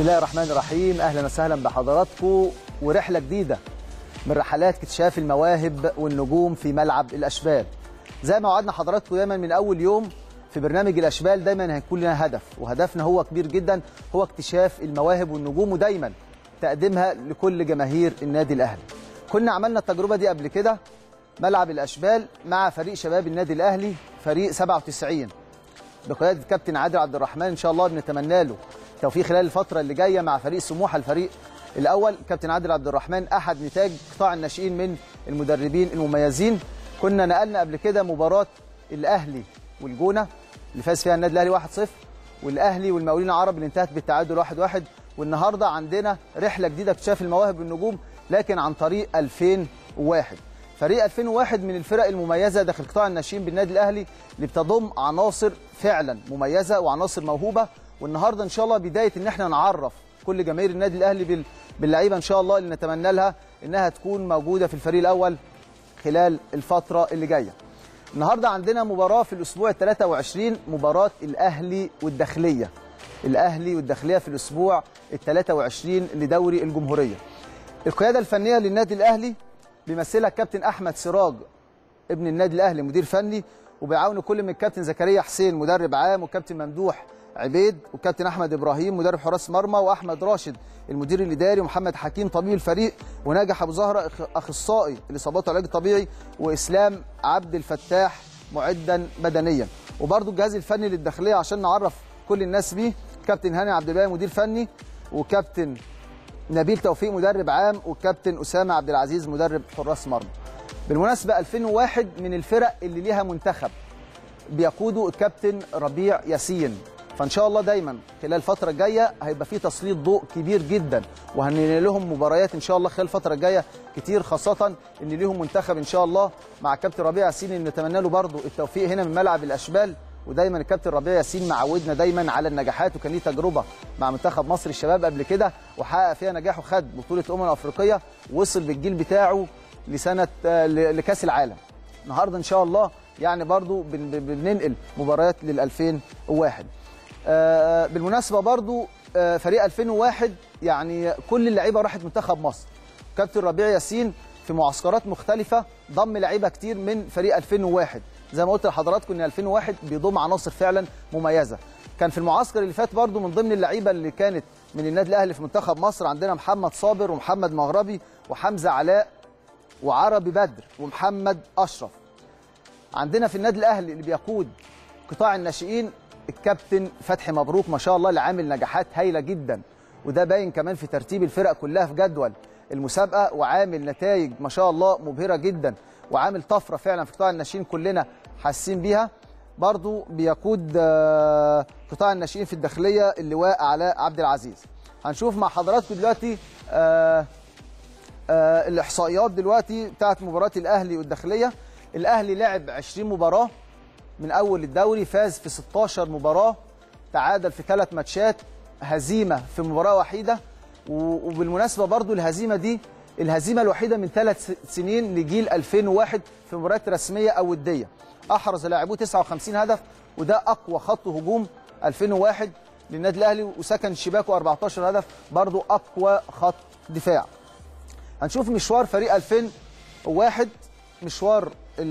الله الرحمن الرحيم اهلا وسهلا بحضراتكم ورحله جديده من رحلات اكتشاف المواهب والنجوم في ملعب الاشبال زي ما وعدنا حضراتكم دايما من اول يوم في برنامج الاشبال دايما هيكون لنا هدف وهدفنا هو كبير جدا هو اكتشاف المواهب والنجوم ودايما تقديمها لكل جماهير النادي الاهلي كنا عملنا التجربه دي قبل كده ملعب الاشبال مع فريق شباب النادي الاهلي فريق 97 بقياده الكابتن عادل عبد الرحمن ان شاء الله بنتمنى له توفيق خلال الفتره اللي جايه مع فريق سموحه الفريق الاول كابتن عادل عبد الرحمن احد نتاج قطاع الناشئين من المدربين المميزين كنا نقلنا قبل كده مباراه الاهلي والجونه اللي فاز فيها النادي الاهلي 1-0 والاهلي والمقاولين العرب اللي انتهت بالتعادل 1-1 والنهارده عندنا رحله جديده اكتشاف المواهب والنجوم لكن عن طريق 2001 فريق 2001 من الفرق المميزه داخل قطاع الناشئين بالنادي الاهلي اللي بتضم عناصر فعلا مميزه وعناصر موهوبه والنهارده ان شاء الله بدايه ان احنا نعرف كل جماهير النادي الاهلي بال- باللعيبه ان شاء الله اللي نتمنى لها انها تكون موجوده في الفريق الاول خلال الفتره اللي جايه. النهارده عندنا مباراه في الاسبوع ال 23 مباراه الاهلي والداخليه. الاهلي والداخليه في الاسبوع ال 23 لدوري الجمهوريه. القياده الفنيه للنادي الاهلي بيمثلها الكابتن احمد سراج ابن النادي الاهلي مدير فني وبيعاونه كل من الكابتن زكريا حسين مدرب عام والكابتن ممدوح عبيد والكابتن احمد ابراهيم مدرب حراس مرمى واحمد راشد المدير الاداري ومحمد حكيم طبيب الفريق وناجح ابو زهره أخ- اخصائي الاصابات والعلاج الطبيعي واسلام عبد الفتاح معدا بدنيا وبرده الجهاز الفني للداخليه عشان نعرف كل الناس بيه كابتن هاني عبد الباقي مدير فني وكابتن نبيل توفيق مدرب عام والكابتن اسامه عبد العزيز مدرب حراس مرمى بالمناسبه 2001 من الفرق اللي ليها منتخب بيقوده الكابتن ربيع ياسين فان شاء الله دايما خلال الفتره الجايه هيبقى في تسليط ضوء كبير جدا وهننقل لهم مباريات ان شاء الله خلال الفتره الجايه كتير خاصه ان ليهم منتخب ان شاء الله مع كابتن ربيع ياسين اللي نتمنى له برضه التوفيق هنا من ملعب الاشبال ودايما الكابتن ربيع ياسين معودنا دايما على النجاحات وكان ليه تجربه مع منتخب مصر الشباب قبل كده وحقق فيها نجاح وخد بطوله الامم الافريقيه وصل بالجيل بتاعه لسنه آه، ل- لكاس العالم النهارده ان شاء الله يعني برضو بن- بن- بننقل مباريات لل 2001 آه، بالمناسبه برضو آه، فريق 2001 يعني كل اللعيبه راحت منتخب مصر كابتن ربيع ياسين في معسكرات مختلفه ضم لعيبه كتير من فريق 2001 زي ما قلت لحضراتكم ان 2001 بيضم عناصر فعلا مميزه كان في المعسكر اللي فات برضو من ضمن اللعيبه اللي كانت من النادي الاهلي في منتخب مصر عندنا محمد صابر ومحمد مغربي وحمزه علاء وعربي بدر ومحمد اشرف عندنا في النادي الاهلي اللي بيقود قطاع الناشئين الكابتن فتحي مبروك ما شاء الله اللي عامل نجاحات هايله جدا وده باين كمان في ترتيب الفرق كلها في جدول المسابقه وعامل نتائج ما شاء الله مبهره جدا وعامل طفره فعلا في قطاع الناشئين كلنا حاسين بيها برضو بيقود آه، قطاع الناشئين في الداخليه اللواء علاء عبد العزيز هنشوف مع حضراتكم دلوقتي آه آه، الاحصائيات دلوقتي بتاعت مباراه الاهلي والداخليه الاهلي لعب 20 مباراه من اول الدوري فاز في 16 مباراه تعادل في ثلاث ماتشات هزيمه في مباراه وحيده و- وبالمناسبه برضو الهزيمه دي الهزيمه الوحيده من ثلاث سنين لجيل 2001 في مباريات رسميه او وديه احرز لاعبوه 59 هدف وده اقوى خط هجوم 2001 للنادي الاهلي وسكن شباكه 14 هدف برضو اقوى خط دفاع هنشوف مشوار فريق 2001 مشوار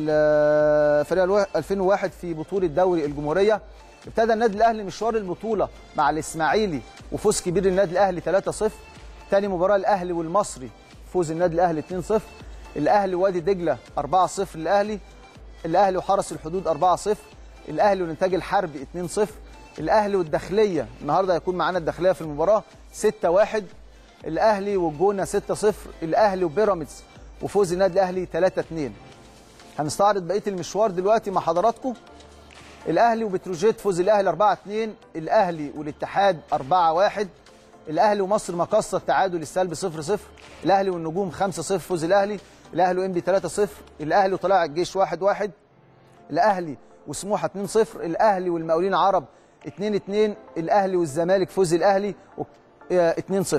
ال- فريق الوا- 2001 في بطولة دوري الجمهورية ابتدى النادي الأهلي مشوار البطولة مع الإسماعيلي وفوز كبير للنادي الأهلي 3-0 تاني مباراة الأهلي والمصري فوز النادي الأهلي 2-0 الأهلي وادي دجلة 4-0 للأهلي الأهلي وحرس الحدود 4-0 الأهلي والإنتاج الحربي 2-0 الأهلي والداخلية النهاردة هيكون معانا الداخلية في المباراة 6-1 الاهلي والجونه 6-0 الاهلي وبيراميدز وفوز النادي الاهلي 3-2 هنستعرض بقيه المشوار دلوقتي مع حضراتكم الاهلي وبتروجيت فوز الاهلي 4-2 الاهلي والاتحاد 4-1 الاهلي ومصر مقصه التعادل السلبي 0-0 الاهلي والنجوم 5-0 فوز الاهلي الاهلي وانبي 3-0 الاهلي وطلائع الجيش 1-1 الاهلي وسموحه 2-0 الاهلي والمقاولين عرب 2-2 الاهلي والزمالك فوز الاهلي و- آه، 2-0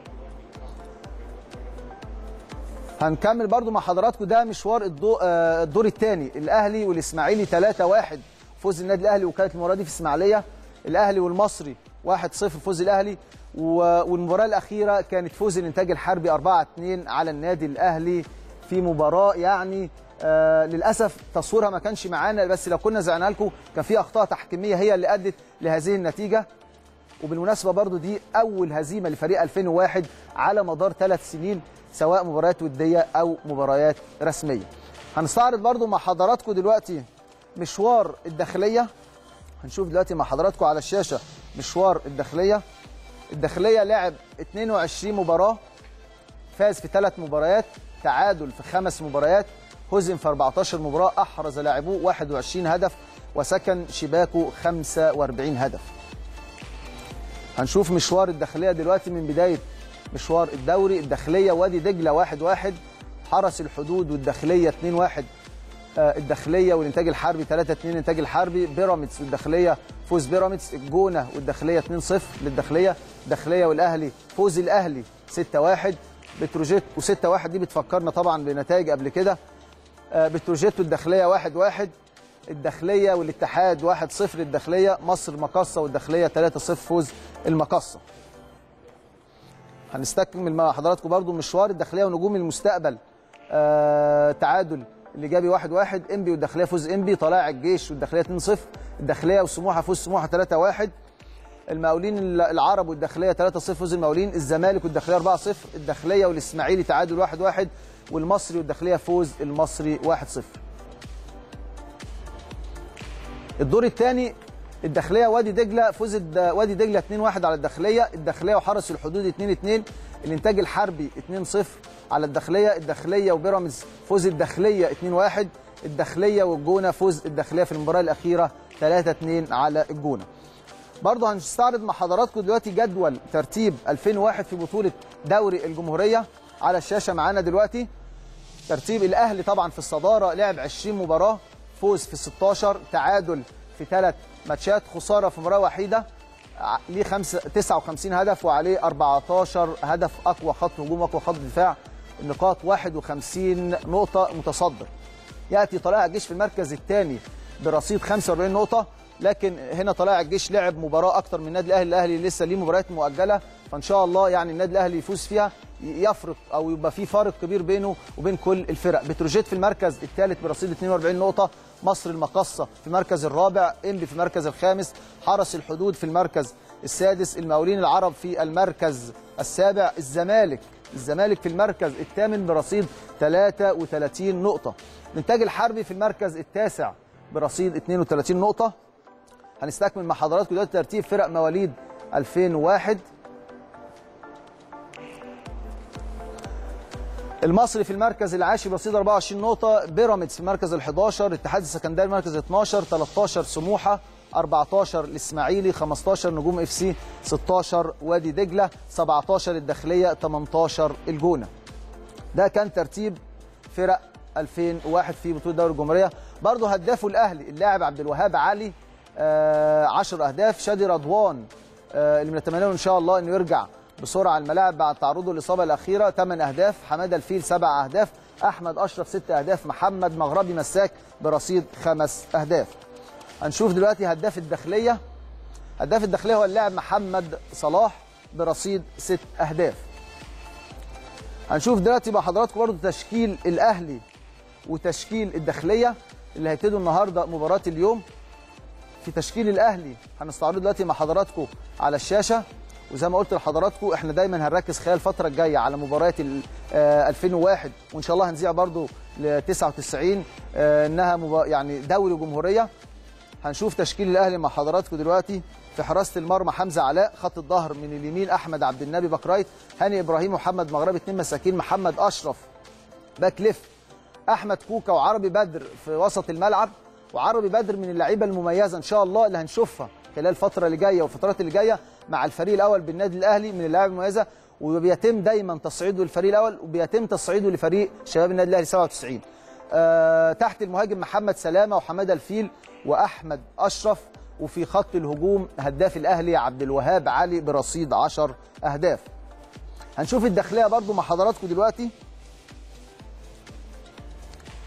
هنكمل برضو مع حضراتكم ده مشوار الدو- آه، الدور الثاني الاهلي والاسماعيلي 3-1 فوز النادي الاهلي وكاله المباراه دي في اسماعيليه الاهلي والمصري 1-0 فوز الاهلي و- والمباراه الاخيره كانت فوز الانتاج الحربي 4-2 على النادي الاهلي في مباراه يعني آه للاسف تصويرها ما كانش معانا بس لو كنا زعنا لكم كان في اخطاء تحكيميه هي اللي ادت لهذه النتيجه وبالمناسبه برضو دي اول هزيمه لفريق 2001 على مدار ثلاث سنين سواء مباريات وديه او مباريات رسميه هنستعرض برضو مع حضراتكم دلوقتي مشوار الداخليه هنشوف دلوقتي مع حضراتكم على الشاشه مشوار الداخليه الداخليه لعب 22 مباراه فاز في ثلاث مباريات تعادل في خمس مباريات هزم في 14 مباراه احرز لاعبوه 21 هدف وسكن شباكه 45 هدف هنشوف مشوار الداخليه دلوقتي من بدايه مشوار الدوري الداخليه وادي دجله 1 1 حرس الحدود والداخليه 2 1 آه، الداخليه والانتاج الحربي 3 2 الانتاج الحربي بيراميدز والداخليه فوز بيراميدز الجونه والداخليه 2 0 للداخليه الداخليه والاهلي فوز الاهلي 6 1 بتروجيت و6 1 دي بتفكرنا طبعا بنتائج قبل كده آه، بتروجيت والداخليه 1 1 الداخليه والاتحاد 1 0 للداخليه مصر مقصه والداخليه 3 0 فوز المقصه هنستكمل مع حضراتكم برضو مشوار الداخليه ونجوم المستقبل آه تعادل الايجابي 1 1 انبي والداخليه فوز انبي طلائع الجيش والداخليه 2 0 الداخليه وسموحه فوز سموحه 3 1 المقاولين العرب والداخليه 3 0 فوز المقاولين الزمالك والداخليه 4 0 الداخليه والاسماعيلي تعادل 1 1 والمصري والداخليه فوز المصري 1 0 الدور الثاني الداخليه وادي دجله فوز الد- وادي دجله 2-1 على الداخليه الداخليه وحرس الحدود 2-2 الانتاج الحربي 2-0 على الداخليه الداخليه وبيراميدز فوز الداخليه 2-1 الداخليه والجونه فوز الداخليه في المباراه الاخيره 3-2 على الجونه برضه هنستعرض مع حضراتكم دلوقتي جدول ترتيب 2001 في بطوله دوري الجمهوريه على الشاشه معانا دلوقتي ترتيب الاهلي طبعا في الصداره لعب 20 مباراه فوز في 16 تعادل في ثلاث ماتشات خساره في مباراه وحيده ع- ليه خمسة 59 هدف وعليه 14 هدف اقوى خط هجوم اقوى خط دفاع النقاط 51 نقطه متصدر ياتي طلائع الجيش في المركز الثاني برصيد 45 نقطه لكن هنا طلائع الجيش لعب مباراه اكتر من النادي الاهلي الاهلي لسه ليه مباريات مؤجله فان شاء الله يعني النادي الاهلي يفوز فيها يفرق او يبقى في فارق كبير بينه وبين كل الفرق بتروجيت في المركز الثالث برصيد 42 نقطه مصر المقصه في المركز الرابع انبي في المركز الخامس حرس الحدود في المركز السادس المقاولين العرب في المركز السابع الزمالك الزمالك في المركز الثامن برصيد 33 نقطه الانتاج الحربي في المركز التاسع برصيد 32 نقطه هنستكمل مع حضراتكم دلوقتي ترتيب فرق مواليد 2001 المصري في المركز العاشر برصيد 24 نقطة، بيراميدز في المركز ال 11 الاتحاد السكندري المركز 12 13 سموحة 14 الإسماعيلي 15 نجوم اف سي 16 وادي دجلة 17 الداخلية 18 الجونة ده كان ترتيب فرق 2001 في بطولة دوري الجمهورية برضه هدافه الأهلي اللاعب عبد الوهاب علي 10 أهداف شادي رضوان آه، اللي بنتمنى له إن شاء الله إنه يرجع بسرعة الملاعب بعد تعرضه للإصابة الأخيرة 8 أهداف حمادة الفيل 7 أهداف أحمد أشرف 6 أهداف محمد مغربي مساك برصيد خمس أهداف هنشوف دلوقتي هداف الداخلية هداف الداخلية هو اللاعب محمد صلاح برصيد 6 أهداف هنشوف دلوقتي مع حضراتكم برضو تشكيل الاهلي وتشكيل الداخليه اللي هيبتدوا النهارده مباراه اليوم في تشكيل الاهلي هنستعرضه دلوقتي مع حضراتكم على الشاشه وزي ما قلت لحضراتكم احنا دايما هنركز خلال الفتره الجايه على مباريات ال- آه، 2001 وان شاء الله هنذيع برضو ل 99 آه، انها مبا- يعني دوري جمهوريه هنشوف تشكيل الاهلي مع حضراتكم دلوقتي في حراسه المرمى حمزه علاء خط الظهر من اليمين احمد عبد النبي باك رايت هاني ابراهيم ومحمد مغربي اثنين مساكين محمد اشرف باك ليفت احمد كوكا وعربي بدر في وسط الملعب وعربي بدر من اللعيبه المميزه ان شاء الله اللي هنشوفها خلال الفتره اللي جايه والفترات اللي جايه مع الفريق الاول بالنادي الاهلي من اللعيبه المميزه وبيتم دايما تصعيده للفريق الاول وبيتم تصعيده لفريق شباب النادي الاهلي 97 آه تحت المهاجم محمد سلامه وحماده الفيل واحمد اشرف وفي خط الهجوم هداف الاهلي عبد الوهاب علي برصيد 10 اهداف هنشوف الداخليه برضو مع حضراتكم دلوقتي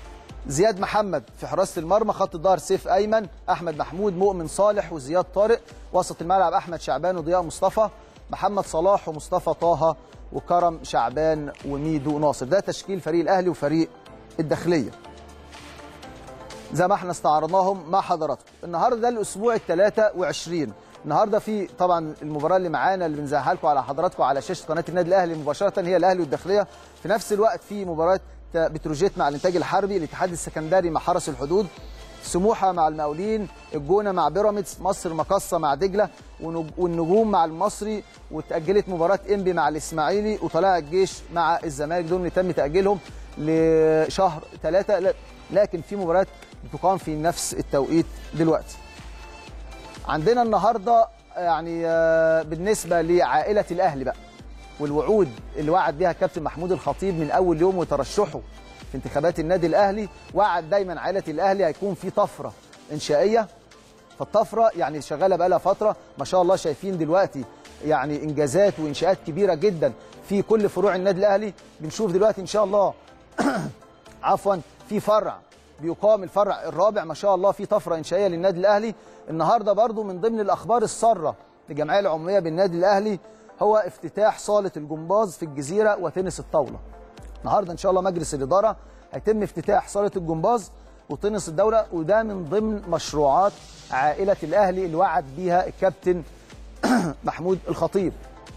زياد محمد في حراسه المرمى خط الظهر سيف ايمن احمد محمود مؤمن صالح وزياد طارق وسط الملعب احمد شعبان وضياء مصطفى محمد صلاح ومصطفى طه وكرم شعبان وميدو ناصر ده تشكيل فريق الاهلي وفريق الداخليه زي ما احنا استعرضناهم مع حضراتكم النهارده ده الاسبوع ال 23 النهارده في طبعا المباراه اللي معانا اللي بنزعها لكم على حضراتكم على شاشه قناه النادي الاهلي مباشره هي الاهلي والداخليه في نفس الوقت في مباراه بتروجيت مع الانتاج الحربي الاتحاد السكندري مع حرس الحدود سموحه مع المقاولين الجونه مع بيراميدز مصر مقصه مع دجله والنجوم مع المصري وتاجلت مباراه انبي مع الاسماعيلي وطلائع الجيش مع الزمالك دول اللي تم تاجيلهم لشهر ثلاثة لكن في مباريات بتقام في نفس التوقيت دلوقتي عندنا النهارده يعني بالنسبه لعائله الاهلي بقى والوعود اللي وعد بها الكابتن محمود الخطيب من اول يوم وترشحه في انتخابات النادي الاهلي وعد دايما عائله الاهلي هيكون في طفره انشائيه فالطفره يعني شغاله بقى لها فتره ما شاء الله شايفين دلوقتي يعني انجازات وانشاءات كبيره جدا في كل فروع النادي الاهلي بنشوف دلوقتي ان شاء الله عفوا في فرع بيقام الفرع الرابع ما شاء الله في طفره انشائيه للنادي الاهلي النهارده برضو من ضمن الاخبار الساره للجمعيه العموميه بالنادي الاهلي هو افتتاح صاله الجمباز في الجزيره وتنس الطاوله النهارده ان شاء الله مجلس الاداره هيتم افتتاح صاله الجمباز وتنس الدوله وده من ضمن مشروعات عائله الاهلي اللي وعد بيها الكابتن محمود الخطيب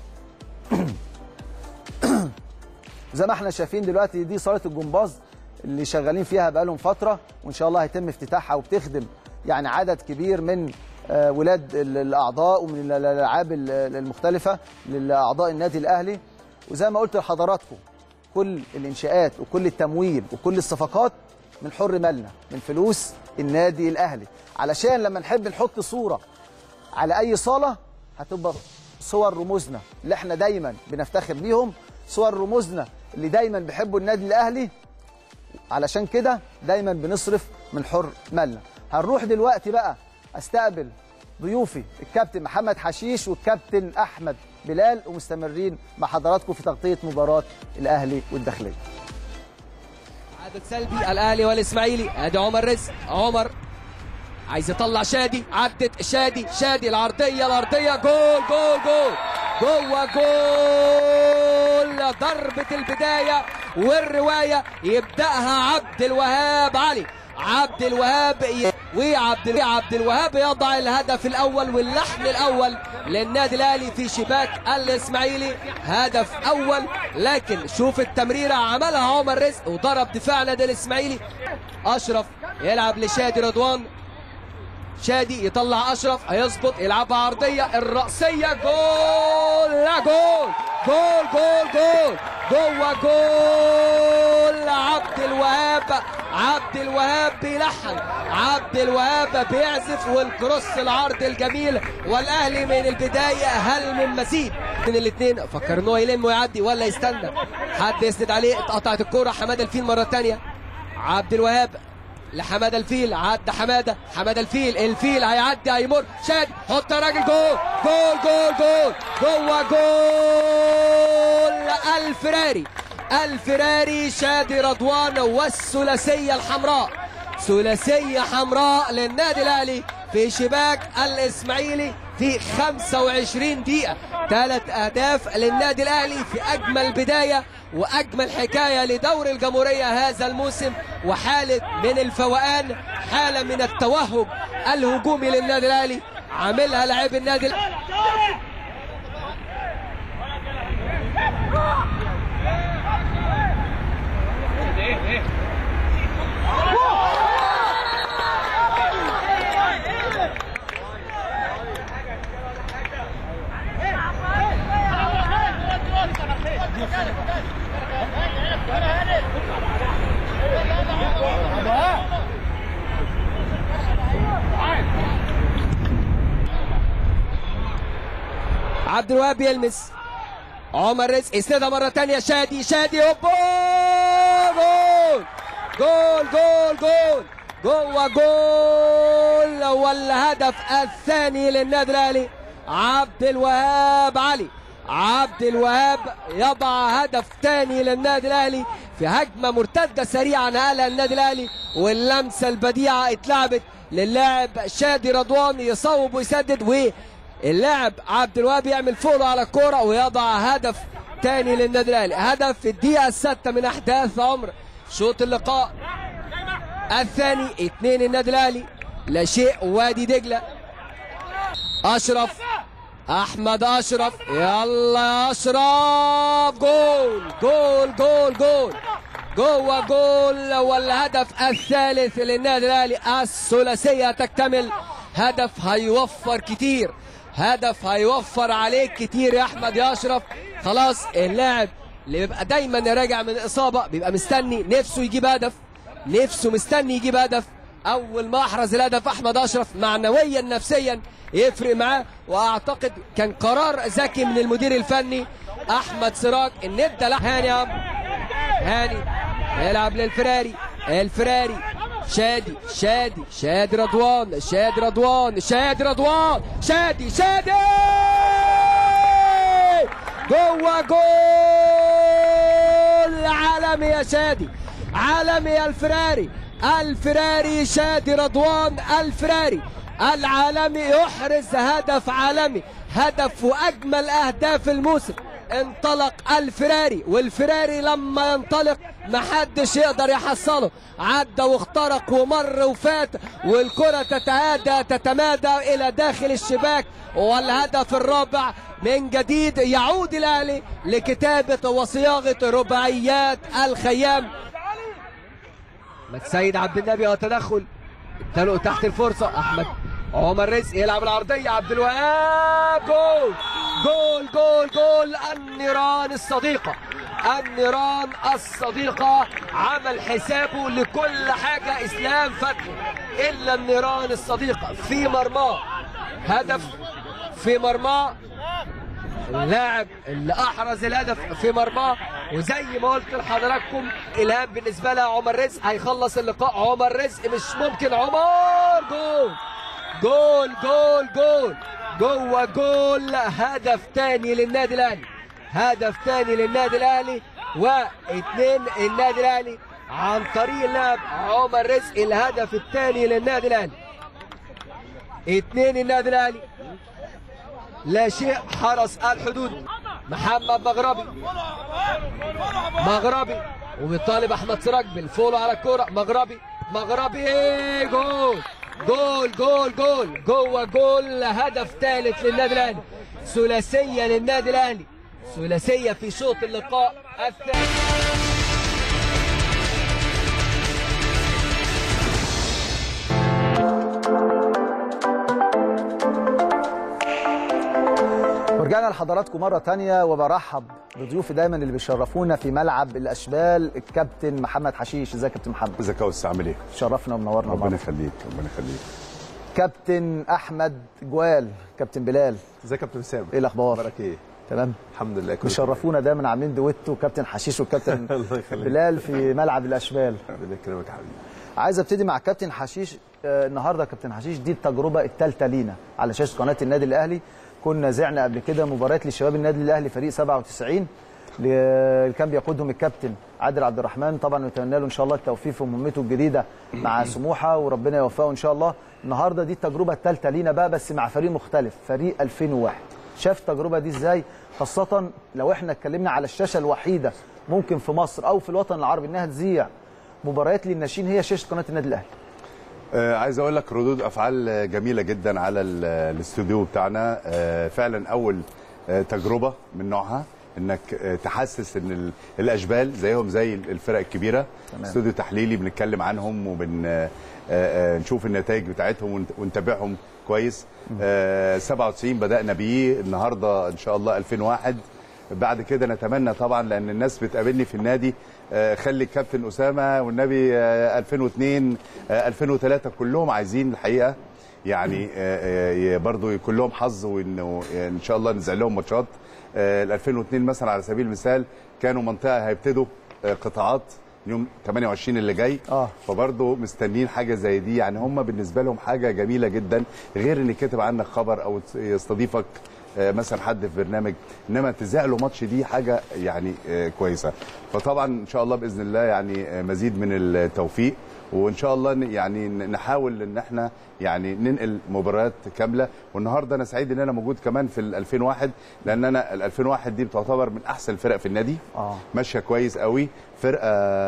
زي ما احنا شايفين دلوقتي دي صاله الجمباز اللي شغالين فيها بقالهم فتره وان شاء الله هيتم افتتاحها وبتخدم يعني عدد كبير من ولاد الاعضاء ومن الالعاب المختلفه لاعضاء النادي الاهلي وزي ما قلت لحضراتكم كل الانشاءات وكل التمويل وكل الصفقات من حر مالنا من فلوس النادي الاهلي علشان لما نحب نحط صوره على اي صاله هتبقى صور رموزنا اللي احنا دايما بنفتخر بيهم صور رموزنا اللي دايما بيحبوا النادي الاهلي علشان كده دايما بنصرف من حر مالنا هنروح دلوقتي بقى استقبل ضيوفي الكابتن محمد حشيش والكابتن احمد بلال ومستمرين مع حضراتكم في تغطيه مباراه الاهلي والداخليه عدد سلبي الاهلي والاسماعيلي ادي عمر رزق عمر عايز يطلع شادي عدت شادي شادي العرضيه العرضيه جول جول جول جوه جول ضربه البدايه والروايه يبداها عبد الوهاب علي عبد الوهاب ي... وعبد عبد الوهاب يضع الهدف الاول واللحن الاول للنادي الاهلي في شباك الاسماعيلي هدف اول لكن شوف التمريره عملها عمر رزق وضرب دفاع نادي الاسماعيلي اشرف يلعب لشادي رضوان شادي يطلع اشرف هيظبط يلعبها عرضيه الراسيه جول لا جول جول جول جول جوه جول عبد الوهاب عبد الوهاب بيلحن عبد الوهاب بيعزف والكروس العرض الجميل والاهلي من البدايه هل من مزيد من الاثنين فكر ان هو يلم ويعدي ولا يستنى حد يسند عليه اتقطعت الكوره حماده الفيل مره ثانيه عبد الوهاب لحماده الفيل عدى حماده حماده الفيل الفيل هيعدي هيمر شاد حط يا راجل جول جول جول جول جوه جول الفراري الفراري شادي رضوان والثلاثيه الحمراء ثلاثيه حمراء للنادي الاهلي في شباك الاسماعيلي في 25 دقيقة ثلاث أهداف للنادي الأهلي في أجمل بداية وأجمل حكاية لدور الجمهورية هذا الموسم وحالة من الفوقان حالة من التوهج الهجومي للنادي الأهلي عاملها لاعب النادي الأهلي عبد الوهاب يلمس عمر رزق يسندها مرة تانية شادي شادي هوبا جول جول جول جول جوه جول والهدف الثاني للنادي الاهلي عبد الوهاب علي عبد الوهاب يضع هدف ثاني للنادي الاهلي في هجمه مرتده سريعه نقلها النادي الاهلي واللمسه البديعه اتلعبت للاعب شادي رضوان يصوب ويسدد واللاعب عبد الوهاب يعمل فولو على الكوره ويضع هدف تاني للنادي الاهلي هدف في الدقيقه السادسه من احداث عمر شوط اللقاء الثاني اثنين النادي الاهلي لا شيء وادي دجله اشرف احمد اشرف يلا يا اشرف جول جول جول جول جوه جول والهدف الثالث للنادي الاهلي الثلاثيه تكتمل هدف هيوفر كتير هدف هيوفر عليك كتير يا احمد يا اشرف خلاص اللاعب اللي بيبقى دايما راجع من اصابه بيبقى مستني نفسه يجيب هدف نفسه مستني يجيب هدف اول ما احرز الهدف احمد اشرف معنويا نفسيا يفرق معاه واعتقد كان قرار ذكي من المدير الفني احمد سراج ان ادى له هاني يا عم هاني يلعب للفراري الفراري شادي شادي شادي رضوان شادي رضوان شادي رضوان شادي شادي جوه جول عالمي يا شادي عالمي يا الفراري الفراري شادي رضوان الفراري العالمي يحرز هدف عالمي هدف واجمل اهداف الموسم انطلق الفراري والفراري لما ينطلق محدش يقدر يحصله عدى واخترق ومر وفات والكرة تتعادى تتمادى الى داخل الشباك والهدف الرابع من جديد يعود الاهلي لكتابة وصياغة رباعيات الخيام احمد سيد عبد النبي وتدخل اداله تحت الفرصه احمد عمر رزق يلعب العرضيه عبد الوهاب جول جول جول جول النيران الصديقه النيران الصديقه عمل حسابه لكل حاجه اسلام فتحي الا النيران الصديقه في مرماه هدف في مرماه اللاعب اللي احرز الهدف في مرماه وزي ما قلت لحضراتكم الهام بالنسبه لها عمر رزق هيخلص اللقاء عمر رزق مش ممكن عمر جول جول جول جول جوه جول هدف تاني للنادي الاهلي هدف تاني للنادي الاهلي واثنين النادي الاهلي عن طريق اللاعب عمر رزق الهدف الثاني للنادي الاهلي اثنين النادي الاهلي لا شيء حرس الحدود محمد مغربي مغربي وبيطالب احمد سراج بالفولو على الكوره مغربي مغربي جول جول جول جول جوه جول هدف ثالث للنادي الاهلي ثلاثيه للنادي الاهلي ثلاثيه في شوط اللقاء الثاني ورجعنا لحضراتكم مرة تانية وبرحب بضيوفي دايما اللي بيشرفونا في ملعب الأشبال الكابتن محمد حشيش ازيك يا كابتن محمد ازيك يا استاذ عامل ايه؟ شرفنا ومنورنا ربنا مرة. يخليك ربنا يخليك كابتن أحمد جوال كابتن بلال ازيك يا كابتن سامر ايه الأخبار اخبارك ايه تمام الحمد لله كله مشرفونا دايما عاملين دويتو كابتن حشيش وكابتن الله يخليك. بلال في ملعب الأشبال تمام. ربنا يكرمك يا حبيبي عايز ابتدي مع كابتن حشيش آه، النهارده كابتن حشيش دي التجربه الثالثه لينا على شاشه قناه النادي الاهلي كنا زعنا قبل كده مباريات لشباب النادي الاهلي فريق 97 اللي كان بيقودهم الكابتن عادل عبد الرحمن طبعا نتمنى له ان شاء الله التوفيق في مهمته الجديده مع سموحه وربنا يوفقه ان شاء الله النهارده دي التجربه الثالثه لينا بقى بس مع فريق مختلف فريق 2001 شاف التجربه دي ازاي خاصه لو احنا اتكلمنا على الشاشه الوحيده ممكن في مصر او في الوطن العربي انها تذيع مباريات للناشئين هي شاشه قناه النادي الاهلي آه عايز اقول لك ردود افعال جميله جدا على ال- الاستوديو بتاعنا آه فعلا اول آه تجربه من نوعها انك آه تحسس ان ال- الاشبال زيهم زي الفرق الكبيره تمام. استوديو تحليلي بنتكلم عنهم وبن آه آه نشوف النتائج بتاعتهم ونت- ونتابعهم كويس آه 97 بدانا بيه النهارده ان شاء الله 2001 بعد كده نتمنى طبعا لان الناس بتقابلني في النادي آه، خلي الكابتن اسامه والنبي آه، 2002 آه، 2003 كلهم عايزين الحقيقه يعني آه، آه، برضو كلهم حظ وانه ان شاء الله نزع لهم ماتشات آه، ال 2002 مثلا على سبيل المثال كانوا منطقه هيبتدوا آه، قطاعات يوم 28 اللي جاي آه. فبرضه مستنيين حاجه زي دي يعني هم بالنسبه لهم حاجه جميله جدا غير ان كاتب عنك خبر او يستضيفك آه، مثلا حد في برنامج انما تذاع له ماتش دي حاجه يعني آه، كويسه فطبعا ان شاء الله باذن الله يعني آه، مزيد من التوفيق وان شاء الله ن- يعني ن- نحاول ان احنا يعني ننقل مباريات كامله والنهارده انا سعيد ان انا موجود كمان في ال 2001 لان انا ال 2001 دي بتعتبر من احسن الفرق في النادي اه ماشيه كويس قوي فرقه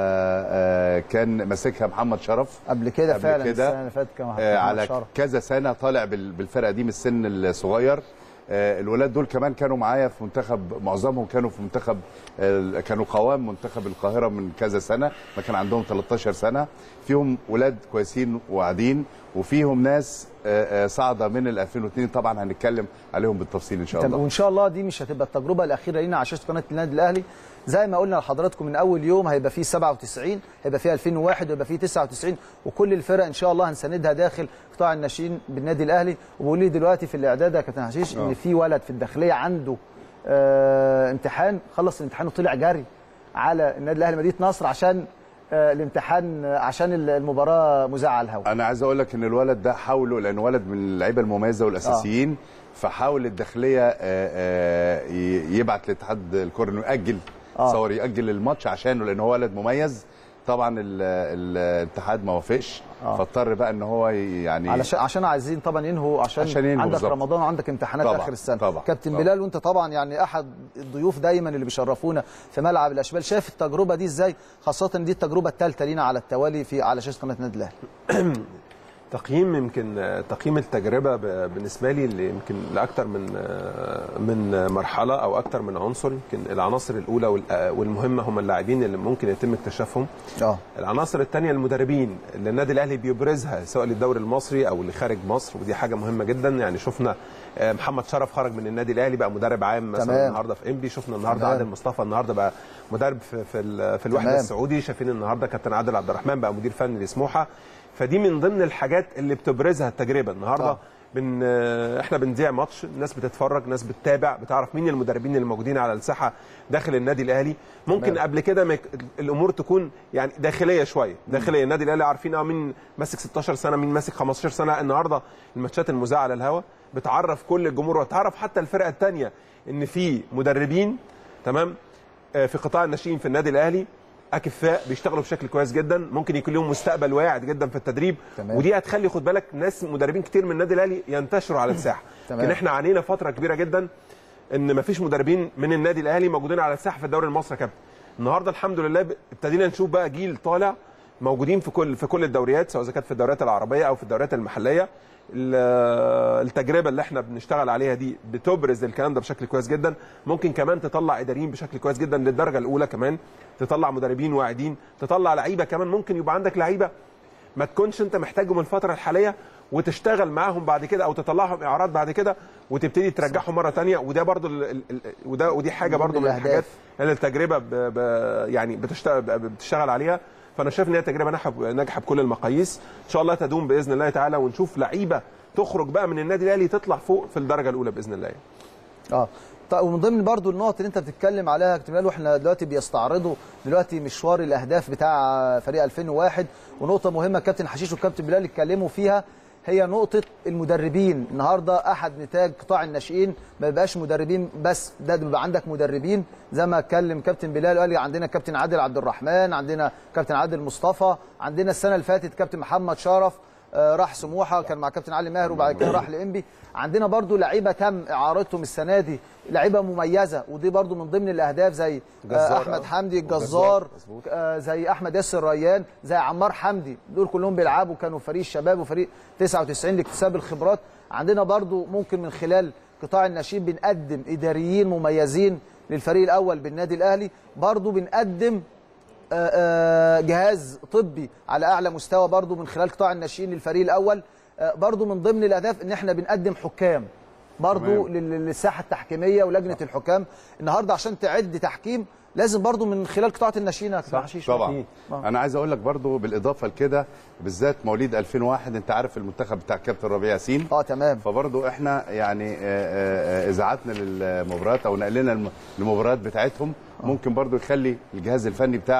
آه، كان ماسكها محمد شرف قبل كده قبل فعلا كده، السنه اللي فاتت كان محمد آه، على شرف. كذا سنه طالع بال- بالفرقه دي من السن الصغير آه، الولاد دول كمان كانوا معايا في منتخب معظمهم كانوا في منتخب آه، كانوا قوام منتخب القاهره من كذا سنه ما كان عندهم 13 سنه فيهم ولاد كويسين وقاعدين وفيهم ناس آه، آه، صاعده من ال 2002 طبعا هنتكلم عليهم بالتفصيل ان شاء تمام. الله وان شاء الله دي مش هتبقى التجربه الاخيره لينا على شاشه قناه النادي الاهلي زي ما قلنا لحضراتكم من اول يوم هيبقى فيه 97 هيبقى فيه 2001 ويبقى فيه 99 وكل الفرق ان شاء الله هنساندها داخل قطاع الناشئين بالنادي الاهلي وبقول لي دلوقتي في الاعداد يا كابتن حشيش ان في ولد في الداخليه عنده آه امتحان خلص الامتحان وطلع جري على النادي الاهلي مدينه نصر عشان آه الامتحان آه، عشان المباراه مذاعه على الهواء انا عايز اقول لك ان الولد ده حاولوا لان ولد من اللعيبه المميزه والاساسيين فحاول الداخليه آه، آه، ي- يبعت لاتحاد الكره انه ياجل آه. صور ياجل الماتش عشانه لان هو ولد مميز طبعا ال- ال- الاتحاد ما وافقش آه. فاضطر بقى ان هو ي- يعني علشان عشان عايزين طبعا ينهوا عشان, عشان ينهوا عندك بالظبط. رمضان وعندك امتحانات طبعاً، اخر السنه طبعاً، كابتن طبعاً. بلال وانت طبعا يعني احد الضيوف دايما اللي بيشرفونا في ملعب الاشبال شايف التجربه دي ازاي خاصه إن دي التجربه الثالثه لينا على التوالي في على شاشه قناه النادي الاهلي تقييم يمكن آه، تقييم التجربه ب- بالنسبه لي اللي يمكن لاكثر من آه، من مرحله او اكثر من عنصر يمكن العناصر الاولى وال- آه، والمهمه هم اللاعبين اللي ممكن يتم اكتشافهم اه العناصر الثانيه المدربين اللي النادي الاهلي بيبرزها سواء للدوري المصري او اللي خارج مصر ودي حاجه مهمه جدا يعني شفنا آه، محمد شرف خرج من النادي الاهلي بقى مدرب عام مثلا تمام. النهارده في انبي شفنا النهارده تمام. عادل مصطفى النهارده بقى مدرب في في, ال- في الوحده تمام. السعودي شايفين النهارده كابتن عادل عبد الرحمن بقى مدير فني لسموحه فدي من ضمن الحاجات اللي بتبرزها التجربه النهارده آه. بن آه، احنا بنذيع ماتش الناس بتتفرج ناس بتتابع بتعرف مين المدربين اللي موجودين على الساحه داخل النادي الاهلي ممكن تمام. قبل كده ما يك- الامور تكون يعني داخليه شويه داخليه النادي الاهلي عارفين اه مين ماسك 16 سنه مين ماسك 15 سنه النهارده الماتشات المذاعه على الهواء بتعرف كل الجمهور وتعرف حتى الفرقه الثانيه ان في مدربين تمام آه، في قطاع الناشئين في النادي الاهلي اكفاء بيشتغلوا بشكل كويس جدا ممكن يكون لهم مستقبل واعد جدا في التدريب تمام. ودي هتخلي خد بالك ناس مدربين كتير من النادي الاهلي ينتشروا على الساحه تمام. لكن احنا عانينا فتره كبيره جدا ان مفيش مدربين من النادي الاهلي موجودين على الساحه في الدوري المصري يا كابتن النهارده الحمد لله ب- ابتدينا نشوف بقى جيل طالع موجودين في كل في كل الدوريات سواء اذا كانت في الدوريات العربيه او في الدوريات المحليه ال- التجربه اللي احنا بنشتغل عليها دي بتبرز الكلام ده بشكل كويس جدا ممكن كمان تطلع اداريين بشكل كويس جدا للدرجه الاولى كمان تطلع مدربين واعدين تطلع لعيبه كمان ممكن يبقى عندك لعيبه ما تكونش انت محتاجهم الفتره الحاليه وتشتغل معاهم بعد كده او تطلعهم اعارات بعد كده وتبتدي ترجعهم مره تانية وده برضو ال ال ال وده ودي حاجه برضو من الأهداف. الحاجات اللي التجربه ب ب يعني بتشتغل بتشتغل عليها فانا شايف ان هي تجربه ناجحه ناجحه بكل المقاييس ان شاء الله تدوم باذن الله تعالى ونشوف لعيبه تخرج بقى من النادي الاهلي تطلع فوق في الدرجه الاولى باذن الله اه طيب ومن ضمن برضو النقط اللي انت بتتكلم عليها يا كابتن بلال واحنا دلوقتي بيستعرضوا دلوقتي مشوار الاهداف بتاع فريق 2001 ونقطه مهمه كابتن حشيش والكابتن بلال اتكلموا فيها هي نقطة المدربين النهاردة أحد نتاج قطاع الناشئين ما بيبقاش مدربين بس ده بيبقى عندك مدربين زي ما اتكلم كابتن بلال قال لي عندنا كابتن عادل عبد الرحمن عندنا كابتن عادل مصطفى عندنا السنة اللي فاتت كابتن محمد شرف آه، راح سموحه كان مع كابتن علي ماهر وبعد كده راح لانبي عندنا برضو لعيبه تم اعارتهم السنه دي لعيبه مميزه ودي برضو من ضمن الاهداف زي آه، جزار، احمد آه. حمدي الجزار جزار، مظبوط. آه، زي احمد ياسر ريان زي عمار حمدي دول كلهم بيلعبوا كانوا فريق الشباب وفريق 99 لاكتساب الخبرات عندنا برضو ممكن من خلال قطاع الناشئين بنقدم اداريين مميزين للفريق الاول بالنادي الاهلي برضو بنقدم آه، آه، جهاز طبي على اعلى مستوى برضو من خلال قطاع الناشئين للفريق الاول آه، برضو من ضمن الاهداف ان احنا بنقدم حكام برضو تمام. لل- للساحه التحكيميه ولجنه الحكام النهارده عشان تعد تحكيم لازم برضو من خلال قطاع الناشئين يا كابتن حشيش طبعا آه. انا عايز اقول لك برضو بالاضافه لكده بالذات مواليد 2001 انت عارف المنتخب بتاع كابتن ربيع ياسين اه تمام فبرضو احنا يعني آه، آه، آه، اذاعتنا للمباريات او نقلنا الم- المباريات بتاعتهم ممكن برضو يخلي الجهاز الفني بتاع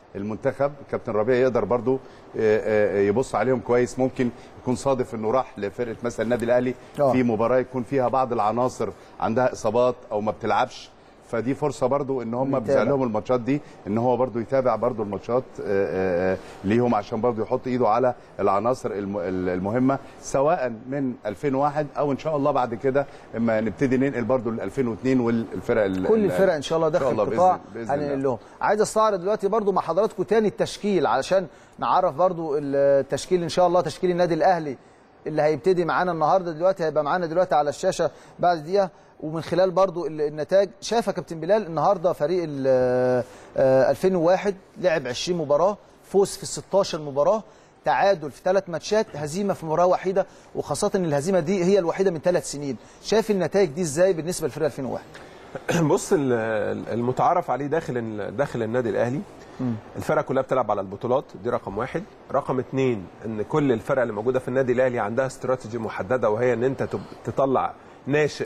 المنتخب كابتن ربيع يقدر برضو آه، آه، يبص عليهم كويس ممكن يكون صادف انه راح لفرقه مثلا النادي الاهلي آه. في مباراه يكون فيها بعض العناصر عندها اصابات او ما بتلعبش فدي فرصه برضو ان هم يتابع. بيزعل لهم الماتشات دي ان هو برضو يتابع برضو الماتشات آه، آه، آه، ليهم عشان برضو يحط ايده على العناصر الم- المهمه سواء من 2001 او ان شاء الله بعد كده اما نبتدي ننقل برضو ل 2002 والفرق ال- كل ال- الفرق ان شاء الله إن شاء داخل الله القطاع بإذن- بإذن الله. هننقل لهم عايز استعرض دلوقتي برضو مع حضراتكم تاني التشكيل علشان نعرف برضو التشكيل ان شاء الله تشكيل النادي الاهلي اللي هيبتدي معانا النهارده دلوقتي هيبقى معانا دلوقتي على الشاشه بعد دقيقه ومن خلال برضو ال- النتائج شايف يا كابتن بلال النهارده فريق ال- آه، 2001 لعب 20 مباراه فوز في 16 مباراه تعادل في ثلاث ماتشات هزيمه في مباراه وحيده وخاصه ان الهزيمه دي هي الوحيده من ثلاث سنين شايف النتائج دي ازاي بالنسبه لفريق 2001 بص ال- ال- المتعارف عليه داخل ال- داخل النادي الاهلي الفرق كلها بتلعب على البطولات دي رقم واحد رقم اتنين ان كل الفرق اللي موجوده في النادي الاهلي عندها استراتيجي محدده وهي ان انت تب- تطلع ناشئ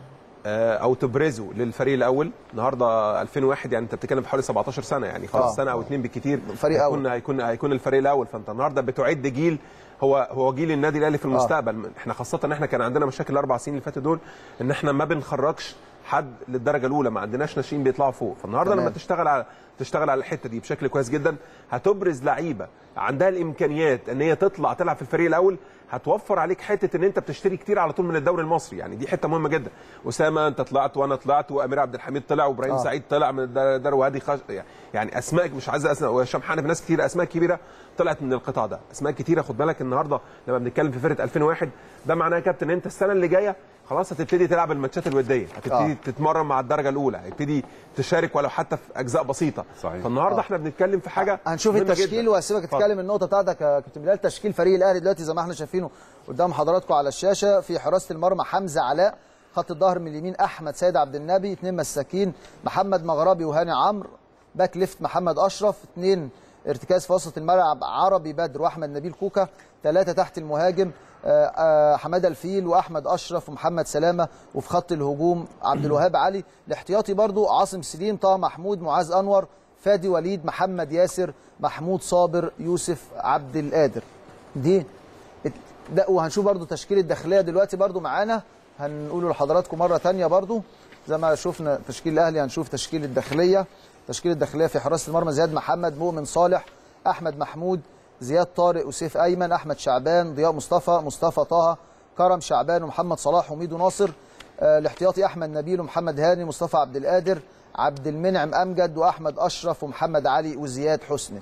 آه، او تبرزه للفريق الاول النهارده 2001 يعني انت بتتكلم في حوالي 17 سنه يعني خلاص آه. سنه او اتنين بالكتير فريق هيكون هيكون هيكون الفريق الاول فانت النهارده بتعد جيل هو هو جيل النادي الاهلي في المستقبل احنا خاصه ان احنا كان عندنا مشاكل الاربع سنين اللي فاتوا دول ان احنا ما بنخرجش حد للدرجه الاولى ما عندناش ناشئين بيطلعوا فوق فالنهارده تمام. لما تشتغل على تشتغل على الحته دي بشكل كويس جدا هتبرز لعيبه عندها الامكانيات ان هي تطلع تلعب في الفريق الاول هتوفر عليك حته ان انت بتشتري كتير على طول من الدوري المصري يعني دي حته مهمه جدا اسامه انت طلعت وانا طلعت وامير عبد الحميد طلع وابراهيم آه. آه. سعيد طلع من الدار وهادي خش... يعني اسماء مش عايز اسماء وهشام حنفي ناس كتير اسماء كبيره طلعت من القطاع ده اسماء كتيره خد بالك النهارده لما بنتكلم في فرقه 2001 ده معناه يا كابتن ان انت السنه اللي جايه خلاص هتبتدي تلعب الماتشات الوديه هتبتدي آه. آه. تتمرن مع الدرجه الاولى هتبتدي تشارك ولو حتى في اجزاء بسيطه صحيح. فالنهارده آه. احنا بنتكلم في حاجه هنشوف مهمة التشكيل جداً. وهسيبك اتفضل. تتكلم النقطه بتاعتك يا كابتن بلال تشكيل فريق الاهلي دلوقتي زي ما احنا شايفينه قدام حضراتكم على الشاشه في حراسه المرمى حمزه علاء خط الظهر من اليمين احمد سيد عبد النبي اثنين مساكين محمد مغربي وهاني عمرو باك ليفت محمد اشرف اثنين ارتكاز في وسط الملعب عربي بدر واحمد نبيل كوكا ثلاثه تحت المهاجم آه، آه، حماده الفيل واحمد اشرف ومحمد سلامه وفي خط الهجوم عبد الوهاب علي الاحتياطي برضو عاصم سليم طه محمود معاذ انور فادي وليد محمد ياسر محمود صابر يوسف عبد القادر دي ات- ده وهنشوف برضو تشكيل الداخليه دلوقتي برضو معانا هنقوله لحضراتكم مره تانية برضو زي ما شفنا تشكيل الاهلي هنشوف تشكيل الداخليه تشكيل الداخليه في حراسه المرمى زياد محمد مؤمن صالح احمد محمود زياد طارق وسيف ايمن احمد شعبان ضياء مصطفى مصطفى طه كرم شعبان ومحمد صلاح وميدو ناصر آه، الاحتياطي احمد نبيل ومحمد هاني مصطفى عبد القادر عبد المنعم امجد واحمد اشرف ومحمد علي وزياد حسني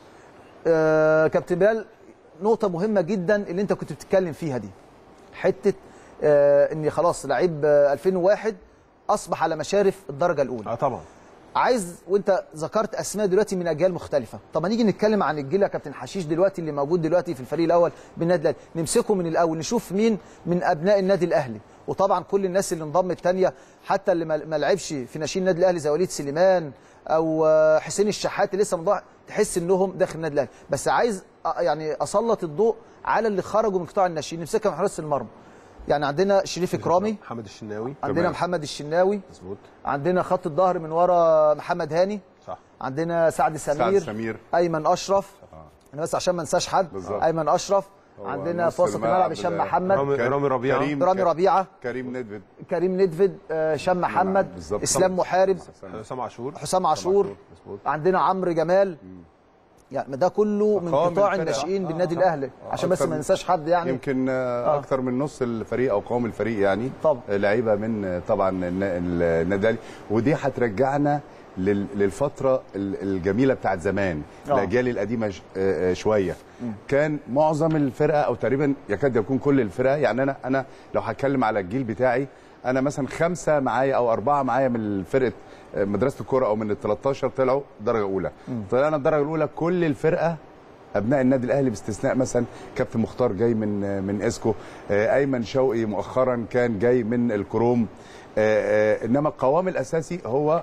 آه، كابتن بلال نقطة مهمة جدا اللي انت كنت بتتكلم فيها دي حتة آه ان خلاص لعيب آه 2001 اصبح على مشارف الدرجة الاولى اه طبعا عايز وانت ذكرت اسماء دلوقتي من اجيال مختلفه طب ما نيجي نتكلم عن الجيل يا كابتن حشيش دلوقتي اللي موجود دلوقتي في الفريق الاول بالنادي الاهلي نمسكه من الاول نشوف مين من ابناء النادي الاهلي وطبعا كل الناس اللي انضمت تانية حتى اللي ما ما لعبش في ناشئين النادي الاهلي زي وليد سليمان او آه، حسين الشحات اللي لسه مضاع تحس انهم داخل النادي الاهلي بس عايز آه، يعني اسلط الضوء على اللي خرجوا من قطاع الناشئين نمسكها من حراسه المرمى يعني عندنا شريف اكرامي محمد الشناوي عندنا تمام. محمد الشناوي مظبوط عندنا خط الظهر من ورا محمد هاني صح عندنا سعد سمير, سعد سمير. ايمن اشرف انا بس عشان ما انساش حد بالظبط. ايمن اشرف هو عندنا نص في وسط الملعب هشام الملعب، محمد رامي- رامي ربيعة. كريم رامي ربيعه كريم ندفد كريم ندفد آه، هشام محمد بالظبط. اسلام محارب حسام عاشور حسام عاشور مظبوط. عندنا عمرو جمال يعني ده كله من قوام قطاع الفرقة. الناشئين بالنادي الاهلي عشان بس أكتر ما من- ننساش حد يعني يمكن آه. اكتر من نص الفريق او قوام الفريق يعني طبعا. آه، لعيبه من آه، طبعا النا- النادي الاهلي ودي هترجعنا لل- للفتره ال- الجميله بتاعت زمان آه. الاجيال القديمه ش- آه، آه، شويه كان معظم الفرقه او تقريبا يكاد يكون كل الفرقه يعني انا انا لو هتكلم على الجيل بتاعي انا مثلا خمسه معايا او اربعه معايا من فرقه آه، مدرسه الكوره او من ال 13 طلعوا درجه اولى طلعنا الدرجه الاولى كل الفرقه ابناء النادي الاهلي باستثناء مثلا كابتن مختار جاي من من اسكو آه، ايمن شوقي مؤخرا كان جاي من الكروم آه، آه، انما القوام الاساسي هو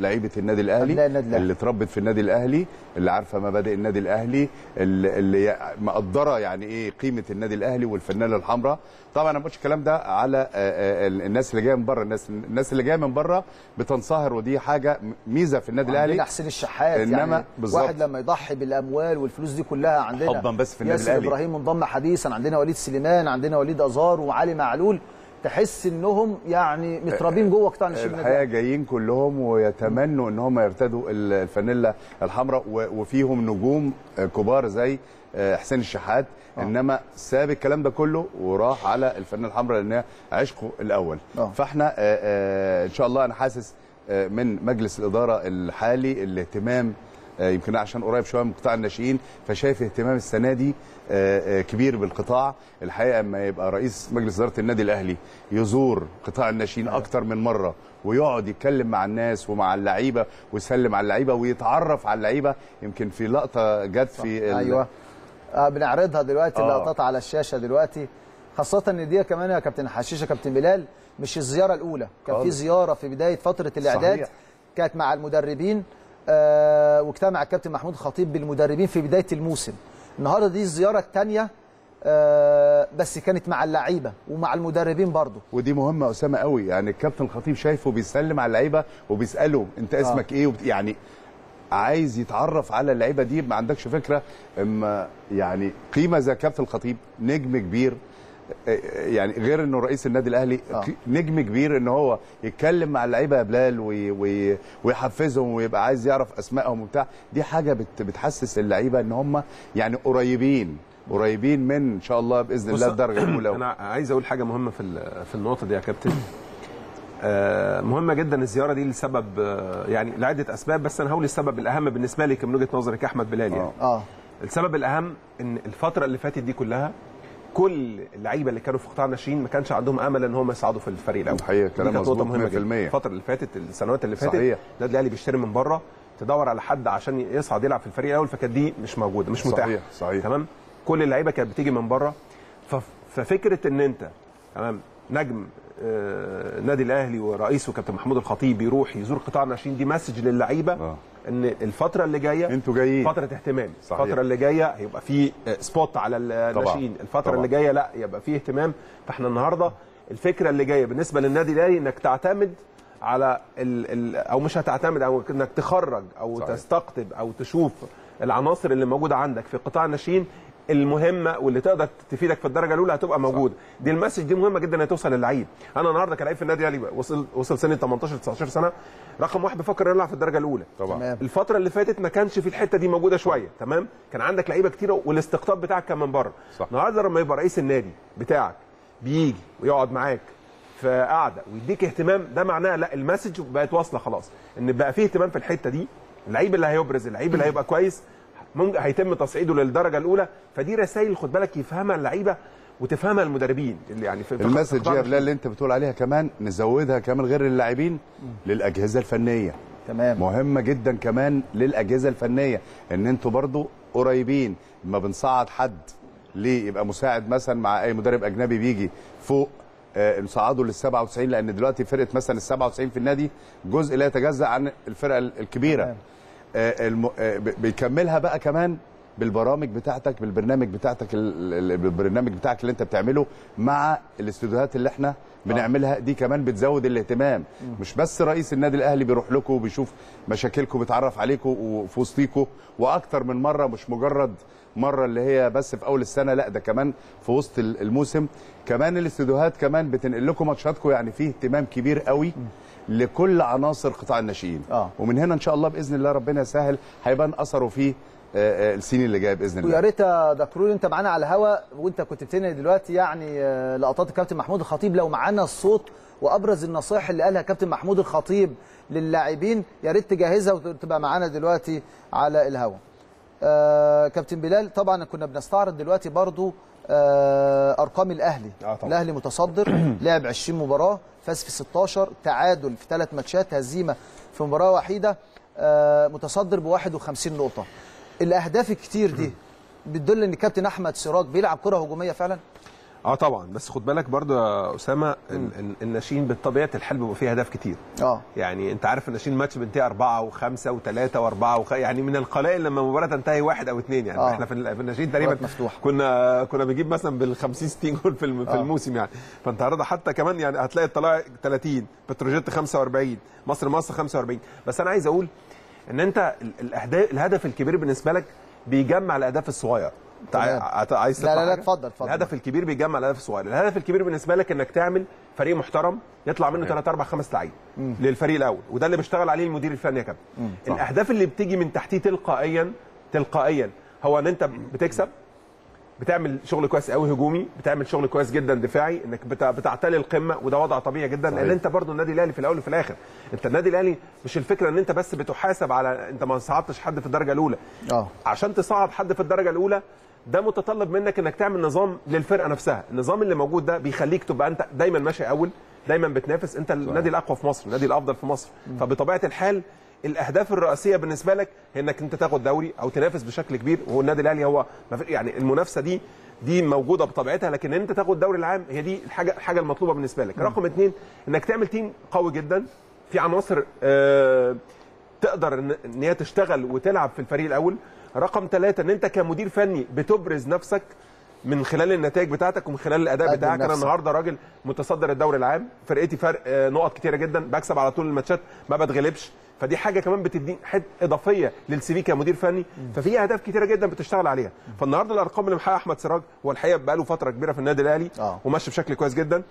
لعيبه النادي الاهلي أبناء النادي الأهلي. اللي اتربت في النادي الاهلي اللي عارفه مبادئ النادي الاهلي اللي, اللي مقدره يعني ايه قيمه النادي الاهلي والفنانه الحمراء طبعا انا ما بقولش الكلام ده على آه، آه، الناس اللي جايه من بره الناس الناس اللي جايه من بره بتنصهر ودي حاجه ميزه في النادي عندنا الاهلي حسين الشحات إنما يعني بالظبط. واحد لما يضحي بالاموال والفلوس دي كلها عندنا حباً بس في النادي ياسر الأهلي. ابراهيم منضم حديثا عندنا وليد سليمان عندنا وليد ازار وعلي معلول تحس انهم يعني مترابين جوه قطاع الناشئين النادي الحقيقه الأهلي. جايين كلهم ويتمنوا ان هم يرتدوا ال- الفانيلا الحمراء و- وفيهم نجوم آه، كبار زي آه، حسين الشحات انما ساب الكلام ده كله وراح على الفانيلا الحمراء لانها عشقه الاول آه. فاحنا آه، آه، ان شاء الله انا حاسس آه، من مجلس الاداره الحالي الاهتمام آه، يمكن عشان قريب شويه من قطاع الناشئين فشايف اهتمام السنه دي آه، آه، كبير بالقطاع الحقيقه اما يبقى رئيس مجلس اداره النادي الاهلي يزور قطاع الناشئين اكتر من مره ويقعد يتكلم مع الناس ومع اللعيبه ويسلم على اللعيبه ويتعرف على اللعيبه يمكن في لقطه جت في ال- ايوه آه بنعرضها دلوقتي آه. اللقطات على الشاشه دلوقتي خاصه ان دي كمان يا كابتن حشيشه كابتن بلال مش الزياره الاولى كان في خالص. زياره في بدايه فتره الاعداد صحيح. كانت مع المدربين آه واجتمع الكابتن محمود خطيب بالمدربين في بدايه الموسم النهارده دي الزياره الثانيه آه بس كانت مع اللعيبه ومع المدربين برضو ودي مهمه اسامه قوي يعني الكابتن الخطيب شايفه بيسلم على اللعيبه وبيساله انت اسمك ايه وبت... يعني عايز يتعرف على اللعيبه دي ما عندكش فكره اما يعني قيمه زي كابتن الخطيب نجم كبير آه، يعني غير انه رئيس النادي الاهلي آه. ق- نجم كبير ان هو يتكلم مع اللعيبه يا بلال وي وي ويحفزهم ويبقى عايز يعرف اسمائهم وبتاع دي حاجه بت بتحسس اللعيبه ان هم يعني قريبين قريبين من ان شاء الله باذن الله بص، الدرجه الاولى انا عايز اقول حاجه مهمه في ال- في النقطه دي يا كابتن آه، مهمه جدا الزياره دي لسبب آه، يعني لعده اسباب بس انا هقول السبب الاهم بالنسبه لي من وجهه نظري كاحمد بلال يعني اه السبب الاهم ان الفتره اللي فاتت دي كلها كل اللعيبه اللي كانوا في قطاع الناشئين ما كانش عندهم امل ان هم يصعدوا في الفريق الاول الحقيقة دي كلام كانت نقطة مظبوط مهمة 100%. جدا. الفتره اللي فاتت السنوات اللي فاتت صحيح. النادي الاهلي بيشتري من بره تدور على حد عشان يصعد يلعب في الفريق الاول فكانت دي مش موجوده مش متاحه صحيح، صحيح. تمام كل اللعيبه كانت بتيجي من بره ف- ففكره ان انت تمام نجم آه، النادي الاهلي ورئيسه كابتن محمود الخطيب يروح يزور قطاع الناشئين دي مسج للعيبه آه. ان الفتره اللي جايه انتوا جايين فتره اهتمام صحيح. الفتره اللي جايه هيبقى في سبوت على الناشئين الفتره طبعاً. اللي جايه لا يبقى في اهتمام فاحنا النهارده الفكره اللي جايه بالنسبه للنادي الاهلي انك تعتمد على ال ال او مش هتعتمد او انك تخرج او صحيح. صحيح. تستقطب او تشوف العناصر اللي موجوده عندك في قطاع الناشئين المهمه واللي تقدر تفيدك في الدرجه الاولى هتبقى موجوده دي المسج دي مهمه جدا انها توصل للعيب انا النهارده كلاعب في النادي الاهلي وصل وصل سن 18 19 سنه رقم واحد بفكر يلعب في الدرجه الاولى طبعا تمام. الفتره اللي فاتت ما كانش في الحته دي موجوده شويه تمام كان عندك لعيبه كتيره والاستقطاب بتاعك كان من بره صح. النهارده لما يبقى رئيس النادي بتاعك بيجي ويقعد معاك في قعده ويديك اهتمام ده معناه لا المسج بقت واصله خلاص ان بقى فيه اهتمام في الحته دي اللعيب اللي هيبرز اللعيب اللي هيبقى كويس ممكن هيتم تصعيده للدرجه الاولى فدي رسائل خد بالك يفهمها اللعيبه وتفهمها المدربين اللي يعني في في المسج قطاع يا بلال اللي انت بتقول عليها كمان نزودها كمان غير للاعبين للاجهزه الفنيه تمام مهمه جدا كمان للاجهزه الفنيه ان انتوا برضو قريبين ما بنصعد حد ليه يبقى مساعد مثلا مع اي مدرب اجنبي بيجي فوق آه، نصعده لل 97 لان دلوقتي فرقه مثلا ال 97 في النادي جزء لا يتجزا عن الفرقه الكبيره تمام. آه، الم... آه، ب- بيكملها بقى كمان بالبرامج بتاعتك بالبرنامج بتاعتك ال- ال- البرنامج بتاعك اللي انت بتعمله مع الاستوديوهات اللي احنا بنعملها دي كمان بتزود الاهتمام مش بس رئيس النادي الاهلي بيروح لكم وبيشوف مشاكلكم بيتعرف عليكم وفي وسطيكم واكتر من مره مش مجرد مره اللي هي بس في اول السنه لا ده كمان في وسط ال- الموسم كمان الاستوديوهات كمان بتنقل لكم ماتشاتكم يعني فيه اهتمام كبير قوي لكل عناصر قطاع الناشئين آه. ومن هنا ان شاء الله باذن الله ربنا يسهل هيبان اثره فيه آه، آه، السنين اللي جايه باذن الله ويا ريت يا دكتور انت معانا على الهوا وانت كنت بتنقل دلوقتي يعني آه، لقطات الكابتن محمود الخطيب لو معانا الصوت وابرز النصائح اللي قالها كابتن محمود الخطيب للاعبين يا ريت تجهزها وتبقى معانا دلوقتي على الهوا. آه كابتن بلال طبعا كنا بنستعرض دلوقتي برضو آه ارقام الاهلي آه طبعا. الاهلي متصدر لعب 20 مباراه فاز في 16 تعادل في ثلاث ماتشات هزيمه في مباراه وحيده آه متصدر ب 51 نقطه الاهداف الكتير دي بتدل ان كابتن احمد سراج بيلعب كره هجوميه فعلا اه طبعا بس خد بالك برضو يا اسامه ال- ال- الناشئين بطبيعه الحال بيبقى فيه اهداف كتير اه يعني انت عارف الناشئين ماتش بينتهي أربعة وخمسة وثلاثة وأربعة وخ... يعني من القلائل لما المباراة تنتهي واحد أو اثنين يعني آه. احنا في, ال- في الناشئين تقريبا مباراة مفتوحة. كنا كنا بنجيب مثلا بال 50 60 جول في, الم... في آه. الموسم يعني فانت النهارده حتى كمان يعني هتلاقي الطلائع 30 بتروجيت 45 مصر مصر 45 بس انا عايز اقول ان انت ال- الاهداف الهدف الكبير بالنسبه لك بيجمع الاهداف الصغيره انت تمام. عاي- عايز لا، تطلع لا، لا، حاجة؟ اتفضل، اتفضل. الهدف الكبير بيجمع الاهداف الصغيره الهدف الكبير بالنسبه لك انك تعمل فريق محترم يطلع منه 3 4 5 لعيبه للفريق الاول وده اللي بيشتغل عليه المدير الفني يا كابتن الاهداف اللي بتيجي من تحتيه تلقائيا تلقائيا هو ان انت بتكسب بتعمل شغل كويس قوي هجومي بتعمل شغل كويس جدا دفاعي انك بتع- بتعتلي القمه وده وضع طبيعي جدا صحيح. لان انت برضو النادي الاهلي في الاول وفي الاخر انت النادي الاهلي مش الفكره ان انت بس بتحاسب على انت ما صعدتش حد في الدرجه الاولى اه عشان تصعد حد في الدرجه الاولى ده متطلب منك انك تعمل نظام للفرقه نفسها النظام اللي موجود ده بيخليك تبقى انت دايما ماشي اول دايما بتنافس انت النادي الاقوى في مصر النادي الافضل في مصر فبطبيعه الحال الاهداف الرئيسيه بالنسبه لك هي انك انت تاخد دوري او تنافس بشكل كبير وهو النادي الاهلي هو ما في- يعني المنافسه دي دي موجوده بطبيعتها لكن انت تاخد الدوري العام هي دي الحاجه الحاجه المطلوبه بالنسبه لك رقم اثنين انك تعمل تيم قوي جدا في عناصر آه تقدر ان إن هي تشتغل وتلعب في الفريق الاول رقم ثلاثة ان انت كمدير فني بتبرز نفسك من خلال النتائج بتاعتك ومن خلال الاداء قدم بتاعك انا نفسك. النهارده راجل متصدر الدوري العام فرقتي فرق آه، نقط كتيره جدا بكسب على طول الماتشات ما بتغلبش فدي حاجه كمان بتدي حد اضافيه للسي في كمدير فني ففي اهداف كتيره جدا بتشتغل عليها فالنهارده الارقام اللي محققها احمد سراج هو الحقيقه بقى له فتره كبيره في النادي الاهلي آه. وماشي بشكل كويس جدا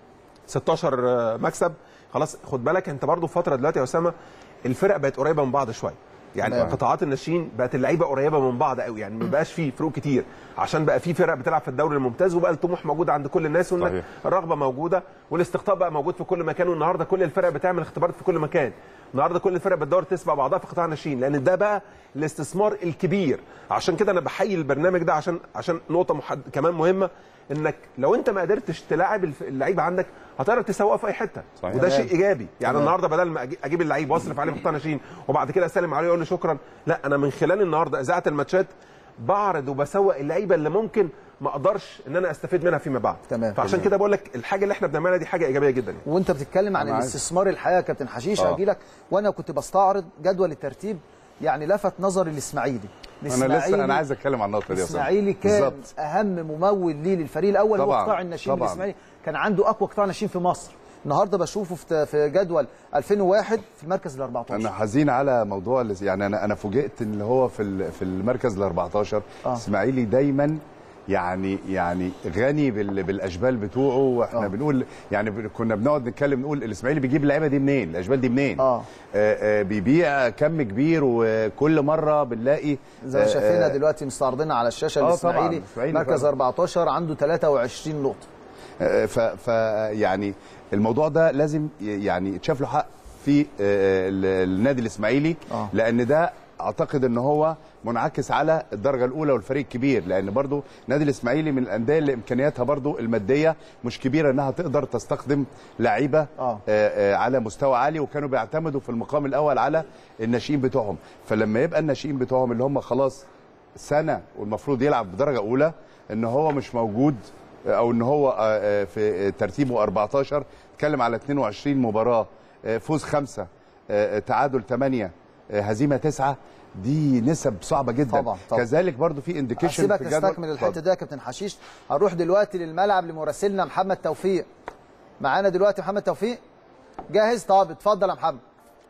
16 آه، مكسب خلاص خد بالك انت برضو في فتره دلوقتي يا اسامه الفرق بقت قريبه من بعض شويه يعني تمام. قطاعات الناشئين بقت اللعيبه قريبه من بعض قوي يعني ما بقاش فيه فروق كتير عشان بقى في فرق بتلعب في الدوري الممتاز وبقى الطموح موجود عند كل الناس وانك صحيح. الرغبه موجوده والاستقطاب بقى موجود في كل مكان والنهارده كل الفرق بتعمل اختبارات في كل مكان النهارده كل الفرق بتدور تسبق بعضها في قطاع الناشئين لان ده بقى الاستثمار الكبير عشان كده انا بحيي البرنامج ده عشان عشان نقطه محد... كمان مهمه انك لو انت ما قدرتش تلاعب الف- اللعيبه عندك هتقدر تسوقه في اي حته صحيح. وده تمام. شيء ايجابي يعني تمام. النهارده بدل ما أجي- اجيب اللعيب واصرف عليه في قطاع ناشئين وبعد كده اسلم عليه واقول له شكرا لا انا من خلال النهارده اذاعه الماتشات بعرض وبسوق اللعيبه اللي ممكن ما اقدرش ان انا استفيد منها فيما بعد تمام. فعشان كده بقول لك الحاجه اللي احنا بنعملها دي حاجه ايجابيه جدا يعني. وانت بتتكلم عن أنا عايز- الاستثمار الحقيقه يا كابتن حشيش آه. هجي لك وانا كنت بستعرض جدول الترتيب يعني لفت نظري الاسماعيلي انا لسه انا عايز اتكلم عن النقطه دي يا أستاذ. الاسماعيلي كان بالظبط. اهم ممول ليه للفريق الاول هو طبعاً، قطاع الناشئين طبعاً. الاسماعيلي كان عنده اقوى قطاع ناشئين في مصر النهارده بشوفه في في جدول 2001 في المركز ال 14 انا حزين على موضوع الاس- يعني انا انا فوجئت ان هو في ال- في المركز ال 14 آه. اسماعيلي دايما يعني يعني غني بال- بالاشبال بتوعه واحنا آه. بنقول يعني ب- كنا بنقعد نتكلم نقول الاسماعيلي بيجيب اللعيبه دي منين الاشبال دي منين آه. آه آه بيبيع كم كبير وكل مره بنلاقي زي ما آه، شايفينها آه، دلوقتي مستعرضينها على الشاشه آه، طبعاً، الاسماعيلي الإسماعيلي مركز طبعاً. 14 عنده 23 نقطه آه، ف ف يعني الموضوع ده لازم ي- يعني يتشاف له حق في آه، ال- النادي الاسماعيلي آه. لان ده اعتقد ان هو منعكس على الدرجه الاولى والفريق الكبير لان برضو النادي الاسماعيلي من الانديه اللي امكانياتها برضو الماديه مش كبيره انها تقدر تستخدم لعيبه آه. آه، آه، على مستوى عالي وكانوا بيعتمدوا في المقام الاول على الناشئين بتوعهم فلما يبقى الناشئين بتوعهم اللي هم خلاص سنه والمفروض يلعب بدرجه اولى ان هو مش موجود او ان هو آه، آه، في ترتيبه 14 اتكلم على 22 مباراه آه، فوز خمسه آه، تعادل 8 هزيمه 9 دي نسب صعبه جدا طبعاً، طبعاً. كذلك برضو في انديكيشن هسيبك تستكمل الحته دي يا كابتن حشيش هنروح دلوقتي للملعب لمراسلنا محمد توفيق معانا دلوقتي محمد توفيق جاهز طب اتفضل يا محمد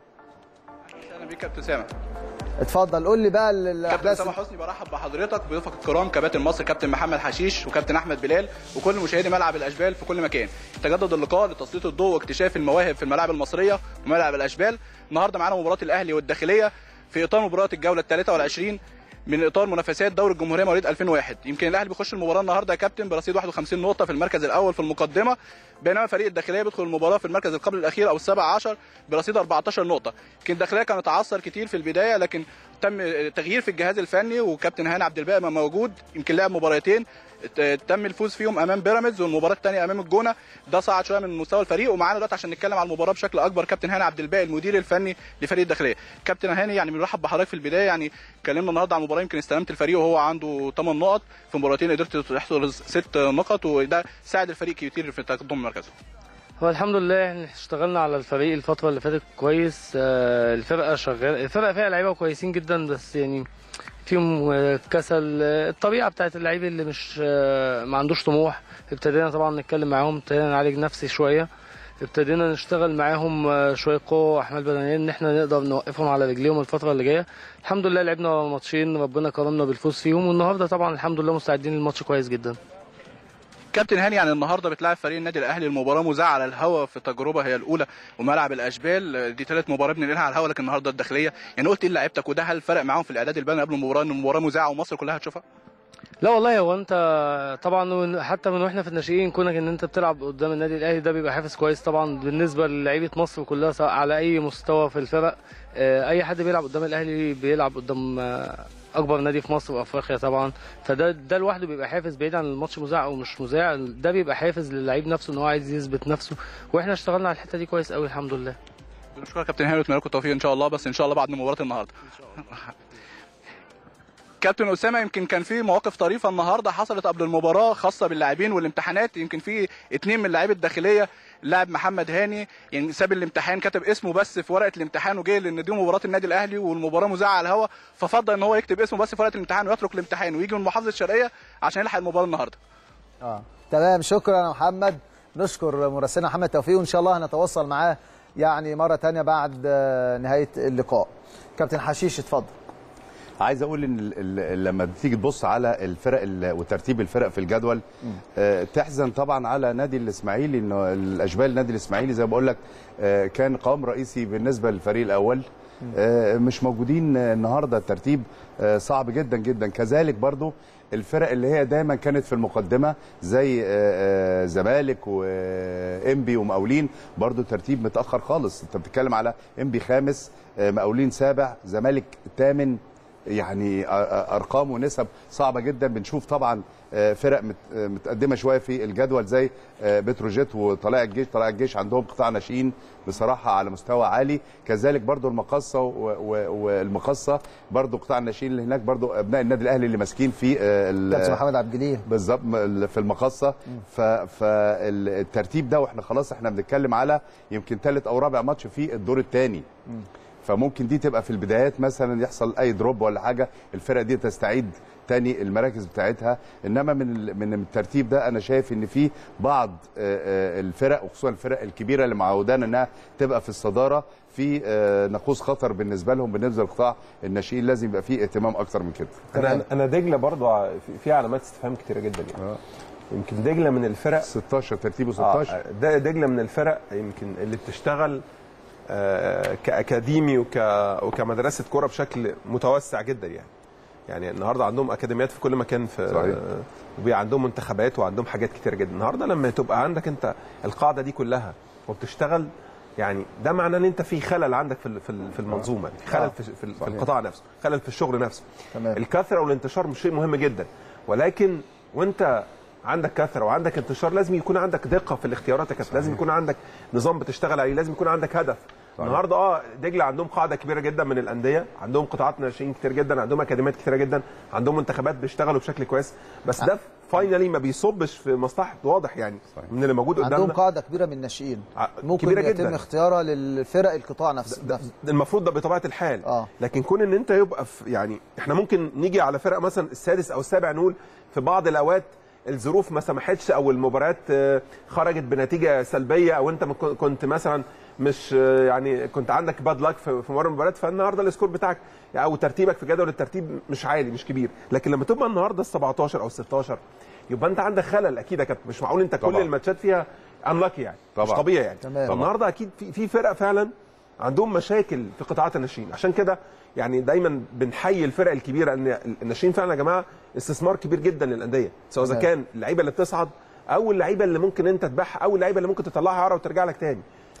اهلا بيك كابتن اسامه اتفضل قول لي بقى ال- كابتن الاحداث اسامه حسني برحب بحضرتك بضيوفك الكرام كباتن مصر كابتن محمد حشيش وكابتن احمد بلال وكل مشاهدي ملعب الاشبال في كل مكان تجدد اللقاء لتسليط الضوء واكتشاف المواهب في الملاعب المصريه وملعب الاشبال النهارده معانا مباراه الاهلي والداخليه في اطار مباراه الجوله ال 23 من اطار منافسات دوري الجمهوريه مواليد 2001 يمكن الاهلي بيخش المباراه النهارده يا كابتن برصيد 51 نقطه في المركز الاول في المقدمه بينما فريق الداخليه بيدخل المباراه في المركز القبل الاخير او السابع عشر برصيد 14 نقطه يمكن الداخليه كان اتعثر كتير في البدايه لكن تم تغيير في الجهاز الفني وكابتن هاني عبد الباقي ما موجود يمكن لعب مباراتين ت- تم الفوز فيهم امام بيراميدز والمباراه الثانيه امام الجونه ده صعد شويه من مستوى الفريق ومعانا دلوقتي عشان نتكلم على المباراه بشكل اكبر كابتن هاني عبد الباقي المدير الفني لفريق الداخليه كابتن هاني يعني بنرحب بحضرتك في البدايه يعني اتكلمنا النهارده عن المباراه يمكن استلمت الفريق وهو عنده 8 نقط في مباراتين قدرت تحصل 6 نقط وده ساعد الفريق كتير في تقدم مركزه هو الحمد لله احنا اشتغلنا على الفريق الفترة اللي فاتت كويس آه، الفرقة شغال الفرقة فيها لعيبة كويسين جدا بس يعني فيهم آه، كسل آه، الطبيعة بتاعت اللعيب اللي مش آه، ما عندوش طموح ابتدينا طبعا نتكلم معاهم ابتدينا نعالج نفسي شوية ابتدينا نشتغل معاهم آه، شوية قوة واحمال بدنية ان احنا نقدر نوقفهم على رجليهم الفترة اللي جاية الحمد لله لعبنا ماتشين ربنا كرمنا بالفوز فيهم والنهارده طبعا الحمد لله مستعدين للماتش كويس جدا كابتن هاني يعني النهارده بتلعب فريق النادي الاهلي المباراه مذاعه على الهواء في تجربه هي الاولى وملعب الاشبال دي ثالث مباراه بننقلها على الهواء لكن النهارده الداخليه يعني قلت ايه لعيبتك وده هل فرق معاهم في الاعداد البدني قبل المباراه ان المباراه مذاعه ومصر كلها هتشوفها؟ لا والله هو انت طبعا ون- حتى من واحنا في الناشئين كونك ان انت بتلعب قدام النادي الاهلي ده بيبقى حافز كويس طبعا بالنسبه للعيبه مصر كلها سواء على اي مستوى في الفرق آه، اي حد بيلعب قدام الاهلي بيلعب قدام آه، اكبر نادي في مصر وافريقيا طبعا فده ده لوحده بيبقى حافز بعيد عن الماتش مذاع او مش مذاع ده بيبقى حافز للعيب نفسه ان هو عايز يثبت نفسه واحنا اشتغلنا على الحته دي كويس قوي الحمد لله بنشكرك كابتن هاني ونتمنى لكم التوفيق ان شاء الله بس ان شاء الله بعد مباراه النهارده كابتن اسامه يمكن كان في مواقف طريفه النهارده حصلت قبل المباراه خاصه باللاعبين والامتحانات يمكن في اتنين من اللاعبين الداخليه اللاعب محمد هاني يعني ساب الامتحان كتب اسمه بس في ورقه الامتحان وجه لان دي مباراه النادي الاهلي والمباراه مذاعه على الهواء ففضل ان هو يكتب اسمه بس في ورقه الامتحان ويترك الامتحان ويجي من محافظه الشرقيه عشان يلحق المباراه النهارده اه تمام شكرا يا محمد نشكر مراسلنا محمد توفيق وان شاء الله هنتواصل معاه يعني مره تانية بعد آه، نهايه اللقاء كابتن حشيش اتفضل عايز اقول ان ال- ال- لما تيجي تبص على الفرق ال- وترتيب الفرق في الجدول آه، تحزن طبعا على نادي الاسماعيلي انه الاشبال نادي الاسماعيلي زي ما بقول لك آه، كان قام رئيسي بالنسبه للفريق الاول آه، مش موجودين آه، النهارده الترتيب آه، صعب جدا جدا كذلك برضو الفرق اللي هي دايما كانت في المقدمه زي آه، آه، زمالك وانبي ومقاولين برضو ترتيب متاخر خالص انت بتتكلم على انبي خامس آه، مقاولين سابع زمالك ثامن يعني أ- أ- ارقام ونسب صعبه جدا بنشوف طبعا آه، فرق مت- آه، متقدمه شويه في الجدول زي آه، بتروجيت وطلائع الجيش طلائع الجيش عندهم قطاع ناشئين بصراحه على مستوى عالي كذلك برضو المقصه و- و- والمقصه برضو قطاع الناشئين اللي هناك برضو ابناء النادي الاهلي اللي ماسكين في آه، ال- كابتن محمد عبد الجليل بالظبط م- في المقصه فالترتيب ده واحنا خلاص احنا بنتكلم على يمكن ثالث او رابع ماتش في الدور الثاني فممكن دي تبقى في البدايات مثلا يحصل اي دروب ولا حاجه الفرق دي تستعيد تاني المراكز بتاعتها انما من ال- من الترتيب ده انا شايف ان في بعض آه، آه، الفرق وخصوصا الفرق الكبيره اللي معودانا انها تبقى في الصداره في آه، نقوص خطر بالنسبه لهم بالنسبه لقطاع الناشئين لازم يبقى فيه اهتمام اكتر من كده انا انا دجله برضو ع- في- في علامات استفهام كتيره جدا يعني يمكن دجله من الفرق 16 ترتيبه آه، 16 ده دجله من الفرق يمكن اللي بتشتغل آه، كاكاديمي وك وكمدرسه كوره بشكل متوسع جدا يعني يعني النهارده عندهم اكاديميات في كل مكان في صحيح. وبي عندهم منتخبات وعندهم حاجات كتير جدا النهارده لما تبقى عندك انت القاعده دي كلها وبتشتغل يعني ده معناه ان انت في خلل عندك في ال- في ال- في المنظومه في خلل في, في, ال- في القطاع نفسه خلل في الشغل نفسه تمام. الكثره والانتشار مش شيء مهم جدا ولكن وانت عندك كثره وعندك انتشار لازم يكون عندك دقه في الاختيارات يا كابتن لازم يكون عندك نظام بتشتغل عليه لازم يكون عندك هدف النهارده اه دجله عندهم قاعده كبيره جدا من الانديه عندهم قطاعات ناشئين كتير جدا عندهم اكاديميات كتيره جدا عندهم منتخبات بيشتغلوا بشكل كويس بس ده فاينلي ما بيصبش في مصلحه واضح يعني من اللي موجود عندهم قدامنا قاعده كبيره من الناشئين ع- ممكن كبيرة يتم جداً. اختيارها للفرق القطاع نفسه ده المفروض ده بطبيعه الحال آه. لكن كون ان انت يبقى في يعني احنا ممكن نيجي على فرقه مثلا السادس او السابع نقول في بعض الاوقات الظروف ما سمحتش او المباريات آه، خرجت بنتيجه سلبيه او انت ما كن- كنت مثلا مش آه، يعني كنت عندك باد لاك في في مباراه من المباريات فالنهارده السكور بتاعك او ترتيبك في جدول الترتيب مش عالي مش كبير لكن لما تبقى النهارده ال 17 او ال 16 يبقى انت عندك خلل اكيد يا كابتن مش معقول انت كل طبعاً. الماتشات فيها انلاكي يعني مش طبعاً. طبيعي يعني تمام. فالنهارده اكيد في في فرق فعلا عندهم مشاكل في قطاعات الناشئين عشان كده يعني دايما بنحيي الفرق الكبيره ان الناشئين فعلا يا جماعه استثمار كبير جدا للانديه سواء اذا تمام. كان اللعيبه اللي بتصعد او اللعيبه اللي ممكن انت تبيعها او اللعيبه اللي ممكن تطلعها عاره وترجع لك تاني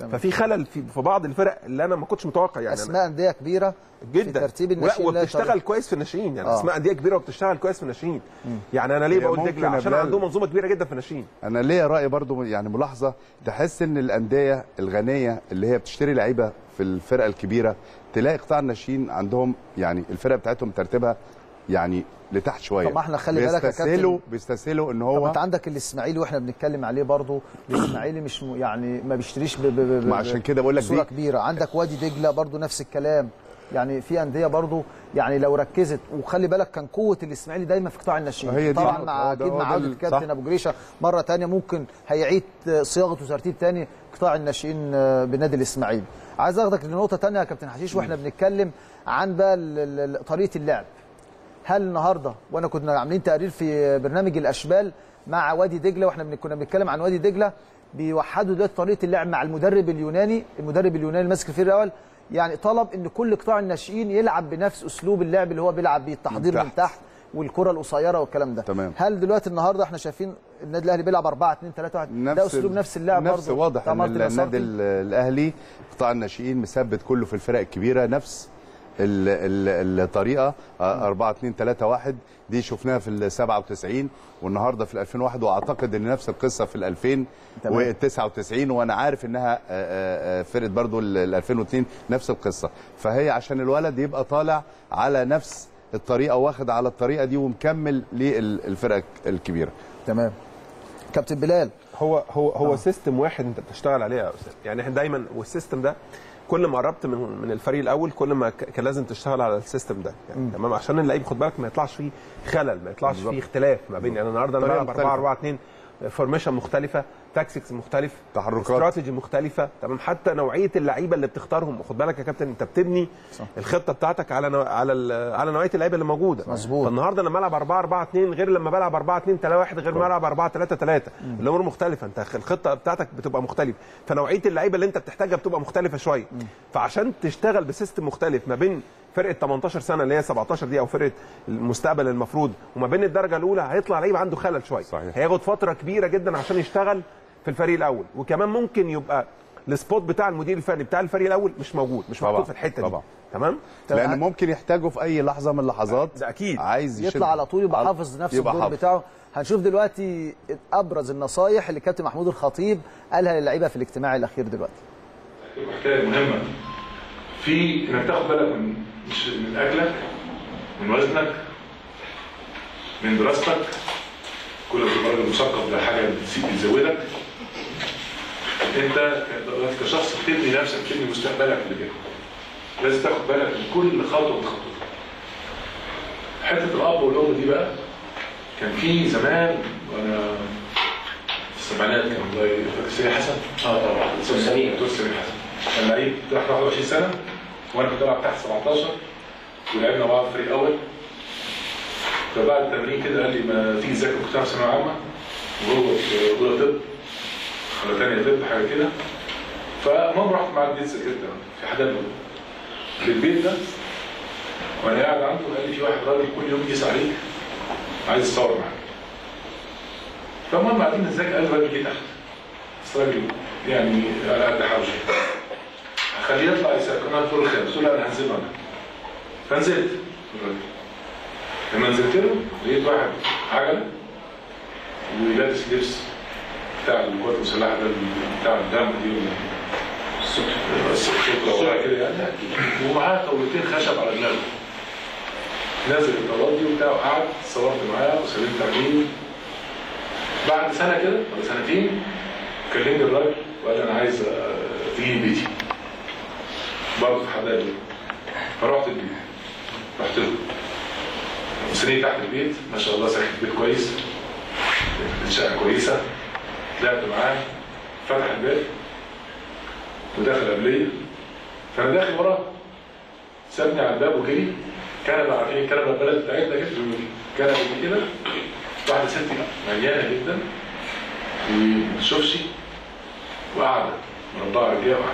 تمام. ففي خلل في في بعض الفرق اللي انا ما كنتش متوقع يعني أنا- اسماء انديه كبيره جدا في ترتيب ولا الناشئين لا وبتشتغل طريق. كويس في الناشئين يعني آه. اسماء انديه كبيره وبتشتغل كويس في الناشئين يعني انا ليه هي بقول ممكن دجله يا عشان بلال- عندهم منظومه كبيره جدا في الناشئين انا ليا راي برضو يعني ملاحظه تحس ان الانديه الغنيه اللي هي بتشتري لعيبه في الفرقه الكبيره تلاقي قطاع الناشئين عندهم يعني الفرقه بتاعتهم ترتيبها يعني لتحت شويه طب ما احنا خلي بالك يا بيستسهلوا كابتن. بيستسهلوا ان طب هو انت عندك الاسماعيلي واحنا بنتكلم عليه برضو الاسماعيلي مش م... يعني ما بيشتريش ب... ب... ب... ما عشان كده بقول لك بصوره دي- كبيره عندك وادي دجله برضو نفس الكلام يعني في انديه برضو يعني لو ركزت وخلي بالك كان قوه الاسماعيلي دايما في قطاع الناشئين هي دي طبعا هو مع ده- اكيد هو مع ده عوده ال- الكابتن صح. ابو جريشه مره ثانيه ممكن هيعيد صياغه وترتيب ثاني قطاع الناشئين بنادي الاسماعيلي عايز اخدك لنقطه ثانيه يا كابتن حشيش واحنا بنتكلم عن بقى ال- ال- ال- طريقه اللعب هل النهارده وانا كنا عاملين تقرير في برنامج الاشبال مع وادي دجله واحنا بن- كنا بنتكلم عن وادي دجله بيوحدوا دلوقتي طريقه اللعب مع المدرب اليوناني المدرب اليوناني ماسك الفريق الاول يعني طلب ان كل قطاع الناشئين يلعب بنفس اسلوب اللعب اللي هو بيلعب بيه التحضير من من تحت. تحت والكره القصيره والكلام ده تمام. هل دلوقتي النهارده احنا شايفين النادي الاهلي بيلعب 4 2 3 1 ده اسلوب ال- نفس اللعب نفس برضه واضح بتاع ان مارتن النادي نصرتي. ال- الاهلي قطاع الناشئين مثبت كله في الفرق الكبيره نفس ال ال الطريقه 4 2 3 1 دي شفناها في ال 97 والنهارده في ال 2001 واعتقد ان نفس القصه في ال 2000 تمام. وال 99 وانا عارف انها آه، آه، آه، فرقه برضو ال ال 2002 نفس القصه فهي عشان الولد يبقى طالع على نفس الطريقه واخد على الطريقه دي ومكمل للفرق الكبيره تمام كابتن بلال هو هو هو سيستم واحد انت بتشتغل عليه يا استاذ يعني احنا دايما والسيستم ده كل ما قربت من من الفريق الاول كل ما ك- كان لازم تشتغل على السيستم ده يعني تمام عشان اللعيب خد بالك ما يطلعش فيه خلل ما يطلعش فيه اختلاف ما بين يعني النهارده انا طريقة بلعب 4 مختلفة. 4 2 فورميشن مختلفه تاكسكس مختلف تحركات. استراتيجي مختلفه تمام حتى نوعيه اللعيبه اللي بتختارهم خد بالك يا كابتن انت بتبني صح. الخطه بتاعتك على نوع... على ال... على نوعيه اللعيبه اللي موجوده مظبوط. فالنهارده لما العب 4 4 2 غير لما بلعب 4 2 3 1 غير ما العب 4 3 3 الامور مختلفه انت الخطه بتاعتك بتبقى مختلفه فنوعيه اللعيبه اللي انت بتحتاجها بتبقى مختلفه شويه فعشان تشتغل بسيستم مختلف ما بين فرقه 18 سنه اللي هي 17 دي او فرقه المستقبل المفروض وما بين الدرجه الاولى هيطلع لعيب عنده خلل شويه صحيح. هياخد فتره كبيره جدا عشان يشتغل في الفريق الاول وكمان ممكن يبقى السبوت بتاع المدير الفني بتاع الفريق الاول مش موجود مش طبعاً، محطوط في الحته طبعاً. دي تمام لان ممكن يحتاجه في اي لحظه من اللحظات ده أكيد. عايز يشد. يطلع على طول يبقى على- حافظ نفس يبقى الدور حافظ. بتاعه هنشوف دلوقتي ابرز النصايح اللي كابتن محمود الخطيب قالها للعيبه في الاجتماع الاخير دلوقتي حكايه مهمه في انك تاخد بالك من مش من اكلك من وزنك من دراستك كل ما تبقى راجل مثقف ده حاجه بتزيد بتزودك انت ك- كشخص بتبني نفسك بتبني مستقبلك اللي كده لازم تاخد بالك من كل خطوه بتخطوها حته الاب والام دي بقى كان في زمان وانا في السبعينات كان الله فاكر سيدي حسن اه طبعا دكتور سمير دكتور سمير حسن كان لعيب تحت 21 سنه وانا كنت بلعب تحت 17 ولعبنا مع بعض فريق اول فبعد التمرين كده قال لي ما تيجي تذاكر كنت في ثانويه عامه وهو في اولى طب ولا ثانيه طب حاجه كده فالمهم رحت مع البيت ذاكرت في حدائق في البيت ده وانا قاعد عنده قال لي في واحد راجل كل يوم يسأل عليك عايز يتصور معاك فالمهم قاعدين نذاكر قال الراجل جه تحت بس راجل يعني على قد حاله شويه هخليه يطلع يسأل كنا الدور الخامس قلت له لا انا هنزل انا فنزلت الراجل لما نزلت له لقيت واحد عجله ولابس لبس بتاع القوات المسلحه ده بتاع الدم دي ولا السكر ولا كده يعني ومعاه طاولتين خشب على دماغه نازل الطاولات دي وبتاع وقعد صورت معاه وسلمت عليه بعد سنه كده ولا سنتين كلمني الراجل وقال لي انا عايز آه، تيجي بيتي برضه في حدائق فرحت البيت رحت له سنين تحت البيت ما شاء الله ساكن في بيت كويس شقه كويسه طلعت معاه فتح الباب ودخل قبليه فانا داخل وراه سابني على الباب وجري كنبه عارفين كنبه البلد بتاعتنا كده كنبه دي كده واحده ست مليانه جدا وما تشوفش وقاعده مربعه رجليها وقاعده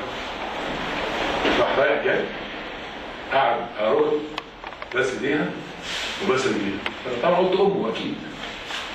راح رايح جاي قعد على ركب بس ايديها وبس رجليها فانا طبعا قلت امه اكيد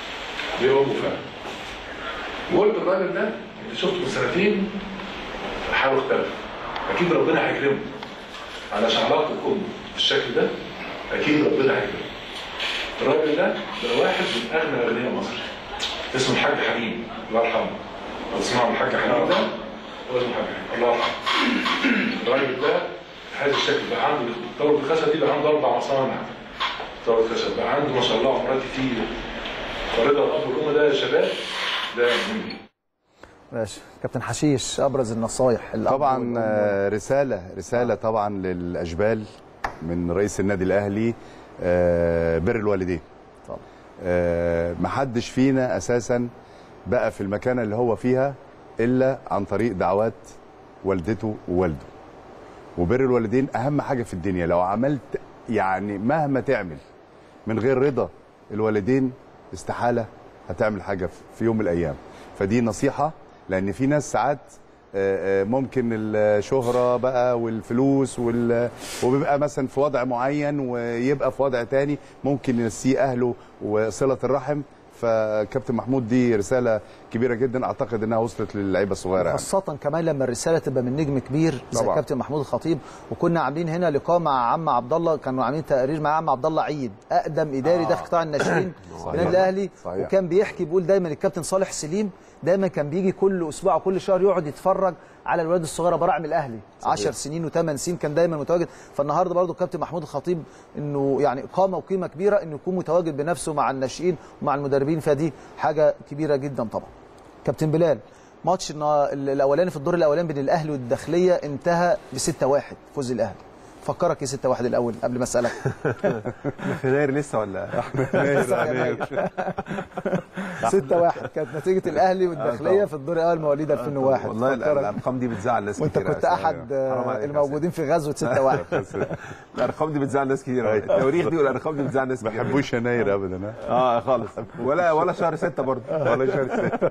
دي امه فعلا وقلت الراجل ده اللي شفته من سنتين الحال اختلف اكيد ربنا هيكرمه على علاقه امه بالشكل ده اكيد ربنا هيكرمه الراجل ده ده واحد من اغنى اغنياء مصر اسمه الحاج حليم الله يرحمه لو تسمعوا الحاج حليم ده هو اسمه الحاج حليم الله يرحمه الراجل ده هذا الشكل بقى عنده طور الخشب دي بقى عنده اربع مصانع طور الخشب بقى عنده ما شاء الله عمارات كتير فرضا الاب والام ده يا شباب ده مهم جدا ماشي كابتن حشيش ابرز النصايح الأب طبعا والأم. آه، رساله رساله طبعا للاشبال من رئيس النادي الاهلي آه، بر الوالدين طبعا. آه، محدش فينا اساسا بقى في المكانه اللي هو فيها الا عن طريق دعوات والدته ووالده وبر الوالدين اهم حاجه في الدنيا لو عملت يعني مهما تعمل من غير رضا الوالدين استحاله هتعمل حاجه في يوم من الايام فدي نصيحه لان في ناس ساعات آه، آه، ممكن الشهرة بقى والفلوس وال... وبيبقى مثلا في وضع معين ويبقى في وضع تاني ممكن ينسيه أهله وصلة الرحم فكابتن محمود دي رسالة كبيرة جدا أعتقد أنها وصلت للعيبة الصغيرة يعني. خاصة كمان لما الرسالة تبقى من نجم كبير زي طبعا. كابتن محمود الخطيب وكنا عاملين هنا لقاء مع عم عبد الله كانوا عاملين تقرير مع عم عبد الله عيد أقدم إداري داخل قطاع الناشئين في النادي الأهلي صحيح. وكان بيحكي بيقول دايما الكابتن صالح سليم دايما كان بيجي كل أسبوع وكل شهر يقعد يتفرج على الولاد الصغيرة براعم الأهلي 10 سنين و8 سنين كان دايما متواجد فالنهارده برضو الكابتن محمود الخطيب انه يعني قامه وقيمه كبيره انه يكون متواجد بنفسه مع الناشئين ومع المدربين فدي حاجه كبيره جدا طبعا كابتن بلال ماتش النا- الاولاني في الدور الاولاني بين الاهلي والداخليه انتهى ب 6-1 فوز الاهلي فكرك ايه 6-1 الاول قبل ما اسالك في يناير لسه ولا 6-1 كانت نتيجه الاهلي والداخليه في الدور الاول مواليد 2001 والله ال- فكرك. الارقام دي بتزعل ناس وانت كتير كنت أوي. احد حرام عليك يا الموجودين في غزوه 6-1 الارقام دي بتزعل ناس كتير أوي. التواريخ دي والارقام دي بتزعل ناس ما كتير بحبوش يناير أبدا ها؟ اه خالص ولا ولا شهر ستة برضه ولا شهر ستة.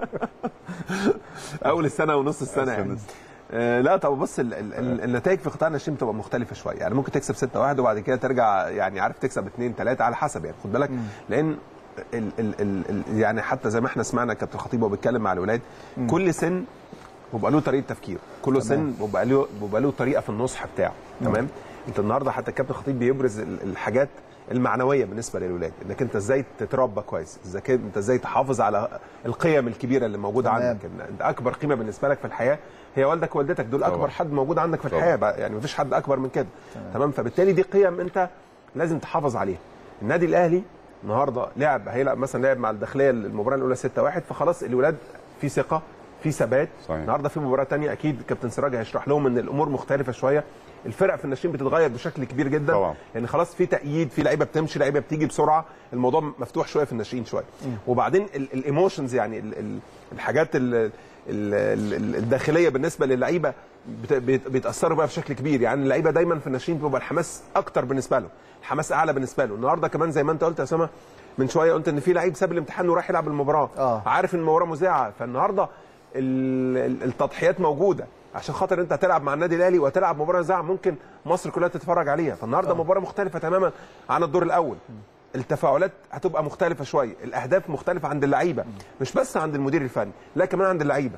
اول السنه ونص السنه يعني السنة. آه لا طب بص ال- ال- ال- النتائج في قطاع الناشئين بتبقى مختلفه شويه يعني ممكن تكسب 6 1 وبعد كده ترجع يعني عارف تكسب 2 3 على حسب يعني خد بالك لان ال ال ال ال يعني حتى زي ما احنا سمعنا كابتن خطيب وهو بيتكلم مع الولاد كل سن بيبقى له طريقه تفكير كل سن بيبقى له بيبقى له طريقه في النصح بتاعه تمام انت النهارده حتى الكابتن خطيب بيبرز ال- الحاجات المعنويه بالنسبه للولاد انك انت ازاي تتربى كويس ازاي انت ازاي تحافظ على القيم الكبيره اللي موجوده تمام. عندك إن انت اكبر قيمه بالنسبه لك في الحياه هي والدك ووالدتك دول طبعا. اكبر حد موجود عندك في طبعا. الحياه بقى يعني مفيش حد اكبر من كده تمام فبالتالي دي قيم انت لازم تحافظ عليها النادي الاهلي النهارده لعب هيلعب مثلا لعب مع الداخليه المباراه الاولى 6 1 فخلاص الولاد في ثقه في ثبات صحيح. النهارده في مباراه تانية اكيد كابتن سراج هيشرح لهم ان الامور مختلفه شويه الفرق في الناشئين بتتغير بشكل كبير جدا طبعا. يعني خلاص في تأييد في لعيبه بتمشي لعيبه بتيجي بسرعه الموضوع مفتوح شويه في الناشئين شويه وبعدين الايموشنز يعني ال ال الحاجات ال ال ال الداخليه بالنسبه للعيبه بت- بيت- بيتاثروا بقى بشكل كبير يعني اللعيبه دايما في الناشئين بيبقى الحماس اكتر بالنسبه له الحماس اعلى بالنسبه له النهارده كمان زي ما انت قلت يا اسامه من شويه قلت ان في لعيب ساب الامتحان وراح يلعب المباراه آه. عارف ان المباراه مذاعه فالنهارده ال- ال- التضحيات موجوده عشان خاطر انت هتلعب مع النادي الاهلي وهتلعب مباراه مذاعه ممكن مصر كلها تتفرج عليها فالنهارده مباراه مختلفه تماما عن الدور الاول التفاعلات هتبقى مختلفه شويه الاهداف مختلفه عند اللعيبه مش بس عند المدير الفني لا كمان عند اللعيبه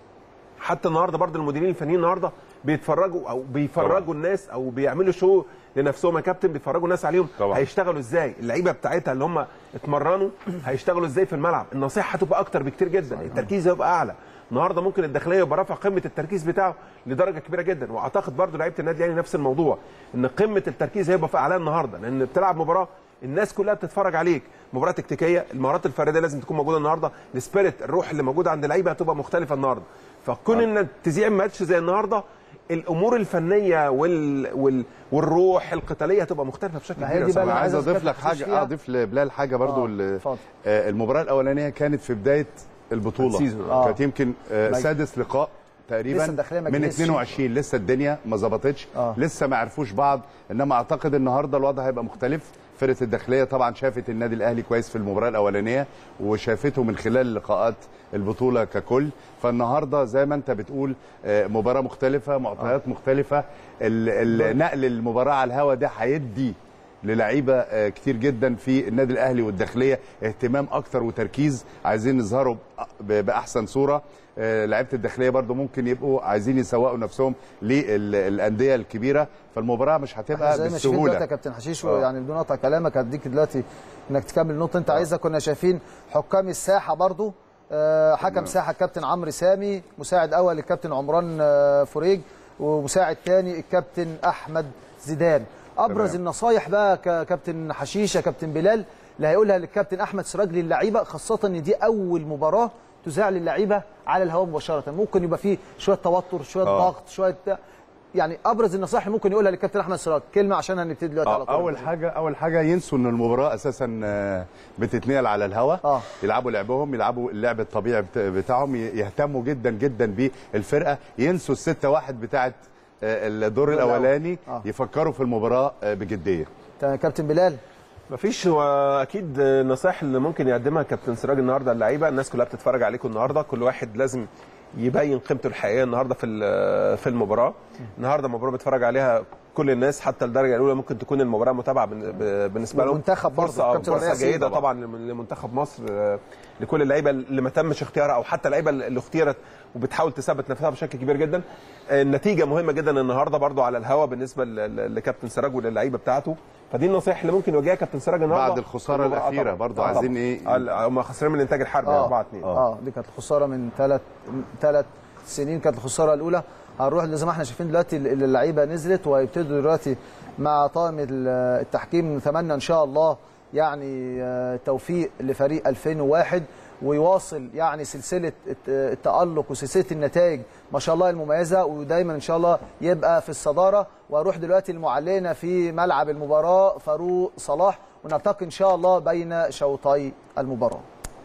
حتى النهارده برضه المديرين الفنيين النهارده بيتفرجوا او بيفرجوا طبعا. الناس او بيعملوا شو لنفسهم يا كابتن بيفرجوا الناس عليهم طبعا. هيشتغلوا ازاي اللعيبه بتاعتها اللي هم اتمرنوا هيشتغلوا ازاي في الملعب النصيحه هتبقى اكتر بكتير جدا التركيز هيبقى اعلى النهارده ممكن الداخليه يبقى رافع قمه التركيز بتاعه لدرجه كبيره جدا واعتقد برضه لعيبه النادي الاهلي نفس الموضوع ان قمه التركيز هيبقى في اعلى النهارده لان بتلعب مباراه الناس كلها بتتفرج عليك مباراه تكتيكيه المهارات الفرديه لازم تكون موجوده النهارده السبيريت الروح اللي موجوده عند اللعيبه هتبقى مختلفه النهارده فكون ان تذيع ماتش زي النهارده الامور الفنيه وال... وال... والروح القتاليه هتبقى مختلفه بشكل ما هي كبير دي يا بقى أسامة. اللي عايز عايز اضيف لك أذكرك حاجه فيها. اضيف لبلال حاجه برضو آه، ال- اتفضل. آه، المباراه الاولانيه كانت في بدايه البطوله السيزون، آه. كانت يمكن آه، ما- سادس لقاء تقريبا لسه الداخلية ما من جهزش. 22 لسه الدنيا ما ظبطتش آه. لسه ما عرفوش بعض انما اعتقد النهارده الوضع هيبقى مختلف فرقه الداخليه طبعا شافت النادي الاهلي كويس في المباراه الاولانيه وشافته من خلال لقاءات البطوله ككل فالنهارده زي ما انت بتقول آه، مباراه مختلفه معطيات مختلفه ال- ال- نقل المباراه على الهوا ده هيدي للعيبه آه، كتير جدا في النادي الاهلي والداخليه اهتمام اكتر وتركيز عايزين يظهروا ب- باحسن صوره آه، لعيبه الداخليه برضو ممكن يبقوا عايزين يسوقوا نفسهم للانديه الكبيره فالمباراه مش هتبقى زي ما شايفين دلوقتي يا بالسهوله كابتن حشيش آه. يعني بدون قطع كلامك هديك دلوقتي انك تكمل النقطه انت عايزها كنا شايفين حكام الساحه برضو آه، حكم ساحه الكابتن عمرو سامي مساعد اول الكابتن عمران آه، فريج ومساعد ثاني الكابتن احمد زيدان ابرز تمام. النصايح بقى ككابتن حشيشه كابتن بلال اللي هيقولها للكابتن احمد سراج للعيبه خاصه ان دي اول مباراه تذاع للعيبه على الهواء مباشره ممكن يبقى فيه شويه توتر شويه آه. ضغط شويه يعني ابرز النصائح اللي ممكن يقولها للكابتن احمد سراج كلمه عشان هنبتدي دلوقتي على آه، طول اول حاجه اول حاجه ينسوا ان المباراه اساسا آه، بتتنقل على الهواء آه. يلعبوا لعبهم يلعبوا اللعب الطبيعي بت- بتاعهم ي- يهتموا جدا جدا بالفرقه ينسوا الستة واحد بتاعه آه، الدور الأول. الاولاني آه. يفكروا في المباراه آه، بجديه تمام، كابتن بلال مفيش هو اكيد النصائح اللي ممكن يقدمها كابتن سراج النهارده اللعيبه الناس كلها بتتفرج عليكم النهارده كل واحد لازم يبين قيمته الحقيقيه النهارده في ال- في المباراه النهارده مباراه بيتفرج عليها كل الناس حتى الدرجه الاولى ممكن تكون المباراه متابعه بن- ب- بالنسبه لهم والمنتخب برضه، فرصه كابتن فرصه رئاسي جيده طبعاً. طبعا لم- لمنتخب مصر آه، لكل اللعيبه اللي ما تمش اختيارها او حتى اللعيبه اللي اختيرت وبتحاول تثبت نفسها بشكل كبير جدا آه، النتيجه مهمه جدا النهارده برضو على الهوا بالنسبه ل- ل- لكابتن سراج وللعيبه بتاعته فدي النصائح اللي ممكن يواجهها كابتن سراج النهارده بعد الخسارة في المباراة الأخيرة طبعاً. برضو آه عايزين طبعاً. إيه؟ آه، هم خسرانين من الانتاج الحربي 4 2 اه دي كانت الخساره من ثلاث ثلاث سنين كانت الخساره الاولى هنروح زي ما احنا شايفين دلوقتي ال- اللعيبه نزلت وهيبتدوا دلوقتي مع طاقم ال- التحكيم نتمنى ان شاء الله يعني آه، توفيق لفريق 2001 ويواصل يعني سلسله الت- التالق وسلسله النتائج ما شاء الله المميزه ودايما ان شاء الله يبقى في الصداره واروح دلوقتي المعلنه في ملعب المباراه فاروق صلاح ونلتقي ان شاء الله بين شوطي المباراه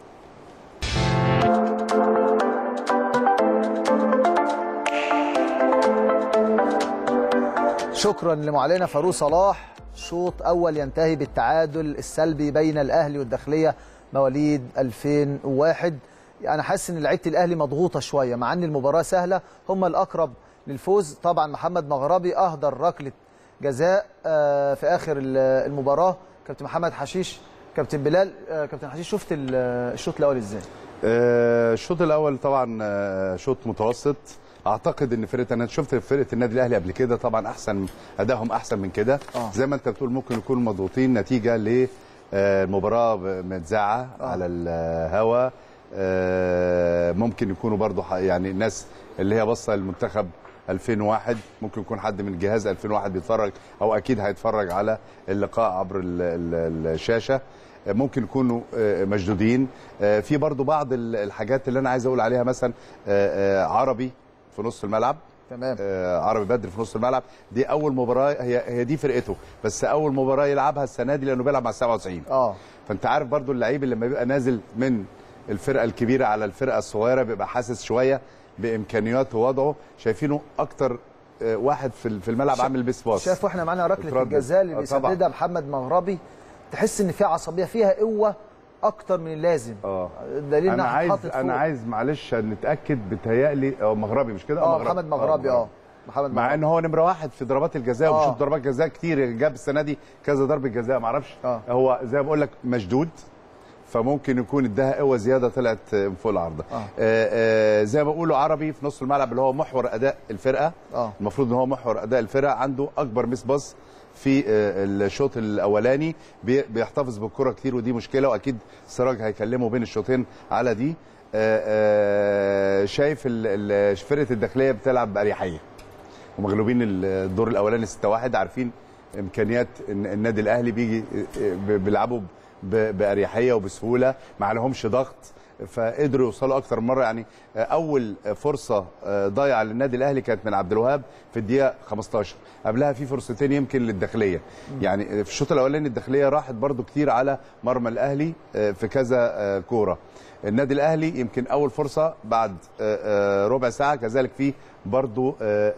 شكرا لمعلنا فاروق صلاح شوط اول ينتهي بالتعادل السلبي بين الاهلي والداخليه مواليد 2001 انا حاسس ان لعيبه الاهلي مضغوطه شويه مع ان المباراه سهله هم الاقرب للفوز طبعا محمد مغربي اهدر ركله جزاء آه، في اخر ال- المباراه كابتن محمد حشيش كابتن بلال آه، كابتن حشيش شفت ال- الشوط الاول ازاي آه، الشوط الاول طبعا آه، شوط متوسط اعتقد ان فرقه انا شفت فرقه النادي الاهلي قبل كده طبعا احسن ادائهم احسن من كده آه. زي ما انت بتقول ممكن يكونوا مضغوطين نتيجه للمباراه متذاعه على الهواء آه، ممكن يكونوا برضو ح- يعني الناس اللي هي باصه للمنتخب 2001 ممكن يكون حد من جهاز 2001 بيتفرج او اكيد هيتفرج على اللقاء عبر ال- ال- الشاشه ممكن يكونوا آه، مشدودين آه، في برضو بعض ال- الحاجات اللي انا عايز اقول عليها مثلا آه، آه، عربي في نص الملعب تمام آه، عربي بدر في نص الملعب دي اول مباراه هي هي دي فرقته بس اول مباراه يلعبها السنه دي لانه بيلعب مع 97 اه فانت عارف برضو اللعيب اللي لما بيبقى نازل من الفرقه الكبيره على الفرقه الصغيره بيبقى حاسس شويه بامكانياته ووضعه شايفينه اكتر آه، واحد في في الملعب عامل بيس باص شايف واحنا معانا ركله اتردد. الجزاء اللي آه، طبعاً. بيسددها محمد مغربي تحس ان فيها عصبيه فيها قوه اكتر من اللازم اه دليل انا انها عايز اتحطت انا فوق. عايز معلش نتاكد بتهيألي اه مغربي مش كده اه محمد مغربي اه محمد مع مغربي ان هو نمره واحد في ضربات الجزاء آه. وبيشوط ضربات جزاء كتير جاب السنه دي كذا ضربه جزاء ما اعرفش آه. هو زي ما بقول لك مشدود فممكن يكون اداها قوه زياده طلعت من فوق العارضه آه. آه. آه زي ما بقولوا عربي في نص الملعب اللي هو محور اداء الفرقه آه. المفروض ان هو محور اداء الفرقه عنده اكبر ميس باص في آه، الشوط الاولاني بي- بيحتفظ بالكره كتير ودي مشكله واكيد سراج هيكلمه بين الشوطين على دي آه، آه، شايف ال- ال- فرقه الداخليه بتلعب باريحيه ومغلوبين الدور الاولاني 6-1 عارفين امكانيات الن- النادي الاهلي بيجي ب- بيلعبوا ب- باريحيه وبسهوله ما عليهمش ضغط فقدروا يوصلوا اكتر من مره يعني اول فرصه ضايعه للنادي الاهلي كانت من عبد الوهاب في الدقيقه 15 قبلها في فرصتين يمكن للداخليه يعني في الشوط الاولاني الداخليه راحت برضو كتير على مرمى الاهلي في كذا كوره النادي الاهلي يمكن اول فرصه بعد ربع ساعه كذلك في برضو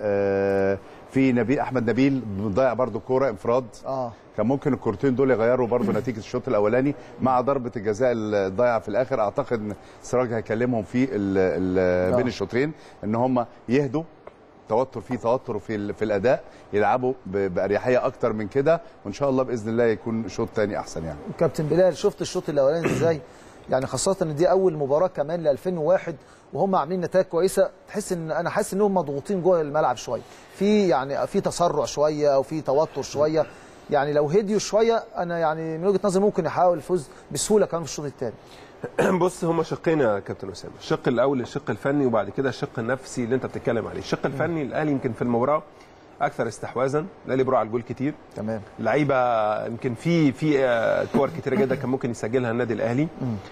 في نبيل احمد نبيل ضيع برضو كوره انفراد اه كان ممكن الكورتين دول يغيروا برضو نتيجه الشوط الاولاني مع ضربه الجزاء الضايعه في الاخر اعتقد ان سراج هيكلمهم في ال ال بين الشوطين ان هم يهدوا توتر في توتر في ال- في الاداء يلعبوا ب- باريحيه اكتر من كده وان شاء الله باذن الله يكون شوط تاني احسن يعني كابتن بلال شفت الشوط الاولاني ازاي يعني خاصه ان دي اول مباراه كمان ل 2001 وهم عاملين نتائج كويسه تحس ان انا حاسس انهم مضغوطين جوه الملعب شويه في يعني في تسرع شويه او في توتر شويه يعني لو هديوا شويه انا يعني من وجهه نظري ممكن يحاول الفوز بسهوله كمان في الشوط الثاني بص هما شقين يا كابتن اسامه الشق الاول الشق الفني وبعد كده الشق النفسي اللي انت بتتكلم عليه الشق الفني الاهلي يمكن في المباراه اكثر استحواذا الاهلي بيروح على الجول كتير تمام لعيبه يمكن في في آه، كور كتيره جدا كان ممكن يسجلها النادي الاهلي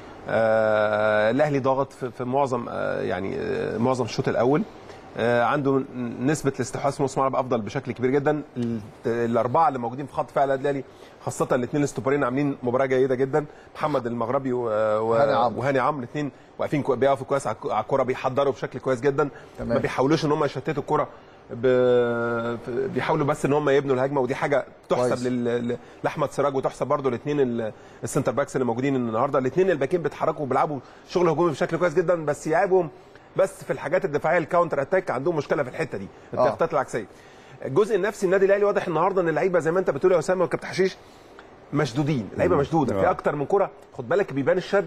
آه الاهلي ضغط في, في معظم آه يعني آه معظم الشوط الاول آه عنده نسبه الاستحواذ في نص الملعب افضل بشكل كبير جدا ال- الاربعه اللي موجودين في خط فعل النادي الاهلي خاصه الاثنين الاستوبرين عاملين مباراه جيده جدا محمد المغربي و- و- وهاني عمرو. وهاني عمرو الاثنين واقفين كو- بيقفوا كويس على الك- على الكوره بيحضروا بشكل كويس جدا تمام. ما بيحاولوش ان هم يشتتوا الكوره ب... بيحاولوا بس ان هم يبنوا الهجمه ودي حاجه كويس. تحسب لل... ل- لاحمد سراج وتحسب برضه الاثنين السنتر باكس اللي موجودين النهارده الاثنين الباكين بيتحركوا وبيلعبوا شغل هجومي بشكل كويس جدا بس يعيبهم بس في الحاجات الدفاعيه الكاونتر اتاك عندهم مشكله في الحته دي التغطيات العكسيه الجزء النفسي النادي الاهلي واضح النهارده ان اللعيبه زي ما انت بتقول يا اسامه وكابتن حشيش مشدودين اللعيبه مشدوده في آه. اكتر من كره خد بالك بيبان الشد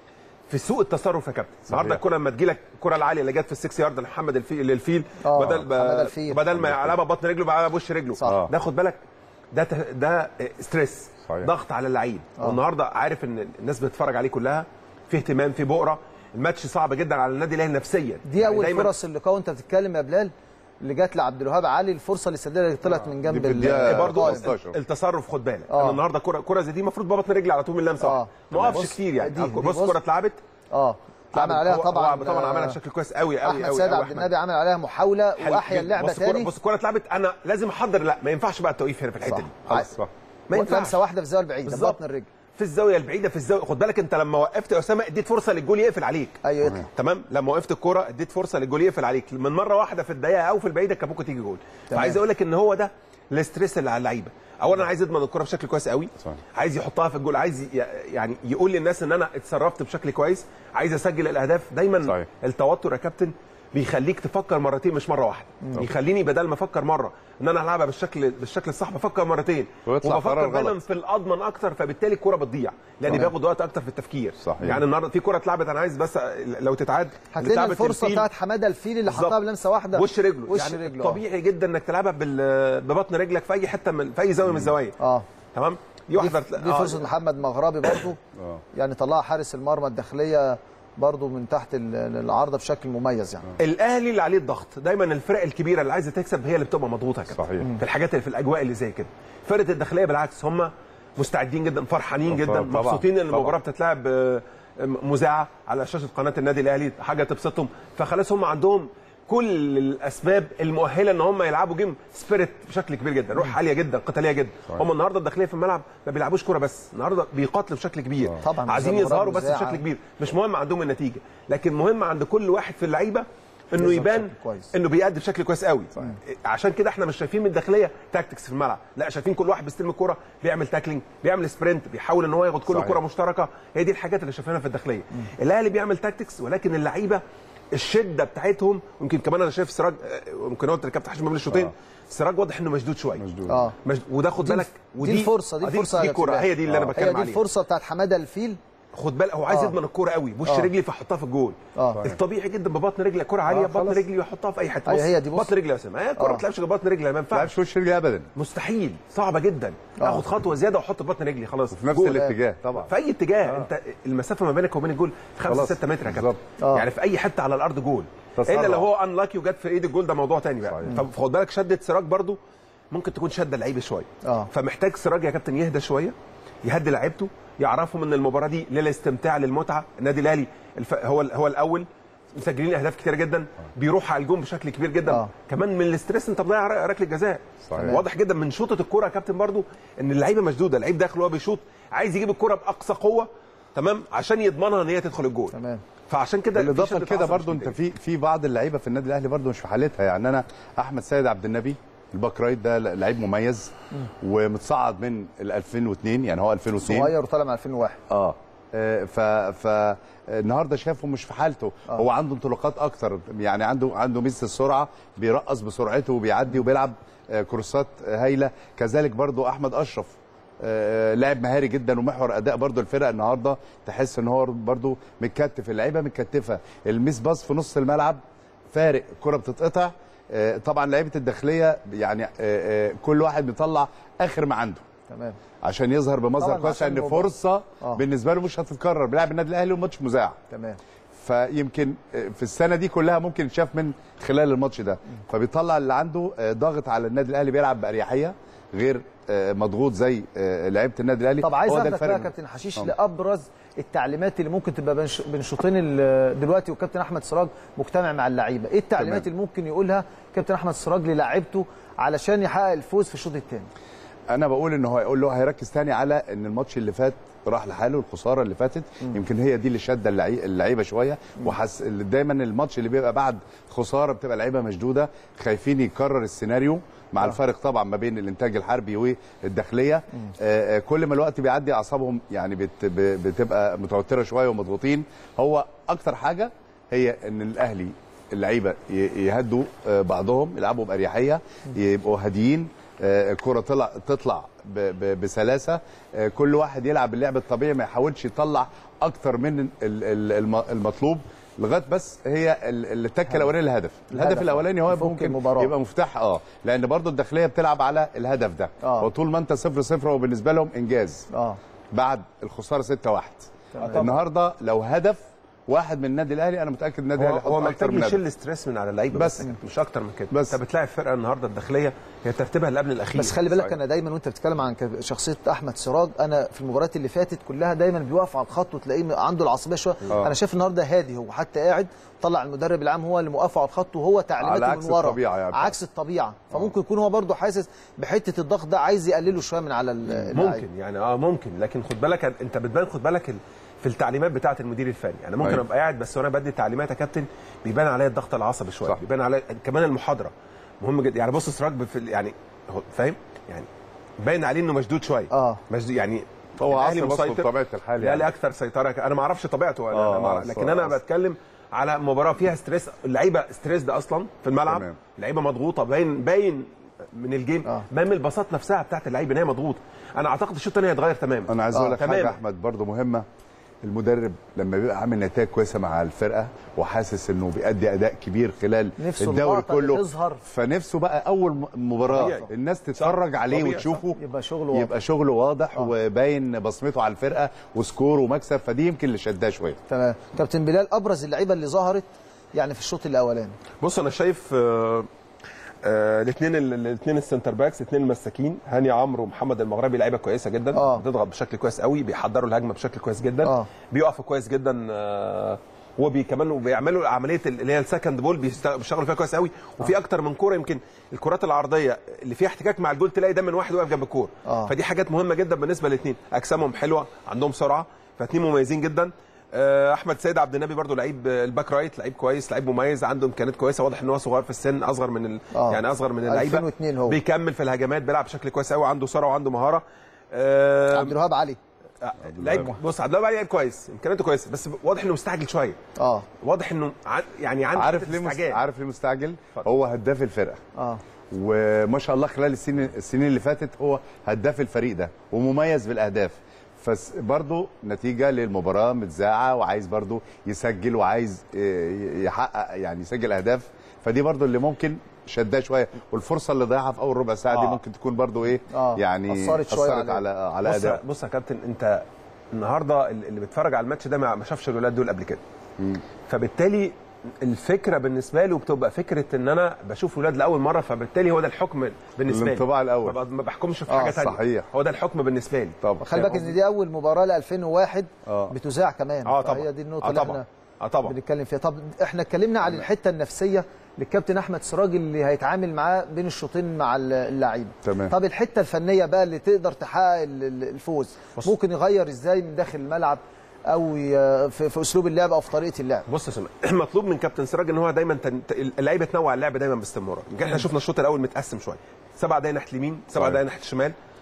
في سوء التصرف يا كابتن النهارده الكره لما تجي لك الكره العاليه اللي جت في السكس يارد لمحمد الفيل للفيل آه، بدل محمد الفيل. بدل ما يلعبها بطن رجله بقى بوش رجله صح. ده خد بالك ده ت- ده ستريس صحيح. ضغط على اللعيب والنهارده عارف ان الناس بتتفرج عليه كلها في اهتمام في بؤره الماتش صعب جدا على النادي الاهلي نفسيا دي يعني اول دايماً- فرص اللقاء وانت بتتكلم يا بلال اللي جت لعبد الوهاب علي الفرصه اللي سددها اللي طلعت من جنب دي في ال- الدقيقة برضه القائم. 15. التصرف خد بالك آه. أنا النهارده كره كره زي دي المفروض ببطن رجلي على طول من لمسه آه. واحده ما وقفش بص، كتير يعني دي- دي بص بص. كره اتلعبت اه عمل عليها هو- طبعا هو طبعا عملها بشكل كويس قوي قوي احمد قوي سيد قوي عبد النبي عمل عليها محاوله حلو واحيا جدا. اللعبه بص الكرة- تاني بص الكره اتلعبت انا لازم احضر لا ما ينفعش بقى التوقيف هنا في الحته دي خلاص صح ما ينفعش لمسه واحده في الزاويه البعيده بالظبط. بطن الرجل في الزاويه البعيده في الزاويه خد بالك انت لما وقفت يا اسامه اديت فرصه للجول يقفل عليك ايوه يطلع. تمام لما وقفت الكوره اديت فرصه للجول يقفل عليك من مره واحده في الدقيقه او في البعيده كان ممكن تيجي جول فعايز اقول لك ان هو ده الاستريس اللي على اللعيبه اولا عايز يضمن الكوره بشكل كويس قوي صح. عايز يحطها في الجول عايز ي- يعني يقول للناس ان انا اتصرفت بشكل كويس عايز اسجل الاهداف دايما صحيح. التوتر يا كابتن بيخليك تفكر مرتين مش مره واحده يخليني بدل ما افكر مره ان انا هلعبها بالشكل بالشكل الصح بفكر مرتين ويطلع وبفكر قرار دايما غلط. في الاضمن اكتر فبالتالي الكوره بتضيع لان تمام. بياخد وقت اكتر في التفكير صحيح. يعني النهارده في كوره اتلعبت انا عايز بس لو تتعاد هات اللي لنا اتلعبت الفرصه للفيل بتاعت حماده الفيل اللي بالظبط. حطها بلمسه واحده وش رجله وش يعني رجله آه. طبيعي جدا انك تلعبها بال- ببطن رجلك في اي حته من في اي زاويه من الزوايا اه تمام دي دي, واحده دي فرصه محمد مغربي برضو آه. يعني طلعها حارس المرمى الداخليه برضو من تحت ال- العارضه بشكل مميز يعني الاهلي اللي عليه الضغط دايما الفرق الكبيره اللي عايزه تكسب هي اللي بتبقى مضغوطه يا كابتن. صحيح. في الحاجات اللي في الاجواء اللي زي كده فرقه الداخليه بالعكس هم مستعدين جدا فرحانين جدا طبعاً، مبسوطين ان طبعاً. المباراه بتتلعب آه، مذاعه على شاشه قناه النادي الاهلي حاجه تبسطهم فخلاص هم عندهم كل الاسباب المؤهله ان هم يلعبوا جيم سبيريت بشكل كبير جدا روح عاليه جدا قتاليه جدا هم النهارده الداخليه في الملعب ما بيلعبوش كوره بس النهارده بيقاتلوا بشكل كبير طبعاً، عايزين زي مباراة يظهروا بس مذاعة. بشكل كبير مش مهم عندهم النتيجه لكن مهم عند كل واحد في اللعيبه انه يظهر يبان بشكل كويس. انه بيأدي بشكل كويس قوي عشان كده احنا مش شايفين من الداخليه تاكتكس في الملعب لا شايفين كل واحد بيستلم الكوره بيعمل تاكلينج بيعمل سبرنت بيحاول ان هو ياخد كل صحيح. كوره مشتركه هي دي الحاجات اللي شايفينها في الداخليه الاهلي بيعمل تاكتكس ولكن اللعيبه الشده بتاعتهم يمكن كمان انا شايف سراج آه، يمكن قلت للكابتن حشيش بين الشوطين سراج واضح انه مشدود شويه مشدود. اه مشدود. وده خد دي- بالك دي الفرصه دي آه، الفرصه دي يا الكوره كابتن هي دي اللي انا هي بتكلم دي عليها الفرصه بتاعت حماده الفيل خد بالك هو عايز آه. يضمن الكوره قوي بوش آه. رجلي فيحطها في الجول اه الطبيعي جدا ببطن رجلي كوره عاليه آه، ببطن خلاص. رجلي يحطها في اي حته أيوة بص، هي دي، بص. بطن رجلي يا اسامه هي الكوره آه. ما تلعبش ببطن رجلي ما ما ينفعش لعبش وش رجلي ابدا مستحيل صعبه جدا آه. اخد خطوه زياده واحط بطن رجلي خلاص في نفس جول. الاتجاه طبعا في اي اتجاه آه. انت المسافه ما بينك وبين الجول 5 خلاص. 6 متر يا كابتن بالظبط. آه. يعني في اي حته على الارض جول تسرع. الا لو هو انلاكي وجت في ايد الجول ده موضوع تاني بقى صحيح. فخد بالك شده سراج برضو ممكن تكون شده لعيب شويه آه. فمحتاج سراج يا كابتن يهدى شويه يهدي لعيبته يعرفهم ان المباراه دي للاستمتاع للمتعه النادي الاهلي الف... هو هو الاول مسجلين اهداف كتيره جدا بيروح على الجون بشكل كبير جدا آه. كمان من الاستريس انت مضيع ر- ركله جزاء صحيح. واضح جدا من شوطه الكوره يا كابتن برضو ان اللعيبه مشدوده اللعيب داخل وهو بيشوط عايز يجيب الكوره باقصى قوه تمام عشان يضمنها ان هي تدخل الجول تمام فعشان كده في بالاضافه شدة لكده عصب برضو مش انت محتاج. في في بعض اللعيبه في النادي الاهلي برضو مش في حالتها يعني انا احمد سيد عبد النبي الباك رايت ده لعيب مميز ومتصعد من ال 2002 يعني هو 2002 صغير وطالع من 2001 اه آه، ف ف النهارده شافه مش في حالته آه. هو عنده انطلاقات اكتر يعني عنده عنده ميزه السرعه بيرقص بسرعته وبيعدي وبيلعب آه، كروسات هايله كذلك برضو احمد اشرف آه، لاعب مهاري جدا ومحور اداء برضو الفرق النهارده تحس ان هو برضو متكتف اللعيبه متكتفه الميس باص في نص الملعب فارق الكره بتتقطع آه، طبعا لعيبه الداخليه يعني آه، آه، كل واحد بيطلع اخر ما عنده تمام عشان يظهر بمظهر طبعاً كويس عشان ان المباراة. فرصه آه. بالنسبه له مش هتتكرر بيلعب النادي الاهلي والماتش مذاع تمام فيمكن في السنه دي كلها ممكن يتشاف من خلال الماتش ده فبيطلع اللي عنده آه، ضاغط على النادي الاهلي بيلعب باريحيه غير آه، مضغوط زي آه، لعيبه النادي الاهلي طب عايز هو ده اخدك بقى الفرق يا كابتن حشيش آه. لابرز التعليمات اللي ممكن تبقى بين ش- بين شوطين ال- دلوقتي والكابتن احمد سراج مجتمع مع اللعيبه ايه التعليمات تمام. اللي ممكن يقولها كابتن احمد سراج للاعيبته علشان يحقق الفوز في الشوط الثاني انا بقول ان هو هيقول له هيركز تاني على ان الماتش اللي فات راح لحاله الخساره اللي فاتت يمكن هي دي اللي شاده اللعي- اللعيبه شويه وحس اللي دايما الماتش اللي بيبقى بعد خساره بتبقى اللعيبه مشدوده خايفين يكرر السيناريو مع الفارق طبعا ما بين الانتاج الحربي والداخليه آه آه، كل ما الوقت بيعدي اعصابهم يعني بت ب- بتبقى متوتره شويه ومضغوطين هو اكتر حاجه هي ان الاهلي اللعيبه ي- يهدوا آه، بعضهم يلعبوا باريحيه يبقوا هاديين آه، الكره طلع تطلع ب- ب- بسلاسه آه، كل واحد يلعب اللعب الطبيعي ما يحاولش يطلع اكتر من ال- ال- الم- المطلوب لغايه بس هي ال- التكه الاولانيه الهدف الهدف، الهدف الاولاني هو يفك ممكن المباراة. يبقى مفتاح اه لان برضو الداخليه بتلعب على الهدف ده آه. وطول ما انت صفر صفر هو بالنسبه لهم انجاز اه بعد الخساره 6 1 تمام. النهارده لو هدف واحد من النادي الاهلي انا متاكد النادي هو, الاهلي هو هيحط اكتر محتاج من هدف يشيل ستريس من على اللعيبه بس. بس, مش اكتر من كده بس. انت بتلاعب فرقه النهارده الداخليه هي ترتيبها اللي قبل الاخير بس خلي بالك انا دايما وانت بتتكلم عن ك- شخصيه احمد سراج انا في المباريات اللي فاتت كلها دايما بيقف على الخط وتلاقيه عنده العصبيه شويه آه. انا شايف النهارده هادي هو حتى قاعد طلع المدرب العام هو اللي موقفه على الخط وهو على تعليماته عكس من ورا الطبيعة يعني. عكس الطبيعه فممكن يكون هو برضه حاسس بحته الضغط ده عايز يقلله شويه من على ال- اللعيبة. ممكن يعني اه ممكن لكن خد بالك انت بتبان خد بالك ال- في التعليمات بتاعه المدير الفني انا ممكن أيوة. ابقى قاعد بس وانا بدي تعليمات يا كابتن بيبان عليا الضغط العصبي شويه صح. بيبان عليا كمان المحاضره مهم جدا يعني بص سراج في ال- يعني هو فاهم يعني باين عليه انه مشدود شويه آه. مشدود يعني هو الأهلي عصر بص مسيطر. بطبيعه الحال لا يعني لا اكثر سيطره انا ما اعرفش طبيعته انا, آه، أنا ما آه، أعرف. لكن انا صح. بتكلم على مباراه فيها ستريس اللعيبه ستريس ده اصلا في الملعب تمام. اللعيبه مضغوطه باين باين من الجيم آه. باين من البساط نفسها بتاعت اللعيبه ان هي مضغوطه انا اعتقد الشوط الثاني هيتغير تماما انا عايز آه، اقول لك حاجه تمام. احمد برضو مهمه المدرب لما بيبقى عامل نتائج كويسه مع الفرقه وحاسس انه بيأدي اداء كبير خلال نفسه الدوري اللقطة اللي كله تظهر. فنفسه بقى اول م- مباراه طبيعي. الناس تتفرج عليه طبيعي، وتشوفه يبقى شغله واضح. يبقى شغله واضح وباين بصمته على الفرقه وسكور ومكسب فدي يمكن اللي شدها شويه تمام كابتن بلال ابرز اللعيبه اللي ظهرت يعني في الشوط الاولاني بص انا شايف الاثنين الاثنين السنتر باكس الاثنين المساكين هاني عمرو ومحمد المغربي لعيبه كويسه جدا آه. بتضغط بشكل كويس قوي بيحضروا الهجمه بشكل كويس جدا آه. بيقفوا كويس جدا آه، وبي كمان وبيعملوا عمليه اللي هي السكند بول بيشتغ- بيشتغلوا فيها كويس قوي وفي اكتر من كوره يمكن الكرات العرضيه اللي فيها احتكاك مع الجول تلاقي دايما واحد واقف جنب الكوره آه. فدي حاجات مهمه جدا بالنسبه للاثنين اجسامهم حلوه عندهم سرعه فاثنين مميزين جدا آه، احمد سيد عبد النبي برضو لعيب آه، الباك رايت لعيب كويس لعيب مميز عنده امكانيات كويسه واضح ان هو صغير في السن اصغر من ال... آه. يعني اصغر من اللعيبه 2002 هو. بيكمل في الهجمات بيلعب بشكل كويس قوي عنده سرعه وعنده مهاره آه، عبد الوهاب علي آه، لعيب بص عبد الوهاب علي لعيب كويس امكانياته كويسه بس واضح انه مستعجل شويه اه واضح انه عن يعني عنده عارف حتة ليه مست... استعجال. عارف ليه مستعجل اتفضل. هو هداف الفرقه اه وما شاء الله خلال السنين السنين اللي فاتت هو هداف الفريق ده ومميز بالاهداف فبرضه نتيجه للمباراه متذاعه وعايز برضه يسجل وعايز آه، يحقق يعني يسجل اهداف فدي برضه اللي ممكن شداه شويه والفرصه اللي ضيعها في اول ربع ساعه دي آه. ممكن تكون برضه ايه آه، يعني أثرت شوية اثرت عليه. على على بص اداء بص يا كابتن انت النهارده اللي بيتفرج على الماتش ده ما ما شافش الولاد دول قبل كده فبالتالي الفكره بالنسبه له بتبقى فكره ان انا بشوف ولاد لاول مره فبالتالي هو ده الحكم بالنسبه لي الانطباع الأول. ما ب- ما بحكمش في آه، حاجه ثانيه صحيح. هو ده الحكم بالنسبه لي طبعا خلي بالك ان دي اول مباراه ل 2001 آه. بتذاع كمان اه طبعا هي دي النقطه اه اللي طبعا احنا اه طبعا بنتكلم فيها طب احنا اتكلمنا عن الحته النفسيه للكابتن احمد سراج اللي هيتعامل معاه بين الشوطين مع اللعيبه تمام. طب الحته الفنيه بقى اللي تقدر تحقق ال- ال- الفوز بص. ممكن يغير ازاي من داخل الملعب او ي- في, في اسلوب اللعب او في طريقه اللعب بص يا سلام مطلوب من كابتن سراج ان هو دايما تن... اللعيبه تنوع اللعب دايما باستمرار يمكن احنا شفنا الشوط الاول متقسم شويه سبعه دقايق ناحيه اليمين سبعه صحيح. دقايق ناحيه الشمال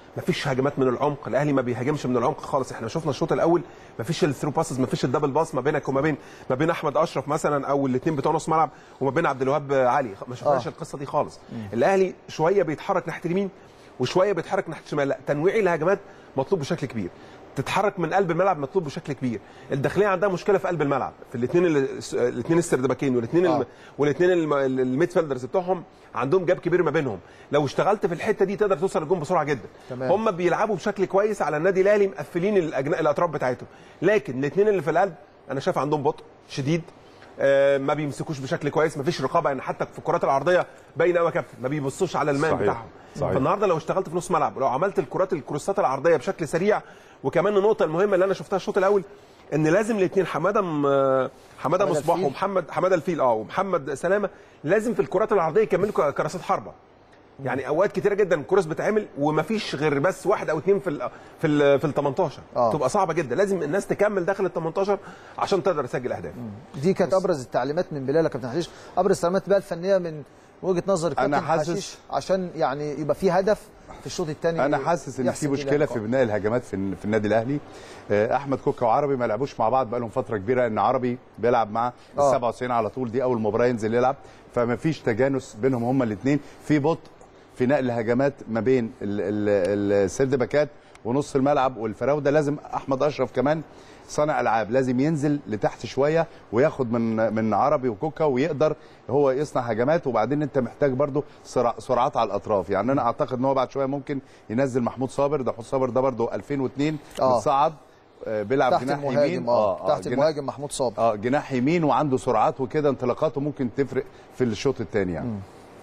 مفيش هجمات من العمق الاهلي ما بيهاجمش من العمق خالص احنا شفنا الشوط الاول مفيش الثرو باسز مفيش الدبل باس ما بينك وما بين ما بين احمد اشرف مثلا او الاثنين بتوع نص ملعب وما بين عبد الوهاب علي ما شفناش آه. القصه دي خالص الاهلي شويه بيتحرك ناحيه اليمين وشويه بيتحرك ناحيه الشمال لا تنويع الهجمات مطلوب بشكل كبير تتحرك من قلب الملعب مطلوب بشكل كبير الداخليه عندها مشكله في قلب الملعب في الاثنين الاثنين السردباكين والاثنين آه. آه. والاثنين الميد فيلدرز بتوعهم عندهم جاب كبير ما بينهم لو اشتغلت في الحته دي تقدر توصل الجون بسرعه جدا تمام. هم بيلعبوا بشكل كويس على النادي الاهلي مقفلين الأجنا... الاطراف بتاعتهم لكن الاثنين اللي في القلب انا شايف عندهم بطء شديد آه، ما بيمسكوش بشكل كويس ما فيش رقابه يعني حتى في الكرات العرضيه باينه قوي يا كابتن ما بيبصوش على المان صحيح. بتاعهم صحيح. فالنهارده لو اشتغلت في نص ملعب لو عملت الكرات الكروسات العرضيه بشكل سريع وكمان النقطه المهمه اللي انا شفتها الشوط الاول ان لازم الاثنين حماده م... حماده حمادة مصباح الفيل. ومحمد حماده الفيل اه ومحمد سلامه لازم في الكرات العرضيه يكملوا ك- كراسات حربه يعني اوقات كتيره جدا الكروس بتعمل ومفيش غير بس واحد او اثنين في ال في ال في ال 18 آه. تبقى صعبه جدا لازم الناس تكمل داخل ال 18 عشان تقدر تسجل اهداف دي كانت ابرز التعليمات من بلال يا كابتن حشيش ابرز التعليمات بقى الفنيه من وجهه نظر أنا الكابتن حاسس- حشيش عشان يعني يبقى في هدف في الشوط الثاني انا حاسس ان في مشكله في بناء الهجمات في, في النادي الاهلي آه، احمد كوكا وعربي ما لعبوش مع بعض بقالهم فتره كبيره ان عربي بيلعب مع ال آه. 97 على طول دي اول مباراه ينزل يلعب فما فيش تجانس بينهم هما الاثنين في بطء في نقل الهجمات ما بين ال- ال- السرد باكات ونص الملعب والفراوده لازم احمد اشرف كمان صانع العاب لازم ينزل لتحت شويه وياخد من من عربي وكوكا ويقدر هو يصنع هجمات وبعدين انت محتاج برضو سرع سرعات على الاطراف يعني انا اعتقد ان هو بعد شويه ممكن ينزل محمود صابر ده محمود صابر ده برضو 2002 آه. متصعد آه، بيلعب تحت جناح المهاجم يمين اه تحت جناح- المهاجم محمود صابر اه جناح يمين وعنده سرعات وكده انطلاقاته ممكن تفرق في الشوط الثاني يعني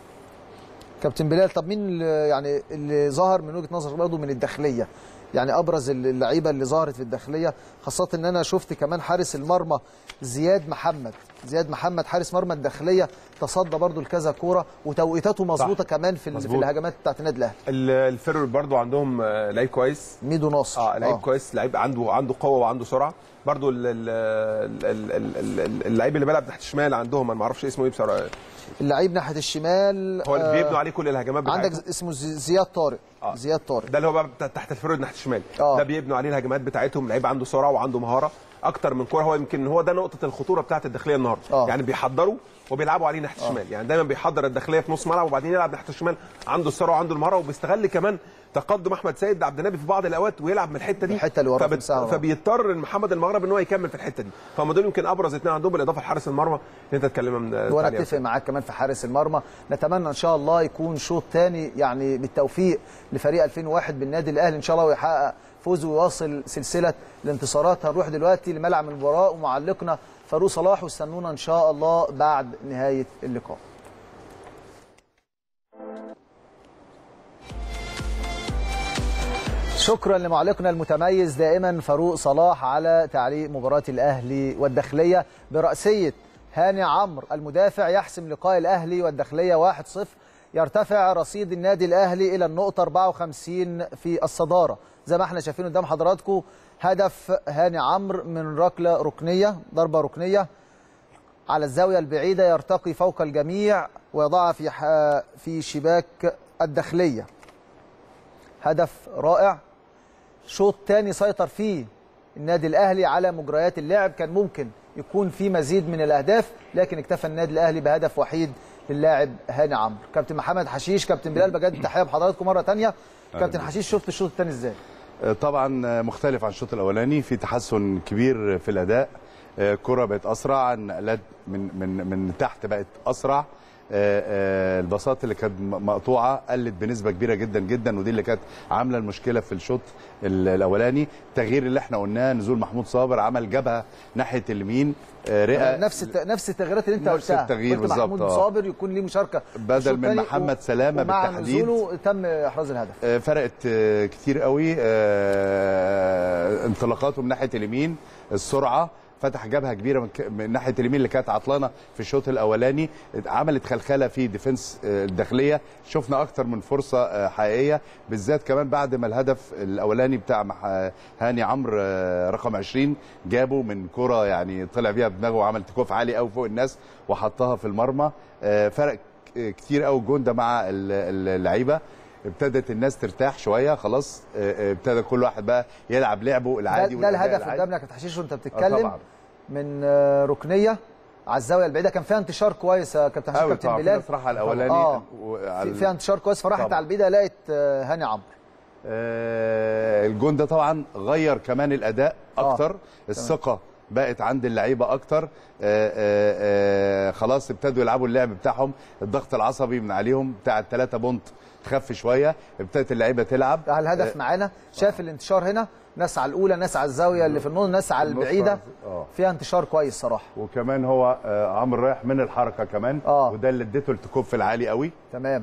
كابتن بلال طب مين اللي يعني اللي ظهر من وجهه نظر برضه من الداخليه يعني ابرز اللعيبه اللي ظهرت في الداخليه خاصه ان انا شفت كمان حارس المرمى زياد محمد زياد محمد حارس مرمى الداخليه تصدى برضه لكذا كوره وتوقيتاته مظبوطه كمان في, ال- في مظبوط. الهجمات بتاعت النادي الاهلي ال- الفيرور برضو عندهم آه، لعيب كويس ميدو ناصر اه لعيب كويس لعيب عنده عنده قوه وعنده سرعه برضو ال- ال- ال- ال- ال- ال- اللعيب اللي بيلعب تحت الشمال عندهم انا ما اعرفش اسمه ايه بصراحه اللعيب ناحيه الشمال هو اللي آه، بيبنوا عليه كل الهجمات عندك بتاعتهم اسمه زي- زياد طارق آه. زياد طارق ده اللي هو بقى بتاع- تحت الفيرود ناحيه الشمال آه. ده بيبنوا عليه الهجمات بتاعتهم لعيب عنده سرعه وعنده مهاره اكتر من كوره هو يمكن هو ده نقطه الخطوره بتاعت الداخليه النهارده آه. يعني بيحضروا وبيلعبوا عليه ناحيه الشمال يعني دايما بيحضر الداخليه في نص ملعب وبعدين يلعب ناحيه الشمال عنده السرعه وعنده المهاره وبيستغل كمان تقدم احمد سيد عبد النبي في بعض الاوقات ويلعب من الحته دي الحتة اللي ورا في فبت... المساحة ورا. فبيضطر محمد المغرب ان هو يكمل في الحته دي فهم دول يمكن ابرز اثنين عندهم بالاضافه لحارس المرمى اللي انت اتكلمنا من وانا تعليق. اتفق معاك كمان في حارس المرمى نتمنى ان شاء الله يكون شوط ثاني يعني بالتوفيق لفريق 2001 بالنادي الاهلي ان شاء الله ويحقق فوز ويواصل سلسله الانتصارات هنروح دلوقتي لملعب المباراه ومعلقنا فاروق صلاح واستنونا ان شاء الله بعد نهايه اللقاء شكرا لمعلقنا المتميز دائما فاروق صلاح على تعليق مباراة الأهلي والداخلية برأسية هاني عمرو المدافع يحسم لقاء الأهلي والداخلية 1-0 يرتفع رصيد النادي الأهلي إلى النقطة 54 في الصدارة زي ما احنا شايفين قدام حضراتكم هدف هاني عمرو من ركلة ركنية ضربة ركنية على الزاوية البعيدة يرتقي فوق الجميع ويضعها في ح- في شباك الداخلية هدف رائع شوط تاني سيطر فيه النادي الاهلي على مجريات اللعب كان ممكن يكون في مزيد من الاهداف لكن اكتفى النادي الاهلي بهدف وحيد للاعب هاني عمرو كابتن محمد حشيش كابتن بلال بجد تحيه بحضراتكم مره تانية كابتن حشيش شفت الشوط الثاني ازاي آه، طبعا مختلف عن الشوط الاولاني في تحسن كبير في الاداء آه، الكره بقت اسرع النقلات من من من تحت بقت اسرع آه، آه، الباصات اللي كانت م- مقطوعه قلت بنسبه كبيره جدا جدا ودي اللي كانت عامله المشكله في الشوط ال- الاولاني التغيير اللي احنا قلناه نزول محمود صابر عمل جبهه ناحيه اليمين آه، رئه نفس الت... نفس التغييرات اللي انت نفس قلتها التغيير قلت بالظبط، محمود آه. صابر يكون ليه مشاركه في بدل الشوط من التاني محمد سلامة ومع بالتحديد. نزوله تم احراز الهدف آه، فرقت آه، كتير قوي آه، انطلاقاته من ناحيه اليمين السرعه فتح جبهه كبيره من, ك- من ناحيه اليمين اللي كانت عطلانه في الشوط الاولاني عملت خلخله في ديفنس آه، الداخليه شفنا اكتر من فرصه آه، حقيقيه بالذات كمان بعد ما الهدف الاولاني بتاع مح- هاني عمرو آه، رقم 20 جابه من كره يعني طلع بيها بدماغه وعمل تكوف عالي قوي فوق الناس وحطها في المرمى آه، فرق ك- كتير قوي الجون ده مع ال- ال- اللعيبه ابتدت الناس ترتاح شويه خلاص آه، آه، ابتدى كل واحد بقى يلعب لعبه ده, العادي ده والأداء الهدف العادي. قدامنا يا كابتن حشيش وانت آه، بتتكلم طبعا من آه، ركنيه على الزاويه البعيده كان فيها انتشار كويس يا كابتن حشيش قوي كابتن طبعا في بلال ناس راح على الاولاني آه. وعلى- في- فيها انتشار كويس فراحت طبعا. على البعيده لقت آه، هاني عمرو آه، الجون ده طبعا غير كمان الاداء آه، اكتر الثقه بقت عند اللعيبه اكتر آه، آه، آه، خلاص ابتدوا يلعبوا اللعب بتاعهم الضغط العصبي من عليهم بتاع الثلاثه بونت خف شويه ابتدت اللعيبه تلعب ده الهدف معانا شاف الانتشار هنا ناس على الاولى ناس على الزاويه اللي في النص ناس على النص البعيده اه فيها انتشار كويس صراحه وكمان هو آه، عمرو رايح من الحركه كمان آه. وده اللي اديته التكوف العالي قوي تمام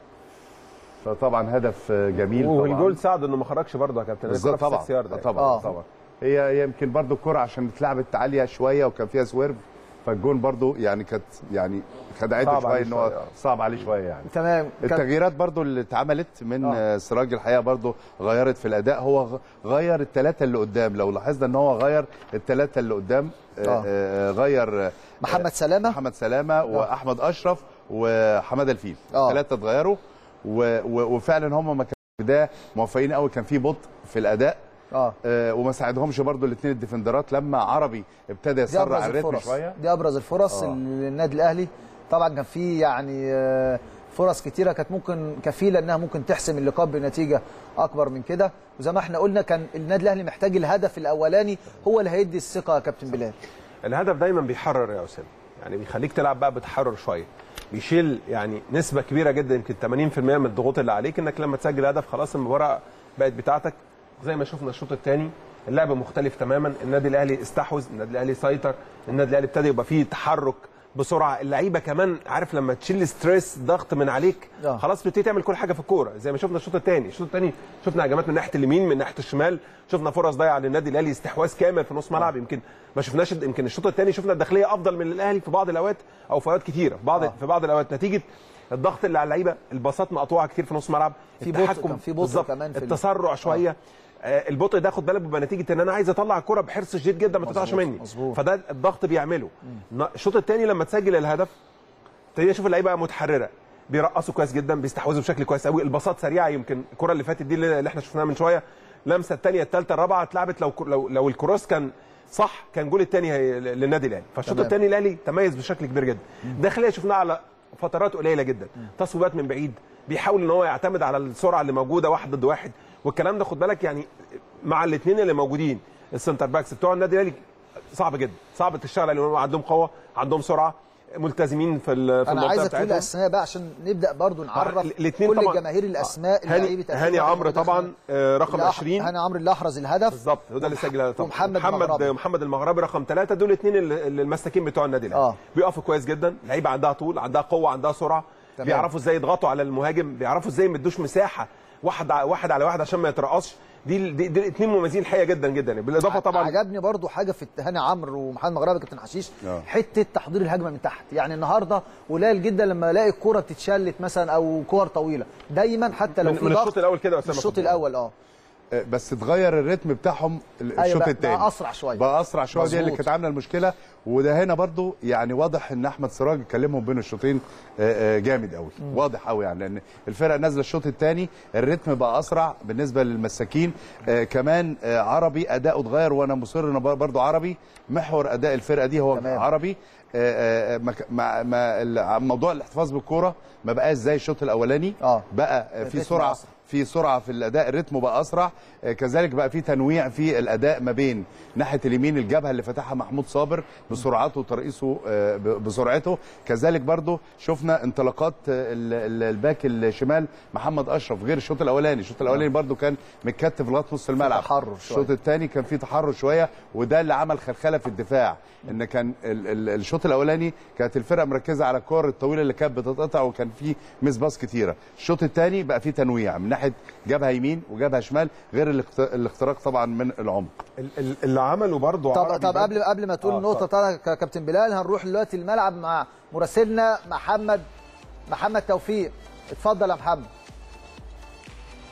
فطبعا هدف آه، جميل طبعا والجول ساعده انه ما خرجش برضه يا كابتن بالظبط الكرة في طبعا الست يارد يعني. طبعا آه. طبعا هي هي يمكن برضو الكرة عشان اتلعبت عاليه شويه وكان فيها سويرف فالجون برضو يعني كانت يعني خدعته صعب شويه عليه ان هو شوية، آه. صعب عليه شويه يعني تمام كان- التغييرات برضو اللي اتعملت من آه. آه. سراج الحقيقه برضو غيرت في الاداء هو غ- غير الثلاثه اللي قدام لو لاحظنا ان هو غير الثلاثه اللي قدام آه. آه. آه غير آه، محمد سلامه محمد سلامه واحمد اشرف وحماده الفيل آه. الثلاثه اتغيروا و... و... وفعلا هم ما كانوا في البدايه موفقين قوي كان في بطء في الاداء اه آه وما ساعدهمش برضو الاثنين الديفندرات لما عربي ابتدى دي يسرع ابرز الريتم الفرص شويه دي ابرز الفرص آه. اللي للنادي الاهلي طبعا كان في يعني آه، فرص كتيره كانت ممكن كفيله انها ممكن تحسم اللقاء بنتيجه اكبر من كده وزي ما احنا قلنا كان النادي الاهلي محتاج الهدف الاولاني هو اللي هيدي الثقه يا كابتن بلال الهدف دايما بيحرر يا اسامه يعني بيخليك تلعب بقى بتحرر شويه بيشيل يعني نسبه كبيره جدا يمكن 80% من الضغوط اللي عليك انك لما تسجل هدف خلاص المباراه بقت بتاعتك زي ما شفنا الشوط الثاني اللعب مختلف تماما النادي الاهلي استحوذ النادي الاهلي سيطر النادي الاهلي ابتدى يبقى فيه تحرك بسرعه اللعيبه كمان عارف لما تشيل ستريس ضغط من عليك آه. خلاص بتبتدي تعمل كل حاجه في الكوره زي ما شفنا الشوط الثاني الشوط الثاني شفنا هجمات من ناحيه اليمين من ناحيه الشمال شفنا فرص ضايعه للنادي الاهلي استحواذ كامل في نص ملعب يمكن ما شفناش يمكن الشوط الثاني شفنا الداخليه افضل من الاهلي في بعض الاوقات او في اوقات كتيره في بعض آه. في بعض الاوقات نتيجه الضغط اللي على اللعيبه الباصات مقطوعه كتير في نص ملعب في بطء، كان في بطء بالظبط، كمان في ال- التسرع شويه آه. البطء ده خد بالك بيبقى نتيجه ان انا عايز اطلع الكره بحرص شديد جدا ما تقطعش مظبوط، مني مظبوط. فده الضغط بيعمله ن- الشوط الثاني لما تسجل الهدف ابتدينا نشوف اللعيبه متحرره بيرقصوا كويس جدا بيستحوذوا بشكل كويس قوي الباصات سريعه يمكن الكره اللي فاتت دي اللي اللي احنا شفناها من شويه لمسه الثانيه الثالثه الرابعه اتلعبت لو لو لو الكروس كان صح كان جول الثاني للنادي الاهلي فالشوط تمام. الثاني الاهلي تميز بشكل كبير جدا داخليه شفناها على فترات قليله جدا تصويبات من بعيد بيحاول ان هو يعتمد على السرعه اللي موجوده واحد ضد واحد والكلام ده خد بالك يعني مع الاثنين اللي موجودين السنتر باكس بتوع النادي الاهلي صعب جدا صعب تشتغل عليهم عندهم قوه عندهم سرعه ملتزمين في ال- في انا المنطقه عايزك تقول بتاعتهم اسماء بقى عشان نبدا برضو نعرف الاتنين كل طبعاً. الجماهير الاسماء هاني اللعيبه هاني عمرو طبعا آه، رقم اللي أح- 20 هاني عمرو اللي احرز الهدف بالظبط هو ده اللي سجل طبعا ومحمد محمد المغربي. محمد المغربي رقم ثلاثة دول الاثنين المساكين بتوع النادي الاهلي آه. بيقفوا كويس جدا لعيبه عندها طول عندها قوه عندها سرعه تمام. بيعرفوا ازاي يضغطوا على المهاجم بيعرفوا ازاي ما يدوش مساحه واحد ع- واحد على واحد عشان ما يترقصش دي دي, دي الاثنين مميزين الحقيقه جدا جدا بالاضافه طبعا عجبني برضو حاجه في هاني عمرو ومحمد مغربي كابتن حشيش آه. حته تحضير الهجمه من تحت يعني النهارده قليل جدا لما الاقي الكره بتتشلت مثلا او كور طويله دايما حتى لو من- في من ضغط الشوط الأول كده يا من أسامة الشوط خد بالك. الاول اه آه، بس اتغير الريتم بتاعهم ال- أيوة الشوط بقى- الثاني بقى أسرع شوية. بقى اسرع شويه دي اللي مظبوط. كانت عامله المشكله وده هنا برضو يعني واضح ان احمد سراج كلمهم بين الشوطين آه، آه، جامد قوي واضح قوي يعني لان الفرقه نازله الشوط الثاني الريتم بقى اسرع بالنسبه للمساكين آه، كمان آه، عربي اداؤه اتغير وانا مصر ان برضو عربي محور اداء الفرقه دي هو تمام. عربي آه، آه، ما ك- ما ما ال- موضوع الاحتفاظ بالكوره ما بقاش زي الشوط الاولاني آه. بقى في الريتم سرعه أسرع. في سرعه في الاداء الريتم بقى اسرع آه، كذلك بقى في تنويع في الاداء ما بين ناحيه اليمين الجبهه اللي فتحها محمود صابر بسرعته وترقيصه آه، ب- بسرعته كذلك برضو شفنا انطلاقات آه، ال- ال- الباك الشمال محمد اشرف غير الشوط الاولاني الشوط الاولاني برضو كان متكتف لغايه نص الملعب تحرر شوية. الشوط الثاني كان في تحرر شويه وده اللي عمل خلخله في الدفاع ان كان ال- ال- الشوط الاولاني كانت الفرقه مركزه على الكور الطويله اللي كانت بتتقطع وكان في مس باص كتيره الشوط الثاني بقى في تنويع من ناحيه جبهه يمين وجبهه شمال غير الاخت- الاختراق طبعا من العمق ال- ال- اللي عمله برضه طب عربي طب برضه- قبل قبل ما تقول آه، النقطه بتاعتك يا كابتن بلال هنروح دلوقتي الملعب مع مراسلنا محمد محمد توفيق اتفضل يا محمد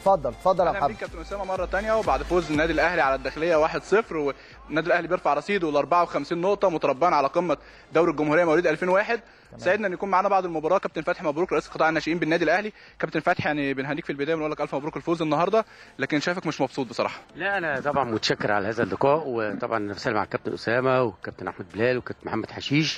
اتفضل اتفضل يا اهلا محمد بيك كابتن اسامه مره تانية وبعد فوز النادي الاهلي على الداخليه 1-0 والنادي الاهلي بيرفع رصيده ل 54 نقطه متربعا على قمه دوري الجمهوريه مواليد 2001 سعدنا ان يكون معانا بعد المباراه كابتن فتحي مبروك رئيس قطاع الناشئين بالنادي الاهلي كابتن فتحي يعني بنهنيك في البدايه بنقول لك الف مبروك الفوز النهارده لكن شايفك مش مبسوط بصراحه لا انا طبعا متشكر على هذا اللقاء وطبعا انا بسلم على الكابتن اسامه والكابتن احمد بلال والكابتن محمد حشيش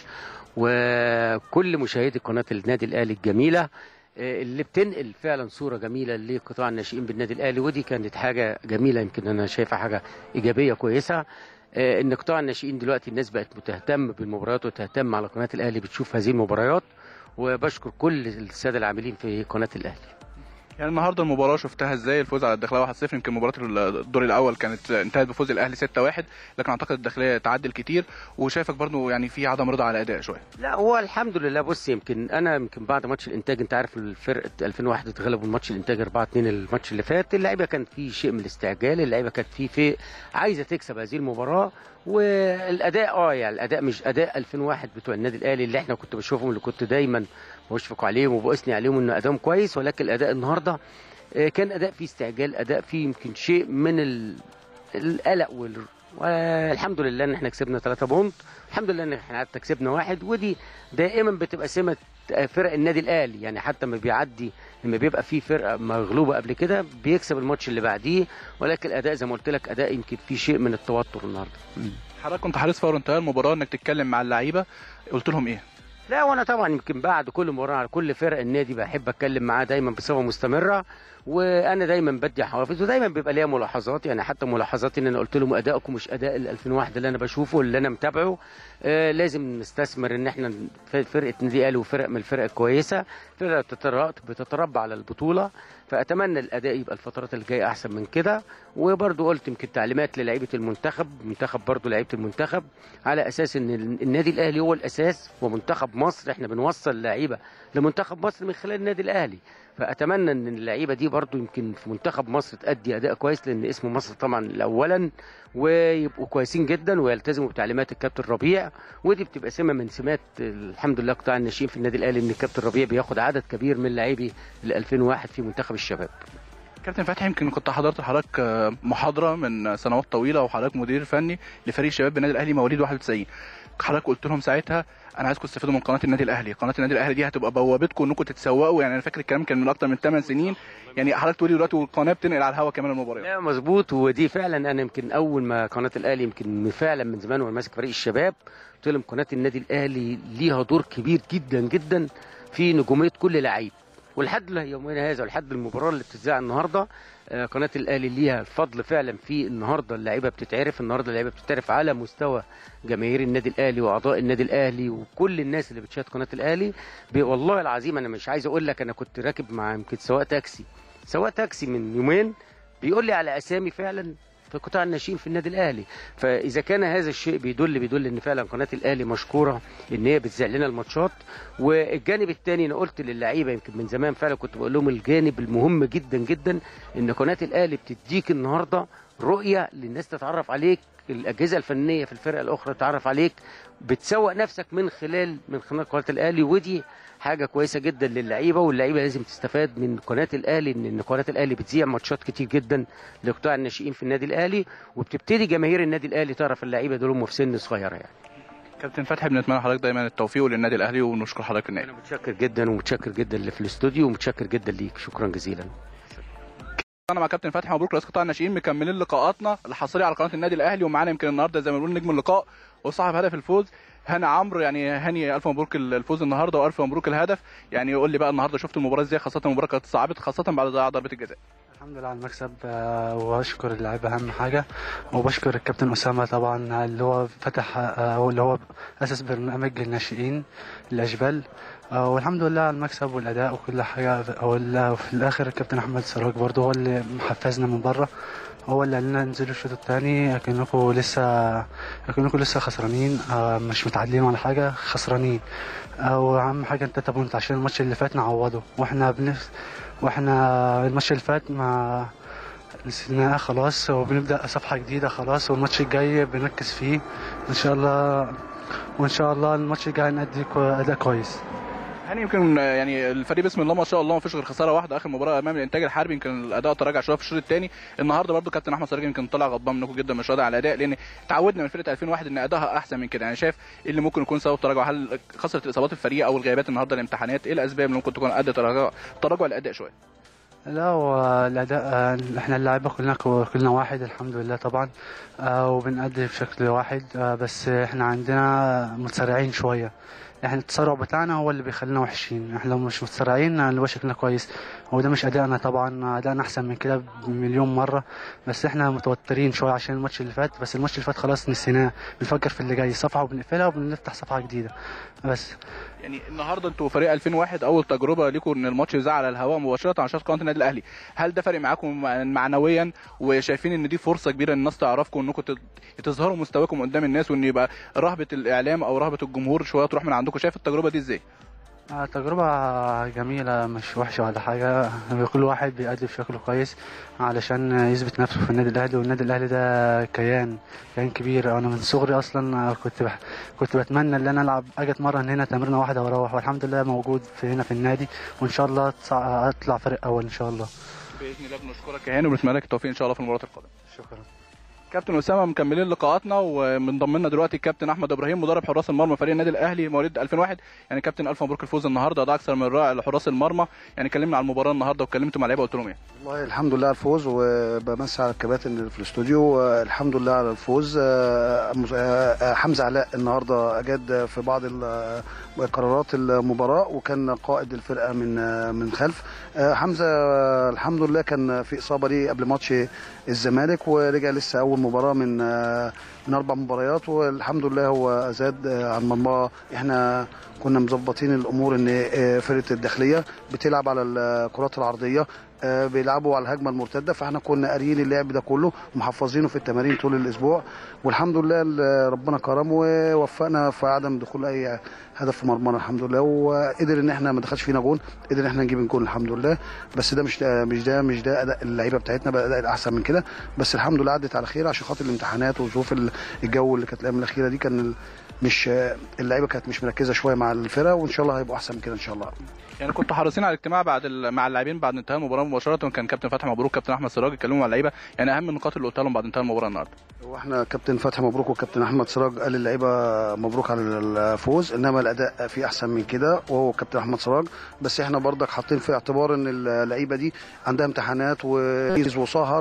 وكل مشاهدي قناه النادي الاهلي الجميله آه، اللي بتنقل فعلا صوره جميله لقطاع الناشئين بالنادي الاهلي ودي كانت حاجه جميله يمكن انا شايفها حاجه ايجابيه كويسه آه، ان قطاع الناشئين دلوقتي الناس بقت متهتم بالمباريات وتهتم على قناه الاهلي بتشوف هذه المباريات وبشكر كل الساده العاملين في قناه الاهلي يعني النهارده المباراه شفتها ازاي الفوز على الداخليه 1-0 يمكن مباراه الدور الاول كانت انتهت بفوز الاهلي 6-1 لكن اعتقد الداخليه تعدل كتير وشايفك برضو يعني في عدم رضا على الاداء شويه لا هو الحمد لله بص يمكن انا يمكن بعد ماتش الانتاج انت عارف الفرقه 2001 اتغلبوا الماتش الانتاج 4 2 الماتش اللي فات اللعيبه كان في شيء من الاستعجال اللعيبه كانت في في عايزه تكسب هذه المباراه والاداء اه يعني الاداء مش اداء 2001 بتوع النادي الاهلي اللي احنا كنت بشوفهم اللي كنت دايما بشفق عليهم وبأثني عليهم ان ادائهم كويس ولكن الاداء النهارده آه، كان اداء فيه استعجال اداء فيه يمكن شيء من ال- القلق وال... والحمد لله ان احنا كسبنا 3 بونت الحمد لله ان احنا حتى كسبنا واحد ودي دائما بتبقى سمه فرق النادي الاهلي يعني حتى ما بيعدي لما بيبقى في فرقه مغلوبه قبل كده بيكسب الماتش اللي بعديه ولكن الاداء زي ما قلت لك اداء يمكن فيه شيء من التوتر النهارده حضرتك كنت حريص فور انتهاء المباراه انك تتكلم مع اللعيبه قلت لهم ايه لا وانا طبعا يمكن بعد كل مباراه على كل فرق النادي بحب اتكلم معاه دايما بصفه مستمره وانا دايما بدي حوافز ودايما بيبقى ليا ملاحظات يعني حتى ملاحظاتي ان انا قلت لهم ادائكم مش اداء ال 2001 اللي انا بشوفه اللي انا متابعه آه لازم نستثمر ان احنا في فرقه نادي الاهلي وفرق من الفرق الكويسه فرقه بتتر- بتتربى على البطوله فاتمنى الاداء يبقى الفترات اللي جايه احسن من كده وبرضو قلت يمكن تعليمات للعيبه المنتخب منتخب برضو لعيبه المنتخب على اساس ان النادي الاهلي هو الاساس ومنتخب مصر احنا بنوصل لعيبه لمنتخب مصر من خلال النادي الاهلي فاتمنى ان اللعيبه دي برضو يمكن في منتخب مصر تادي اداء كويس لان اسم مصر طبعا اولا ويبقوا كويسين جدا ويلتزموا بتعليمات الكابتن ربيع ودي بتبقى سمه من سمات الحمد لله قطاع الناشئين في النادي الاهلي ان الكابتن ربيع بياخد عدد كبير من لاعبي ال 2001 في منتخب الشباب كابتن فتحي يمكن كنت حضرت حضرتك آه، محاضره من سنوات طويله وحضرتك مدير فني لفريق الشباب بالنادي الاهلي مواليد 91 حضرتك قلت لهم ساعتها انا عايزكم تستفيدوا من قناه النادي الاهلي قناه النادي الاهلي دي هتبقى بوابتكم انكم تتسوقوا يعني انا فاكر الكلام كان من اكتر من 8 سنين يعني حضرتك تقولي دلوقتي والقناه بتنقل على الهواء كمان المباريات لا مظبوط ودي فعلا انا يمكن اول ما قناه الاهلي يمكن فعلا من زمان وانا ماسك فريق الشباب قلت لهم قناه النادي الاهلي ليها دور كبير جدا جدا في نجوميه كل لعيب ولحد يومنا هذا ولحد المباراه اللي بتتذاع النهارده آه، قناه الاهلي ليها فضل فعلا في النهارده اللعيبه بتتعرف النهارده اللعيبه بتتعرف على مستوى جماهير النادي الاهلي واعضاء النادي الاهلي وكل الناس اللي بتشاهد قناه الاهلي ب- والله العظيم انا مش عايز اقول لك انا كنت راكب مع يمكن سواق تاكسي سواق تاكسي من يومين بيقول لي على اسامي فعلا في قطاع الناشئين في النادي الاهلي فاذا كان هذا الشيء بيدل بيدل ان فعلا قناه الاهلي مشكوره ان هي بتذيع لنا الماتشات والجانب الثاني انا قلت للعيبه يمكن من زمان فعلا كنت بقول لهم الجانب المهم جدا جدا ان قناه الاهلي بتديك النهارده رؤيه للناس تتعرف عليك الاجهزه الفنيه في الفرق الاخرى تتعرف عليك بتسوق نفسك من خلال من خلال قناه الاهلي ودي حاجه كويسه جدا للعيبه واللعيبه لازم تستفاد من قناه الاهلي ان إن قناه الاهلي بتذيع ماتشات كتير جدا لقطاع الناشئين في النادي الاهلي وبتبتدي جماهير النادي الاهلي تعرف اللعيبه دول هم في سن صغيره يعني كابتن فتحي بنتمنى حضرتك دايما التوفيق للنادي الاهلي ونشكر حضرتك النادي انا متشكر جدا ومتشكر جدا اللي في الاستوديو ومتشكر جدا ليك شكرا جزيلا انا مع كابتن فتحي مبروك رئيس قطاع الناشئين مكملين لقاءاتنا الحصريه على قناه النادي الاهلي ومعانا يمكن النهارده زي ما بنقول نجم اللقاء وصاحب هدف الفوز هاني عمرو يعني هاني الف مبروك الفوز النهارده والف مبروك الهدف يعني قول لي بقى النهارده شفت المباراه ازاي خاصه المباراه كانت صعبت خاصه بعد ضياع ضربه الجزاء الحمد لله على المكسب آه، واشكر اللعيبه اهم حاجه وبشكر الكابتن اسامه طبعا اللي هو فتح آه، هو اللي هو اسس برنامج الناشئين الاشبال آه، والحمد لله على المكسب والاداء وكل حاجه وال- وفي الاخر الكابتن احمد سراج برضه هو اللي محفزنا من بره هو اللي قال لنا انزلوا الشوط الثاني اكنكم لسه اكنكم لسه خسرانين آه، مش متعادلين ولا حاجه خسرانين آه، واهم حاجه انت تبونت عشان الماتش اللي فات نعوضه واحنا بنفس واحنا الماتش اللي فات ما نسيناه خلاص وبنبدا صفحه جديده خلاص والماتش الجاي بنركز فيه ان شاء الله وان شاء الله الماتش الجاي نأدي كو- اداء كويس هاني يمكن آه، يعني الفريق بسم الله ما شاء الله ما فيش غير خساره واحده اخر مباراه امام الانتاج الحربي يمكن الاداء تراجع شويه في الشوط الثاني النهارده برضو كابتن احمد سراج يمكن طلع غضبان منكم جدا مش راضي على الاداء لان تعودنا من فرقه 2001 ان ادائها احسن من كده يعني شايف ايه اللي ممكن يكون سبب تراجع هل كثره الاصابات الفريق او الغيابات النهارده الامتحانات ايه الاسباب اللي ممكن تكون ادت تراجع تراجع الاداء شويه لا هو الأداء آه، احنا اللعيبة كلنا كلنا واحد الحمد لله طبعا آه، وبنأدي بشكل واحد آه، بس احنا عندنا متسرعين شوية احنا التسرع بتاعنا هو اللي بيخلينا وحشين احنا لو مش متسرعين هنبقى شكلنا كويس وده مش أدائنا طبعا أدائنا أحسن من كده بمليون مرة بس احنا متوترين شوية عشان الماتش اللي فات بس الماتش اللي فات خلاص نسيناه بنفكر في اللي جاي صفحة وبنقفلها وبنفتح صفحة جديدة بس يعني النهارده انتوا فريق 2001 اول تجربه ليكم ان الماتش يذاع على الهواء مباشره عن شاشه قناه النادي الاهلي هل ده فارق معاكم مع- معنويا وشايفين ان دي فرصه كبيره ان الناس تعرفكم انكم تت- تظهروا مستواكم قدام الناس وان يبقى رهبه الاعلام او رهبه الجمهور شويه تروح من عندكم شايف التجربه دي ازاي آه، تجربة جميلة مش وحشة ولا حاجة كل واحد بيأدي بشكله كويس علشان يثبت نفسه في النادي الأهلي والنادي الأهلي ده كيان كيان كبير أنا من صغري أصلا كنت بح كنت بتمنى إن أنا ألعب أجي أتمرن هنا تمرينة واحدة وأروح والحمد لله موجود في هنا في النادي وإن شاء الله تصع- أطلع فريق أول إن شاء الله باذن الله بنشكرك يا هاني وبنتمنى لك التوفيق ان شاء الله في المباراه القادمه شكرا كابتن اسامه مكملين لقاءاتنا ومنضم لنا دلوقتي الكابتن احمد ابراهيم مدرب حراس المرمى فريق النادي الاهلي مواليد 2001 يعني كابتن الف مبروك الفوز النهارده ده اكثر من رائع لحراس المرمى يعني كلمنا على المباراه النهارده وكلمتوا مع اللعيبه قلت لهم ايه والله الحمد لله على الفوز وبمسي على الكباتن اللي في الاستوديو آه، الحمد لله على الفوز آه، مز- آه، آه، حمزه علاء النهارده اجاد في بعض ال- آه، قرارات المباراه وكان قائد الفرقه من آه، من خلف آه، حمزه آه، الحمد لله كان في اصابه ليه قبل ماتش الزمالك ورجع لسه اول مباراه من آه، من اربع مباريات والحمد لله هو زاد آه، عن مرماه احنا كنا مظبطين الامور ان آه، فرقه الداخليه بتلعب على الكرات العرضيه آه، بيلعبوا على الهجمه المرتده فاحنا كنا قاريين اللعب ده كله ومحفظينه في التمارين طول الاسبوع والحمد لله ال- ربنا كرم ووفقنا في عدم دخول اي هدف في مرمانا الحمد لله وقدر ان احنا ما دخلش فينا جون قدر ان احنا نجيب الجون الحمد لله بس ده مش ده مش ده مش ده اداء اللعيبه بتاعتنا بقى اداء احسن من كده بس الحمد لله عدت على خير عشان خاطر الامتحانات وظروف ال- الجو اللي كانت الايام الاخيره دي كان ال- مش اللعيبه كانت مش مركزه شويه مع الفرقه وان شاء الله هيبقوا احسن من كده ان شاء الله يعني كنتوا حريصين على الاجتماع بعد ال- مع اللاعبين بعد انتهاء المباراه مباشره كان كابتن فتحي مبروك كابتن احمد سراج اتكلموا مع اللعيبه يعني اهم النقاط اللي قلتها لهم بعد انتهاء المباراه النهارده واحنا كابتن فتحي مبروك وكابتن احمد سراج قال للعيبه مبروك على الفوز انما الاداء فيه احسن من كده وهو كابتن احمد سراج بس احنا برضك حاطين في اعتبار ان اللعيبه دي عندها امتحانات وجيز وسهر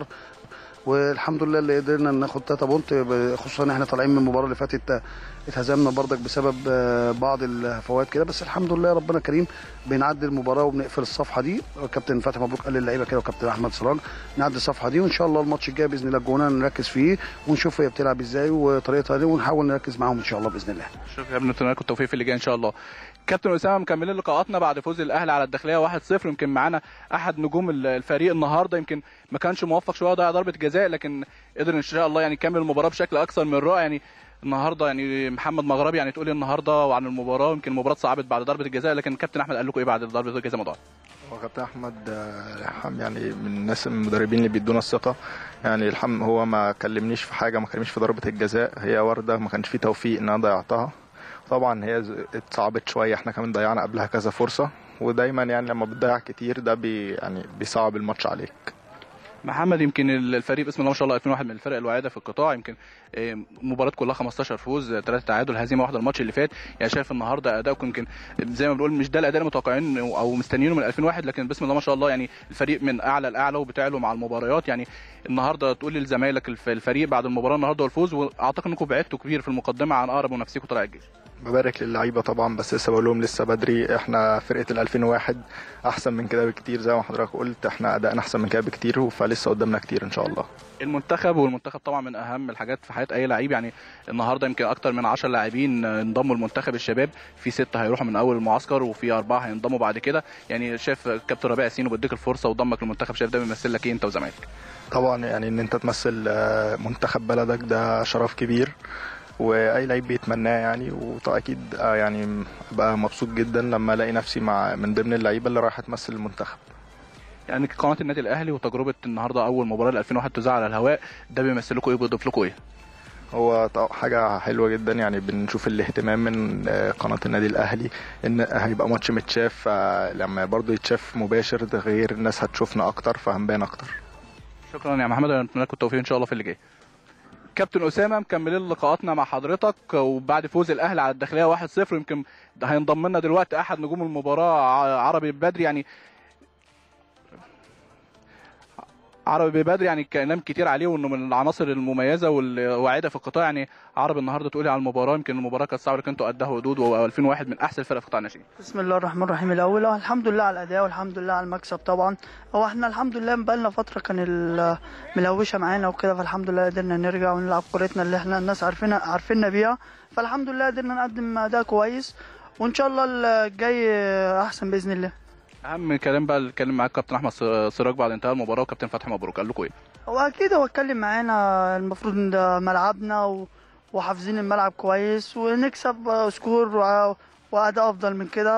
والحمد لله اللي قدرنا ناخد 3 بونت خصوصا ان احنا طالعين من المباراه اللي فاتت اتهزمنا برضك بسبب آه، بعض الهفوات كده بس الحمد لله ربنا كريم بنعدي المباراه وبنقفل الصفحه دي كابتن فتحي مبروك قال للعيبه كده وكابتن احمد سراج نعدي الصفحه دي وان شاء الله الماتش الجاي باذن الله الجونه نركز فيه ونشوف هي بتلعب ازاي وطريقتها دي ونحاول نركز معاهم ان شاء الله باذن الله شوف يا ابني نتمنى لكم التوفيق في اللي جاي ان شاء الله كابتن اسامه مكملين لقاءاتنا بعد فوز الاهلي على الداخليه 1-0 يمكن معانا احد نجوم ال- الفريق النهارده يمكن ما كانش موفق شويه ضيع ضربه جزاء لكن قدر ان شاء الله يعني يكمل المباراه بشكل اكثر من رائع يعني النهارده يعني محمد مغربي يعني تقول إيه النهارده وعن المباراه يمكن المباراه صعبت بعد ضربه الجزاء لكن كابتن احمد قال لكم ايه بعد ضربه الجزاء موضوع هو كابتن احمد آه، حم- يعني من الناس المدربين اللي بيدونا الثقه يعني الحم هو ما كلمنيش في حاجه ما كلمنيش في ضربه الجزاء هي ورده ما كانش فيه توفيق ان انا ضيعتها طبعا هي ز- اتصعبت شويه احنا كمان ضيعنا قبلها كذا فرصه ودايما يعني لما بتضيع كتير ده بي يعني بيصعب الماتش عليك محمد يمكن الفريق بسم الله ما شاء الله 2001 من الفرق الواعده في القطاع يمكن آه، مباراه كلها 15 فوز 3 تعادل هزيمه واحده الماتش اللي فات يعني شايف النهارده اداؤكم يمكن زي ما بنقول مش ده الاداء اللي متوقعين او مستنيينه من 2001 لكن بسم الله ما شاء الله يعني الفريق من اعلى لاعلى وبتعلوا مع المباريات يعني النهارده تقول لزمايلك الف- الفريق بعد المباراه النهارده والفوز واعتقد انكم بعدتوا كبير في المقدمه عن اقرب منافسيكم طلائع الجيش ببارك للعيبه طبعا بس لسه بقول لهم لسه بدري احنا فرقه ال 2001 احسن من كده بكتير زي ما حضرتك قلت احنا ادائنا احسن من كده بكتير فلسه قدامنا كتير ان شاء الله المنتخب والمنتخب طبعا من اهم الحاجات في حياه اي لعيب يعني النهارده يمكن اكتر من 10 لاعبين انضموا لمنتخب الشباب في سته هيروحوا من اول المعسكر وفي اربعه هينضموا بعد كده يعني شايف كابتن ربيع ياسين وبيديك الفرصه وضمك لمنتخب الشباب ده بيمثل لك ايه انت وزمايلك طبعا يعني ان انت تمثل آه، منتخب بلدك ده شرف كبير واي لعيب بيتمناه يعني واكيد آه، يعني ابقى مبسوط جدا لما الاقي نفسي مع من ضمن اللعيبه اللي رايحه تمثل المنتخب يعني قناه النادي الاهلي وتجربه النهارده اول مباراه ل 2001 تذاع على الهواء ده بيمثل لكم ايه بيضيف لكم ايه هو ط- حاجة حلوة جدا يعني بنشوف الاهتمام من آه، قناة النادي الأهلي إن هيبقى ماتش متشاف آه، لما برضه يتشاف مباشر ده غير الناس هتشوفنا أكتر فهنبان أكتر شكرا يا محمد انا اتمنى لكم التوفيق ان شاء الله في اللي جاي كابتن اسامه مكملين لقاءاتنا مع حضرتك وبعد فوز الاهلي على الداخليه 1-0 يمكن ده هينضم لنا دلوقتي احد نجوم المباراه ع- عربي بدري يعني عربي بدري يعني كلام كتير عليه وانه من العناصر المميزه والواعده في القطاع يعني عربي النهارده تقولي على المباراه يمكن المباراه كانت صعبه لكن انتوا قدها حدود و2001 من احسن الفرق في قطاع الناشئين بسم الله الرحمن الرحيم الاول آه، الحمد لله على الاداء والحمد لله على المكسب طبعا هو احنا الحمد لله بقالنا فتره كان ال- ملوشه معانا وكده فالحمد لله قدرنا نرجع ونلعب كورتنا اللي احنا الناس عارفينها عارفيننا بيها فالحمد لله قدرنا نقدم اداء كويس وان شاء الله الجاي احسن باذن الله اهم كلام بقى اللي اتكلم معاك كابتن احمد سراج بعد انتهاء المباراه وكابتن فتحي مبروك قال لكم ايه هو اكيد هو اتكلم معانا المفروض ان ده ملعبنا و... وحافظين الملعب كويس ونكسب آه، سكور و... واداء افضل من كده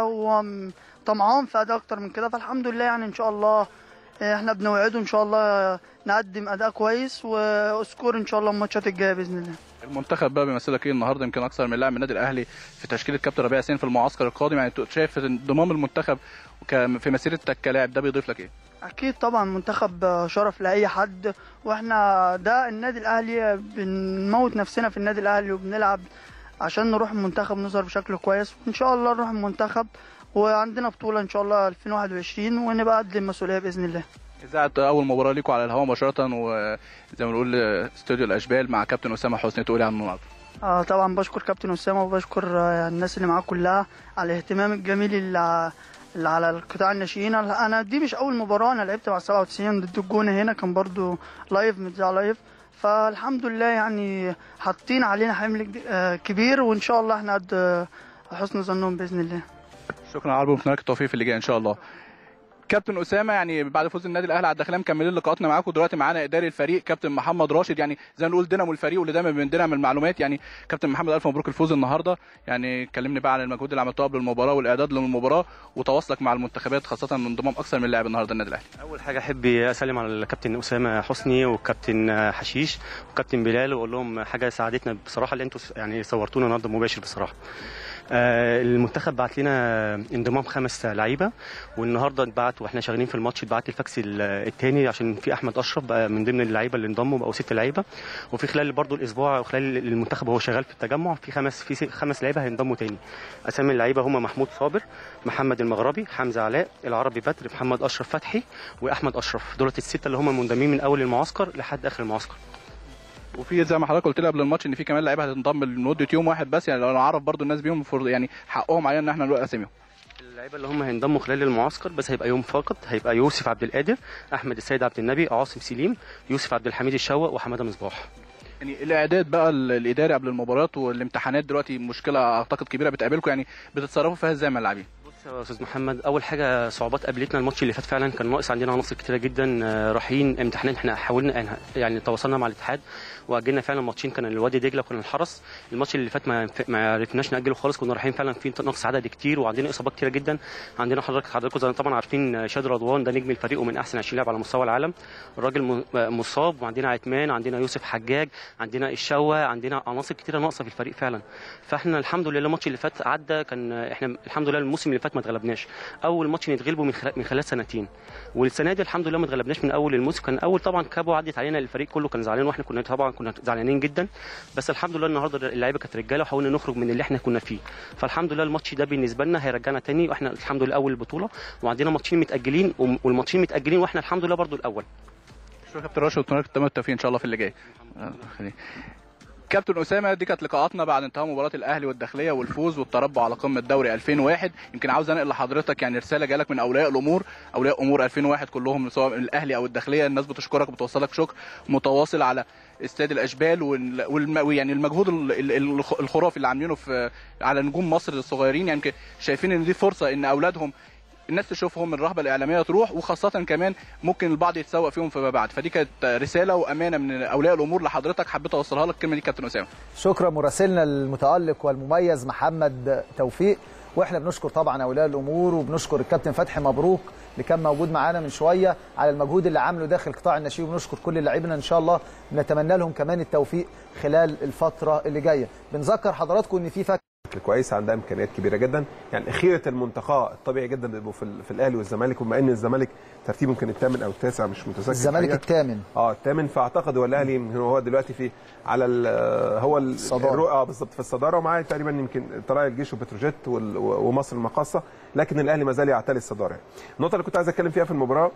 وطمعان في اداء اكتر من كده فالحمد لله يعني ان شاء الله آه، احنا بنوعده ان شاء الله نقدم اداء كويس وسكور ان شاء الله الماتشات الجايه باذن الله المنتخب بقى بيمثلك ايه النهارده يمكن اكثر من لاعب من النادي الاهلي في تشكيله كابتن ربيع ياسين في المعسكر القادم يعني شايف انضمام المنتخب وك- في مسيرتك كلاعب ده بيضيف لك ايه؟ اكيد طبعا منتخب شرف لاي حد واحنا ده النادي الاهلي بنموت نفسنا في النادي الاهلي وبنلعب عشان نروح المنتخب نظهر بشكل كويس وان شاء الله نروح المنتخب وعندنا بطوله ان شاء الله 2021 ونبقى قد المسؤوليه باذن الله اذاعه اول مباراه ليكم على الهواء مباشره وزي ما بنقول استوديو الاشبال مع كابتن اسامه حسني تقولي عن النهارده آه طبعا بشكر كابتن اسامه وبشكر آه الناس اللي معاه كلها على الاهتمام الجميل اللي, ع- اللي على القطاع الناشئين انا دي مش اول مباراه انا لعبت مع 97 ضد الجونه هنا كان برضو لايف متذاع لايف فالحمد لله يعني حاطين علينا حمل كد- آه كبير وان شاء الله احنا قد آه، حسن ظنهم باذن الله شكرا على بنتمنى لك التوفيق في اللي جاي ان شاء الله كابتن اسامه يعني بعد فوز النادي الاهلي على الداخليه مكملين لقاءاتنا معاكم دلوقتي معانا اداري الفريق كابتن محمد راشد يعني زي ما نقول دينامو الفريق واللي دايما بندينا من المعلومات يعني كابتن محمد الف مبروك الفوز النهارده يعني كلمني بقى عن المجهود اللي عملتوه قبل المباراه والاعداد للمباراه وتواصلك مع المنتخبات خاصه من انضمام اكثر من لاعب النهارده النادي الاهلي اول حاجه احب اسلم على الكابتن اسامه حسني والكابتن حشيش والكابتن بلال واقول لهم حاجه ساعدتنا بصراحه اللي انتوا يعني صورتونا النهارده مباشر بصراحه آه، المنتخب بعت لنا انضمام خمس لعيبه والنهارده اتبعت واحنا شغالين في الماتش اتبعت الفاكس ال- التاني عشان في احمد اشرف بقى من ضمن اللعيبه اللي انضموا بقوا ست لعيبه وفي خلال برضو الاسبوع وخلال المنتخب وهو شغال في التجمع في خمس في س- خمس لعيبه هينضموا تاني اسامي اللعيبه هم محمود صابر محمد المغربي حمزه علاء العربي بدر محمد اشرف فتحي واحمد اشرف دولت السته اللي هم منضمين من اول المعسكر لحد اخر المعسكر وفي زي ما حضرتك قلت لي قبل الماتش ان في كمان لعيبه هتنضم لمده يوم واحد بس يعني لو انا اعرف برضو الناس بيهم فر- يعني حقهم علينا ان احنا نقول اساميهم اللعيبه اللي هم هينضموا خلال المعسكر بس هيبقى يوم فقط هيبقى يوسف عبد القادر احمد السيد عبد النبي عاصم سليم يوسف عبد الحميد الشوق وحماده مصباح يعني الاعداد بقى ال- الاداري قبل المباريات والامتحانات دلوقتي مشكله اعتقد كبيره بتقابلكم يعني بتتصرفوا فيها ازاي مع اللاعبين بص يا استاذ محمد اول حاجه صعوبات قابلتنا الماتش اللي فات فعلا كان ناقص عندنا عناصر كتيره جدا آه، رايحين امتحانات احنا حاولنا يعني تواصلنا مع الاتحاد واجلنا فعلا ماتشين كان الوادي دجله وكان الحرس الماتش اللي فات ما ما عرفناش ناجله خالص كنا رايحين فعلا في نقص عدد كتير وعندنا اصابات كتيره جدا عندنا حضرتك حضراتكم زي ما طبعا عارفين شاد رضوان ده نجم الفريق ومن احسن 20 لاعب على مستوى العالم الراجل م- مصاب وعندنا عثمان عندنا يوسف حجاج عندنا الشوا عندنا عناصر كتيره ناقصه في الفريق فعلا فاحنا الحمد لله الماتش اللي فات عدى كان احنا الحمد لله الموسم اللي فات ما اتغلبناش اول ماتش نتغلبه من خلال من خلال سنتين والسنه دي الحمد لله ما اتغلبناش من اول الموسم كان اول طبعا كابو عدت علينا الفريق كله كان زعلان واحنا كنا طبعا كنا زعلانين جدا بس الحمد لله النهارده اللعيبه كانت رجاله وحاولنا نخرج من اللي احنا كنا فيه فالحمد لله الماتش ده بالنسبه لنا هيرجعنا تاني واحنا الحمد لله اول البطوله وعندنا ماتشين متاجلين والماتشين متاجلين واحنا الحمد لله برضو الاول شكرا كابتن راشد واتمنى لك تمام التوفيق ان شاء الله في اللي جاي آه، خلي- كابتن اسامه دي كانت لقاءاتنا بعد انتهاء مباراه الاهلي والداخليه والفوز والتربع على قمه دوري 2001 يمكن عاوز انقل لحضرتك يعني رساله جالك من اولياء الامور اولياء امور 2001 كلهم سواء من الاهلي او الداخليه الناس بتشكرك وبتوصلك شكر متواصل على استاد الاشبال وال- والم... يعني المجهود ال- ال- الخ- الخرافي اللي عاملينه في على نجوم مصر الصغيرين يعني يمكن شايفين ان دي فرصه ان اولادهم الناس تشوفهم الرهبه الاعلاميه تروح وخاصه كمان ممكن البعض يتسوق فيهم فيما بعد فدي كانت رساله وامانه من اولياء الامور لحضرتك حبيت اوصلها لك الكلمه دي كابتن اسامه شكرا مراسلنا المتألق والمميز محمد توفيق واحنا بنشكر طبعا اولياء الامور وبنشكر الكابتن فتحي مبروك اللي كان موجود معانا من شويه على المجهود اللي عامله داخل قطاع الناشئين وبنشكر كل لاعبنا ان شاء الله بنتمنى لهم كمان التوفيق خلال الفتره اللي جايه بنذكر حضراتكم ان في فك كويس عندها امكانيات كبيره جدا يعني خيره المنتخى الطبيعي جدا بيبقوا في, ال- في الاهلي والزمالك وبما ان الزمالك ترتيبه يمكن الثامن او التاسع مش متذكر الزمالك الحقيقة. الثامن اه الثامن فاعتقد هو الاهلي يمكن هو دلوقتي في على ال- هو ال- الصدارة. الرو- اه بالظبط في الصداره ومعاه تقريبا يمكن طلائع الجيش وبتروجيت وال- و- ومصر المقاصه لكن الاهلي ما زال يعتلي الصداره يعني. النقطه اللي كنت عايز اتكلم فيها في المباراه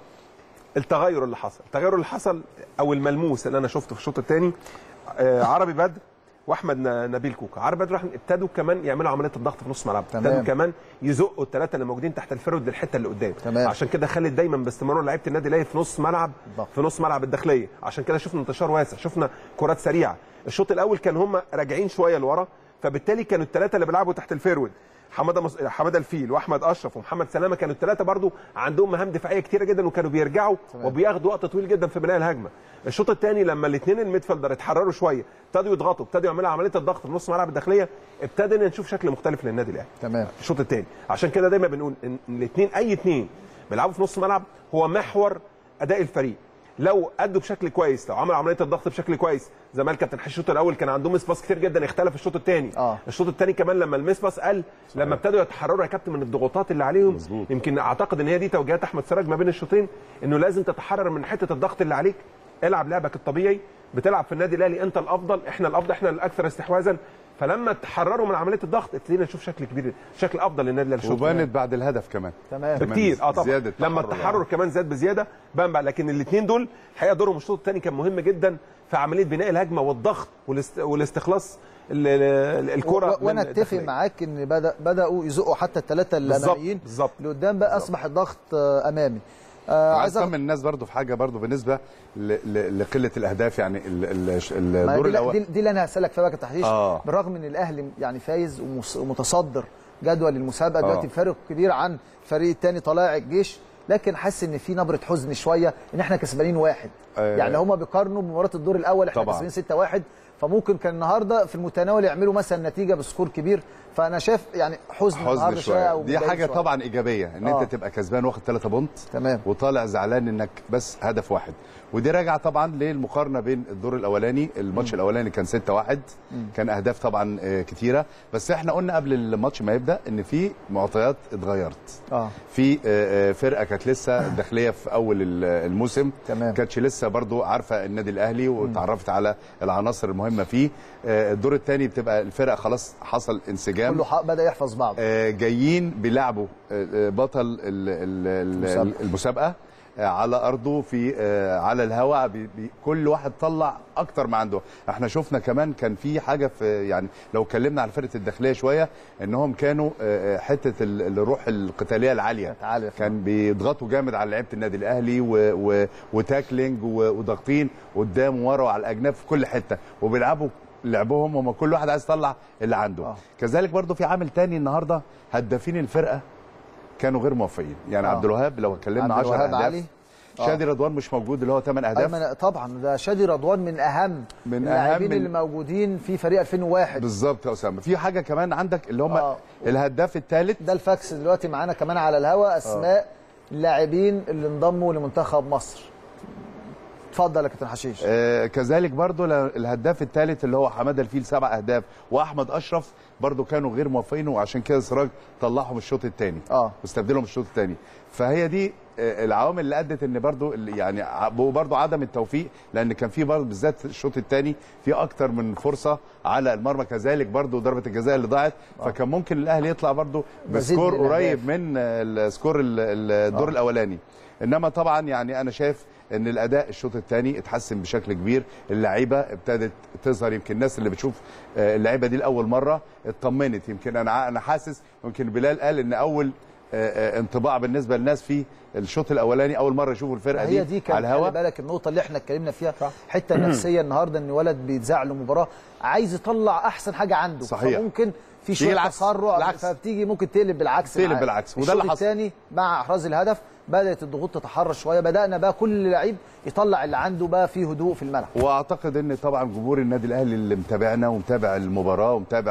التغير اللي حصل التغير اللي حصل او الملموس اللي انا شفته في الشوط الثاني آه عربي بدر واحمد ن- نبيل كوكا عربي بدر واحمد ابتدوا كمان يعملوا عمليه الضغط في نص ملعب تمام. ابتدوا كمان يزقوا الثلاثه اللي موجودين تحت الفرود للحته اللي قدام تمام. عشان كده خلت دايما باستمرار لعيبه النادي الاهلي في نص ملعب في نص ملعب الداخليه عشان كده شفنا انتشار واسع شفنا كرات سريعه الشوط الاول كان هم راجعين شويه لورا فبالتالي كانوا الثلاثه اللي بيلعبوا تحت الفيرود حماده مص... حماده الفيل واحمد اشرف ومحمد سلامه كانوا الثلاثه برضو عندهم مهام دفاعيه كتيره جدا وكانوا بيرجعوا تمام. وبياخدوا وقت طويل جدا في بناء الهجمه الشوط الثاني لما الاثنين الميدفيلدر اتحرروا شويه ابتدوا يضغطوا ابتدوا يعملوا عمليه الضغط في نص ملعب الداخليه ابتدينا نشوف شكل مختلف للنادي الاهلي تمام الشوط الثاني عشان كده دايما بنقول ان الاثنين اي اثنين بيلعبوا في نص ملعب هو محور اداء الفريق لو ادوا بشكل كويس لو عملوا عمليه الضغط بشكل كويس زي ما الكابتن حشي الشوط الاول كان عندهم مس باس كتير جدا اختلف الشوط الثاني اه الشوط الثاني كمان لما المس باس قل لما ابتدوا يتحرروا يا كابتن من الضغوطات اللي عليهم مزبوط. يمكن اعتقد ان هي دي توجيهات احمد سراج ما بين الشوطين انه لازم تتحرر من حته الضغط اللي عليك العب لعبك الطبيعي بتلعب في النادي الاهلي انت الافضل احنا الافضل احنا الاكثر استحواذا فلما تحرروا من عمليه الضغط ابتدينا نشوف شكل كبير شكل افضل للنادي الاهلي الشوط وبانت بعد الهدف كمان تمام بكتير اه طبعا زيادة لما تحرر التحرر يعني. كمان زاد بزياده بان بقى لكن الاثنين دول الحقيقه دورهم الشوط الثاني كان مهم جدا في عمليه بناء الهجمه والضغط والاست... والاستخلاص ال- ال- الكره و- وانا من اتفق الداخلية. معاك ان بدا بداوا يزقوا حتى الثلاثه بالظبط، الاماميين بالظبط اللي قدام بقى اصبح الضغط آه، امامي آه عايز عايز أخ- اطمن الناس برضو في حاجه برضو بالنسبه ل- ل- لقله الاهداف يعني ال- ال- ما الدور دي, الاول دي, دي اللي انا هسالك فيها بقى كتحديث آه. بالرغم ان الاهلي يعني فايز ومس- ومتصدر جدول المسابقه آه. دلوقتي بفارق كبير عن الفريق الثاني طلائع الجيش لكن حاسس ان في نبره حزن شويه ان احنا كسبانين واحد آه. يعني هما بيقارنوا بمباراه الدور الاول احنا طبعاً. كسبانين 6 1 فممكن كان النهارده في المتناول يعملوا مثلا نتيجه بسكور كبير فانا شايف يعني حزن, حزن النهارده شويه أو دي متضايق حاجه شوية. طبعا ايجابيه ان آه. انت تبقى كسبان واخد 3 بونت تمام وطالع زعلان انك بس هدف واحد ودي راجعه طبعا للمقارنه بين الدور الاولاني الماتش الاولاني كان 6 1 مم. كان اهداف طبعا آه، كتيره بس احنا قلنا قبل الماتش ما يبدا ان في معطيات اتغيرت اه في آه، آه، فرقه كانت لسه داخليه في اول ال- الموسم تمام كانتش لسه برضو عارفه النادي الاهلي وتعرفت على العناصر المهمه فيه آه، الدور الثاني بتبقى الفرقه خلاص حصل انسجام كله حق بدا يحفظ بعض آه، جايين بيلعبوا آه، آه، بطل ال- ال- ال- المسابقة. المسابقه آه، على ارضه في آه، على الهواء بي بي كل واحد طلع اكتر ما عنده احنا شفنا كمان كان في حاجه في يعني لو اتكلمنا على فرقه الداخليه شويه انهم كانوا آه، آه، حته ال- الروح القتاليه العاليه عالية كان بيضغطوا جامد على لعيبه النادي الاهلي و و وتاكلينج و- وضاغطين قدام ورا وعلى الاجناب في كل حته وبيلعبوا لعبهم هم كل واحد عايز يطلع اللي عنده آه. كذلك برضو في عامل تاني النهارده هدافين الفرقه كانوا غير موفقين يعني آه. عبد الوهاب لو اتكلمنا عبد 10 الوهاب اهداف علي. آه. شادي رضوان مش موجود اللي هو 8 اهداف أيمن طبعا ده شادي رضوان من اهم من اللاعبين أهم اللي موجودين في فريق 2001 بالظبط يا اسامه في حاجه كمان عندك اللي هم آه. الهداف الثالث ده الفاكس دلوقتي معانا كمان على الهواء اسماء اللاعبين اللي انضموا لمنتخب مصر اتفضل يا كابتن حشيش آه كذلك برضو ل- الهداف الثالث اللي هو حماده الفيل سبع اهداف واحمد اشرف برضو كانوا غير موفقين وعشان كده سراج طلعهم الشوط الثاني اه واستبدلهم الشوط الثاني فهي دي آه، العوامل اللي ادت ان برضو اللي يعني ع- برضو عدم التوفيق لان كان في برضو بالذات الشوط الثاني في اكتر من فرصه على المرمى كذلك برضو ضربه الجزاء اللي ضاعت فكان ممكن الاهلي يطلع برضو مزيد بسكور من الأهداف. قريب من آه، السكور ال- ال- الدور آه. الاولاني انما طبعا يعني انا شايف ان الاداء الشوط الثاني اتحسن بشكل كبير اللعيبه ابتدت تظهر يمكن الناس اللي بتشوف آه، اللعيبه دي لاول مره اطمنت يمكن انا ع- انا حاسس يمكن بلال قال ان اول آه، آه، انطباع بالنسبه للناس في الشوط الاولاني اول مره يشوفوا الفرقه هي دي على كانت خلي الهواء بالك النقطه اللي احنا اتكلمنا فيها حته نفسيه النهارده ان ولد بيتذاع له مباراه عايز يطلع احسن حاجه عنده صحيح. فممكن في تيجي شويه العكس. تسرع العكس. فبتيجي ممكن تقلب بالعكس تقلب معاه. بالعكس. وده الشوط اللي حصل. الثاني مع احراز الهدف بدات الضغوط تتحرر شويه بدانا بقى كل لعيب يطلع اللي عنده بقى في هدوء في الملعب واعتقد ان طبعا جمهور النادي الاهلي اللي متابعنا ومتابع المباراه ومتابع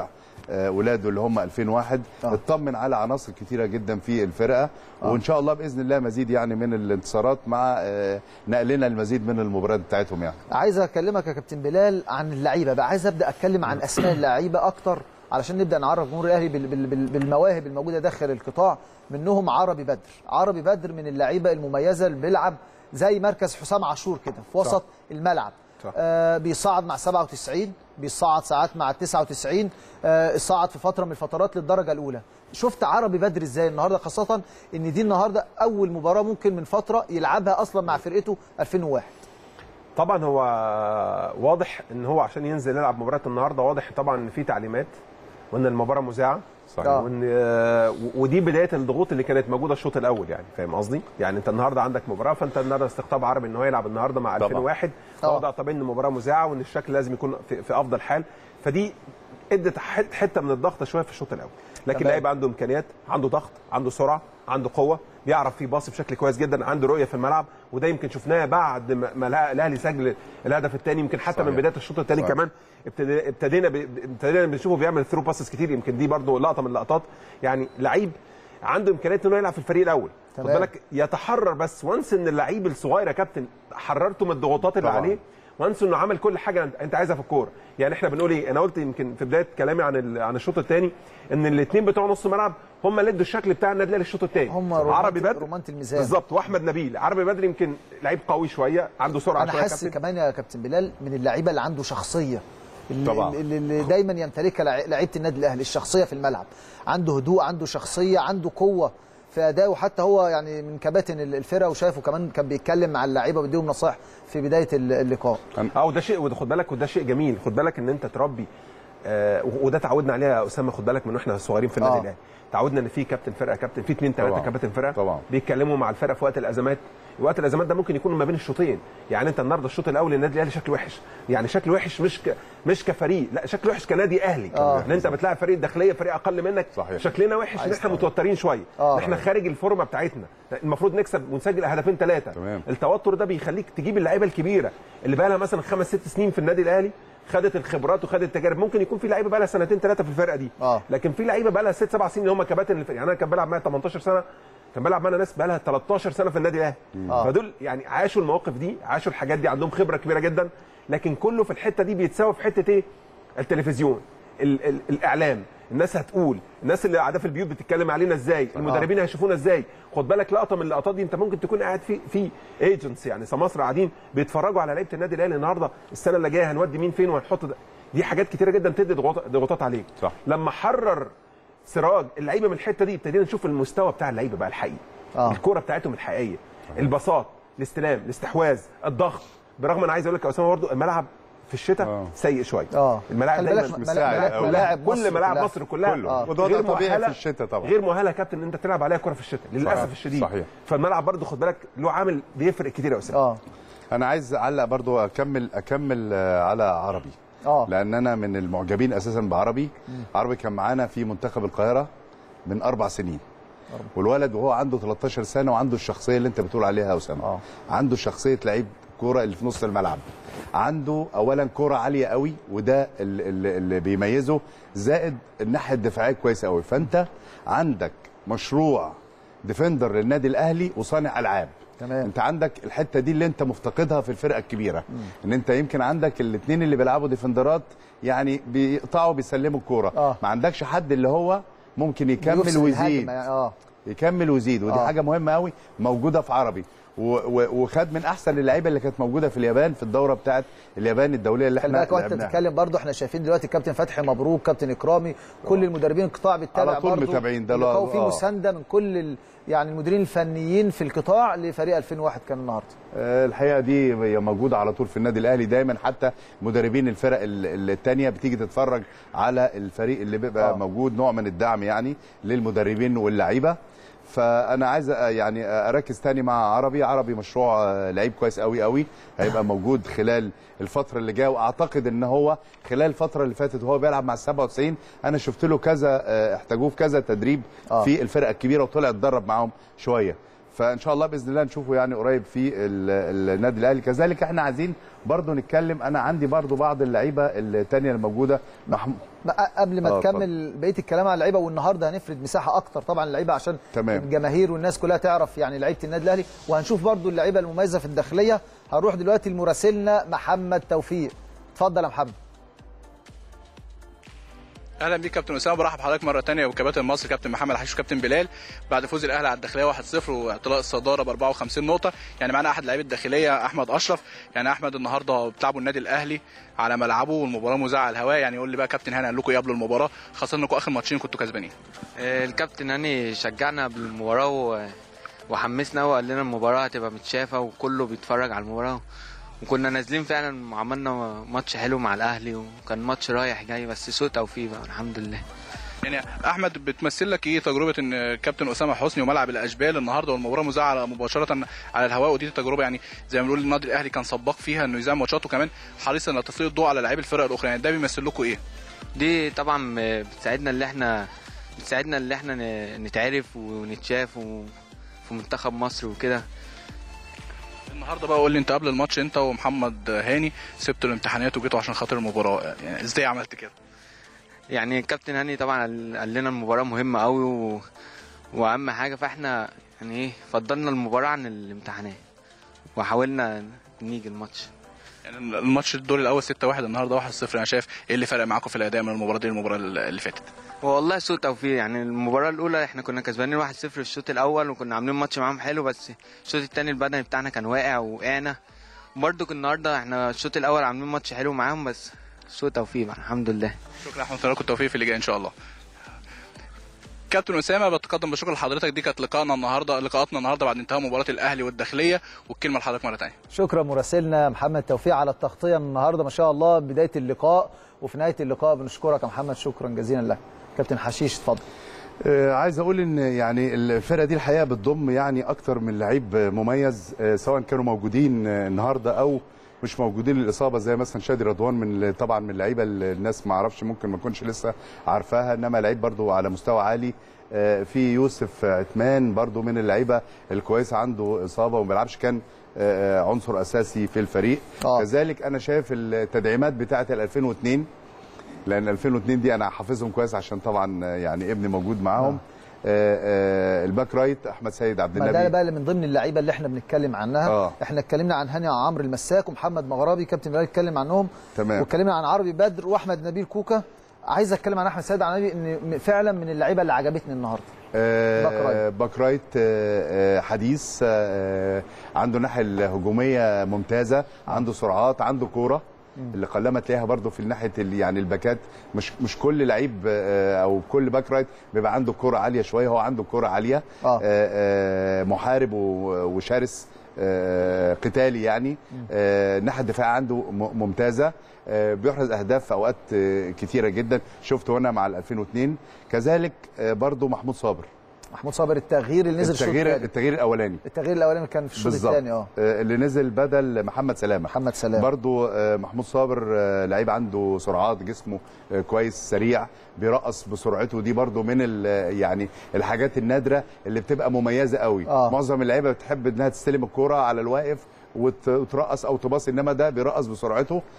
آه، ولاده اللي هم 2001 اطمن على عناصر كتيره جدا في الفرقه آه. وان شاء الله باذن الله مزيد يعني من الانتصارات مع آه، نقلنا المزيد من المباريات بتاعتهم يعني عايز اكلمك يا كابتن بلال عن اللعيبه بقى عايز ابدا اتكلم عن اسماء اللعيبه اكتر علشان نبدا نعرف جمهور الاهلي بال- بال- بال- بالمواهب الموجوده داخل القطاع منهم عربي بدر عربي بدر من اللعيبه المميزه اللي بيلعب زي مركز حسام عاشور كده في وسط صح. الملعب صح. آه بيصعد مع 97 بيصعد ساعات مع 99 آه صعد في فتره من الفترات للدرجه الاولى شفت عربي بدر ازاي النهارده خاصه ان دي النهارده اول مباراه ممكن من فتره يلعبها اصلا مع فرقته 2001 طبعا هو واضح ان هو عشان ينزل يلعب مباراه النهارده واضح طبعا ان في تعليمات وان المباراه مذاعه صحيح. وان آه، ودي بدايه الضغوط اللي كانت موجوده الشوط الاول يعني فاهم قصدي؟ يعني انت النهارده عندك مباراه فانت النهارده استقطاب عربي ان هو يلعب النهارده مع طبعا. 2001 آه. وضع طبيعي ان المباراه مذاعه وان الشكل لازم يكون في, في افضل حال فدي ادت حت- حته من الضغط شويه في الشوط الاول لكن تمام. اللعيب عنده امكانيات عنده ضغط عنده سرعه عنده قوه بيعرف يباصي بشكل كويس جدا عنده رؤيه في الملعب وده يمكن شفناه بعد ما ما الأه- الاهلي سجل الهدف الثاني يمكن حتى صحيح. من بدايه الشوط الثاني صحيح. كمان ابتدي- ابتدينا ب- ابتدينا بنشوفه بيعمل ثرو باسز كتير يمكن دي برضو لقطه من اللقطات يعني لعيب عنده امكانيات انه يلعب في الفريق الاول خد تمام. بالك يتحرر بس وانس ان اللعيب الصغير يا كابتن حررته من الضغوطات اللي طبعاً. عليه وانس انه عمل كل حاجه انت- انت عايزها في الكوره يعني احنا بنقول ايه انا قلت يمكن في بدايه كلامي عن ال- عن الشوط الثاني ان الاثنين بتوع نص الملعب هم اللي ادوا الشكل بتاع النادي الاهلي الشوط الثاني هم عربي رومانة- بدر رومانة الميزان بالظبط واحمد نبيل عربي بدر يمكن لعيب قوي شويه عنده سرعه انا شويه يا حاسس كابتن. كمان يا كابتن بلال من اللعيبه اللي عنده شخصيه اللي, طبعاً. اللي, اللي دايما يمتلكها لع- لعيبه النادي الاهلي الشخصيه في الملعب عنده هدوء عنده شخصيه عنده قوه في ادائه حتى هو يعني من كباتن ال- الفرقه وشافه كمان كان بيتكلم مع اللعيبه وبيديهم نصائح في بدايه ال- اللقاء اه وده شيء وده خد بالك وده شيء جميل خد بالك ان انت تربي آه وده تعودنا عليه يا اسامه خد بالك من واحنا صغيرين في النادي آه. الاهلي تعودنا ان في كابتن فرقه كابتن في اثنين ثلاثه طبعاً. كابتن فرقه طبعاً. بيتكلموا مع الفرقه في وقت الازمات وقت الازمات ده ممكن يكون ما بين الشوطين يعني انت النهارده الشوط الاول النادي الاهلي شكله وحش يعني شكل وحش مش ك... مش كفريق لا شكل وحش كنادي اهلي آه. ان انت بتلاعب فريق الداخليه فريق اقل منك صحيح. شكلنا وحش ان عايز احنا متوترين شويه آه. احنا خارج الفورمه بتاعتنا المفروض نكسب ونسجل هدفين ثلاثه تمام. التوتر ده بيخليك تجيب اللعيبه الكبيره اللي بقى لها مثلا خمس ست سنين في النادي الاهلي خدت الخبرات وخدت التجارب ممكن يكون في لعيبه بقى لها سنتين ثلاثه في الفرقه دي آه. لكن في لعيبه بقى لها ست سبع سنين اللي هم كباتن الفرقه يعني انا كان بلعب معايا 18 سنه كان بلعب معانا ناس بقى لها 13 سنه في النادي الاهلي آه. فدول يعني عاشوا المواقف دي عاشوا الحاجات دي عندهم خبره كبيره جدا لكن كله في الحته دي بيتساوى في حته ايه التلفزيون ال ال الاعلام الناس هتقول الناس اللي قاعده في البيوت بتتكلم علينا ازاي المدربين هيشوفونا ازاي خد بالك لقطه من اللقطات دي انت ممكن تكون قاعد في في ايجنتس يعني سماسره قاعدين بيتفرجوا على لعيبه النادي الاهلي النهارده السنه اللي جايه هنودي مين فين وهنحط ده. دي حاجات كتيره جدا تدي ضغوط- ضغوطات عليك صح. لما حرر سراج اللعيبه من الحته دي ابتدينا نشوف المستوى بتاع اللعيبه بقى الحقيقي آه. الكوره بتاعتهم الحقيقيه البساط الاستلام الاستحواذ الضغط برغم انا عايز اقول لك يا اسامه برضه الملعب في الشتاء آه. سيء شويه اه الملاعب خلي دايما بالك مش ملا- مساعد ملا- أوي. ملاعب كل مصر ملاعب كلها. مصر كلها كله. آه. وده وضع غير طبيعي مؤهلة- في الشتاء طبعا غير مؤهله يا كابتن ان انت تلعب عليها كره في الشتاء للاسف الشديد صحيح. فالملعب برضه خد بالك له عامل بيفرق كتير يا اسامه اه انا عايز اعلق برضو اكمل اكمل آه، على عربي اه لان انا من المعجبين اساسا بعربي عربي كان معانا في منتخب القاهره من اربع سنين والولد وهو عنده 13 سنه وعنده الشخصيه اللي انت بتقول عليها يا اسامه آه. عنده شخصيه لعيب كوره اللي في نص الملعب عنده اولا كوره عاليه قوي وده ال- ال- اللي بيميزه زائد الناحيه الدفاعيه كويسه قوي فانت عندك مشروع ديفندر للنادي الاهلي وصانع العاب تمام. انت عندك الحته دي اللي انت مفتقدها في الفرقه الكبيره ان انت يمكن عندك الاثنين اللي بيلعبوا ديفندرات يعني بيقطعوا بيسلموا الكوره آه. ما عندكش حد اللي هو ممكن يكمل يفصل ويزيد الهجمة يعني، اه يكمل ويزيد ودي آه. حاجه مهمه قوي موجوده في عربي و- و- وخد من احسن اللعيبه اللي كانت موجوده في اليابان في الدوره بتاعت اليابان الدوليه اللي خلي احنا بالك وانت لعبناها. بتتكلم برضه احنا شايفين دلوقتي الكابتن فتحي مبروك كابتن اكرامي كل المدربين القطاع بيتابع على طول برضه متابعين ده، اللقاء لا، وفي آه. مسانده من كل ال... يعني المديرين الفنيين في القطاع لفريق 2001 كان النهارده آه، الحقيقه دي هي موجوده على طول في النادي الاهلي دايما حتى مدربين الفرق الثانيه بتيجي تتفرج على الفريق اللي بيبقى آه. آه. موجود نوع من الدعم يعني للمدربين واللعيبه فانا عايز أ- يعني اركز تاني مع عربي عربي مشروع آه، لعيب كويس قوي قوي هيبقى موجود خلال الفتره اللي جايه واعتقد ان هو خلال الفتره اللي فاتت وهو بيلعب مع ال 97 انا شفت له كذا آه، احتاجوه في كذا تدريب آه. في الفرقه الكبيره وطلع اتدرب معاهم شويه فان شاء الله باذن الله نشوفه يعني قريب في ال- النادي الاهلي كذلك احنا عايزين برضو نتكلم انا عندي برضو بعض اللعيبه الثانيه الموجوده محمود بقى قبل ما آه، تكمل بقيه الكلام على اللعيبه والنهارده هنفرد مساحه اكتر طبعا اللعيبه عشان تمام. الجماهير والناس كلها تعرف يعني لعيبه النادي الاهلي وهنشوف برضو اللعيبه المميزه في الداخليه هنروح دلوقتي لمراسلنا محمد توفيق اتفضل يا محمد اهلا بيك كابتن اسامه برحب بحضرتك مره ثانيه وكباتن مصر كابتن محمد حشيش وكابتن بلال بعد فوز الاهلي على الداخليه 1-0 واعتلاء الصداره ب 54 نقطه يعني معانا احد لاعبي الداخليه احمد اشرف يعني احمد النهارده بتلعبوا النادي الاهلي على ملعبه والمباراه مذاعه على الهواء يعني يقول لي بقى كابتن هاني قال لكم ايه قبل المباراه خاصه انكم اخر ماتشين كنتوا كسبانين آه، الكابتن هاني شجعنا قبل المباراة و... وحمسنا وقال لنا المباراة هتبقى متشافة وكله بيتفرج على المباراة وكنا نازلين فعلا وعملنا ماتش حلو مع الأهلي وكان ماتش رايح جاي بس سوء توفيق بقى الحمد لله يعني احمد بتمثل لك ايه تجربه ان كابتن اسامه حسني وملعب الاشبال النهارده والمباراه مذاعه مباشره على الهواء ودي تجربه يعني زي ما بنقول النادي الاهلي كان سباق فيها انه يذاع ماتشات وكمان حريص ان تسليط الضوء على لعيبه الفرق الاخرى يعني ده بيمثل لكم ايه؟ دي طبعا بتساعدنا اللي احنا بتساعدنا اللي احنا ن- نتعرف ونتشاف و... في منتخب مصر وكده النهارده بقى قول لي انت قبل الماتش انت ومحمد هاني سبتوا الامتحانات وجيتوا عشان خاطر المباراه يعني ازاي عملت كده؟ يعني الكابتن هاني طبعا قال قال لنا المباراة مهمة قوي و... وأهم حاجة فاحنا يعني ايه فضلنا المباراة عن الامتحانات وحاولنا نيجي الماتش يعني الماتش الدور الاول 6-1 النهارده 1-0 انا شايف ايه اللي فرق معاكم في الاداء من المباراه دي للمباراه اللي فاتت؟ والله سوء توفيق يعني المباراة الأولى احنا كنا كسبانين 1-0 في الشوط الأول وكنا عاملين ماتش معاهم حلو بس الشوط التاني البدني بتاعنا كان واقع ووقعنا برضو النهارده احنا الشوط الأول عاملين ماتش حلو معاهم بس سوء توفيق بقى الحمد لله شكرا احمد لكم التوفيق في اللي جاي ان شاء الله كابتن اسامه بتقدم بشكر لحضرتك دي كانت لقائنا النهارده لقاءاتنا النهارده بعد انتهاء مباراه الاهلي والداخليه والكلمه لحضرتك مره ثانيه شكرا مراسلنا محمد توفيق على التغطيه من النهارده ما شاء الله بدايه اللقاء وفي نهايه اللقاء بنشكرك يا محمد شكرا جزيلا لك كابتن حشيش اتفضل آه، عايز اقول ان يعني الفرقه دي الحقيقه بتضم يعني اكتر من لعيب مميز آه، سواء كانوا موجودين آه، النهارده او مش موجودين للاصابه زي مثلا شادي رضوان من طبعا من اللعيبه اللي الناس ما اعرفش ممكن ما تكونش لسه عارفاها انما لعيب برضو على مستوى عالي آه، في يوسف عثمان برضو من اللعيبه الكويسه عنده اصابه وما بيلعبش كان آه، آه، عنصر اساسي في الفريق آه. كذلك انا شايف التدعيمات بتاعه ال 2002 لان 2002 دي انا حافظهم كويس عشان طبعا يعني ابني موجود معاهم آه. آه الباك رايت احمد سيد عبد ما ده النبي بقى اللي من ضمن اللعيبه اللي احنا بنتكلم عنها آه. احنا اتكلمنا عن هاني عمرو المساك ومحمد مغربي كابتن بلال اتكلم عنهم تمام. واتكلمنا عن عربي بدر واحمد نبيل كوكا عايز اتكلم عن احمد سيد عبد النبي ان فعلا من اللعيبه اللي عجبتني النهارده باك رايت. آه باك رايت آه آه، حديث آه عنده الناحيه الهجوميه ممتازه عنده سرعات عنده كوره اللي قلما تلاقيها برضو في ناحيه ال- يعني الباكات مش مش كل لعيب آه، او كل باك رايت بيبقى عنده كوره عاليه شويه هو عنده كوره عاليه آه. آه، محارب و- وشرس آه، قتالي يعني آه، الناحيه الدفاعيه عنده م- ممتازه آه، بيحرز اهداف في اوقات آه، كتيره جدا شفته هنا مع ال 2002 كذلك آه، برضو محمود صابر محمود صابر التغيير اللي نزل الشوط التغيير الثاني التغيير الاولاني التغيير الاولاني كان في الشوط بالظبط الثاني اه آه، اللي نزل بدل محمد سلامه محمد سلامه برضو آه، محمود صابر آه، لعيب عنده سرعات جسمه آه، كويس سريع بيرقص بسرعته دي برضو من ال- يعني الحاجات النادره اللي بتبقى مميزه قوي آه. معظم اللعيبه بتحب انها تستلم الكوره على الواقف وت- وترقص او تباص انما ده بيرقص بسرعته آه،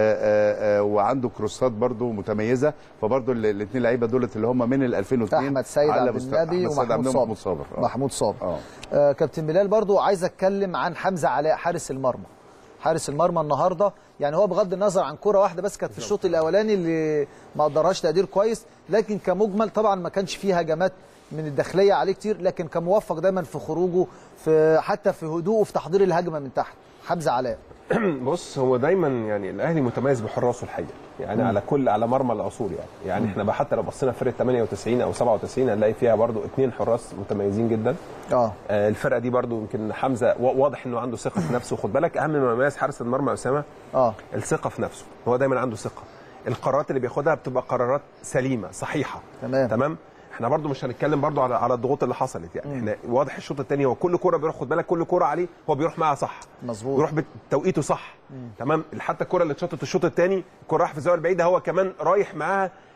آه، آه، وعنده كروسات برضو متميزه فبرضو الاثنين لعيبه دولت اللي هم من ال 2002 احمد سيد على عبد مستوى- النبي أحمد سيد عبد ومحمود النبي صابر ومحمود صابر آه. محمود صابر اه آه كابتن بلال برضو عايز اتكلم عن حمزه علاء حارس المرمى حارس المرمى النهارده يعني هو بغض النظر عن كره واحده بس كانت في الشوط الاولاني اللي ما قدرهاش تقدير كويس لكن كمجمل طبعا ما كانش فيه هجمات من الداخليه عليه كتير لكن كان موفق دايما في خروجه في حتى في هدوءه في تحضير الهجمه من تحت حمزه علاء بص هو دايما يعني الاهلي متميز بحراسه الحقيقه يعني مم. على كل على مرمى العصور يعني يعني احنا بقى حتى لو بصينا فرقه 98 او 97 هنلاقي فيها برضو اثنين حراس متميزين جدا اه آه، الفرقه دي برضو يمكن حمزه وا- واضح انه عنده ثقه في نفسه خد بالك اهم ما يميز حارس المرمى يا اسامه اه الثقه في نفسه هو دايما عنده ثقه القرارات اللي بياخدها بتبقى قرارات سليمه صحيحه تمام تمام احنا برضو مش هنتكلم برضو على على الضغوط اللي حصلت يعني احنا واضح الشوط الثاني هو كل كوره بيروح خد بالك كل كوره عليه هو بيروح معاها صح مظبوط بيروح بتوقيته صح تمام حتى الكره اللي اتشطت الشوط الثاني الكره راح في الزاويه البعيده هو كمان رايح معاها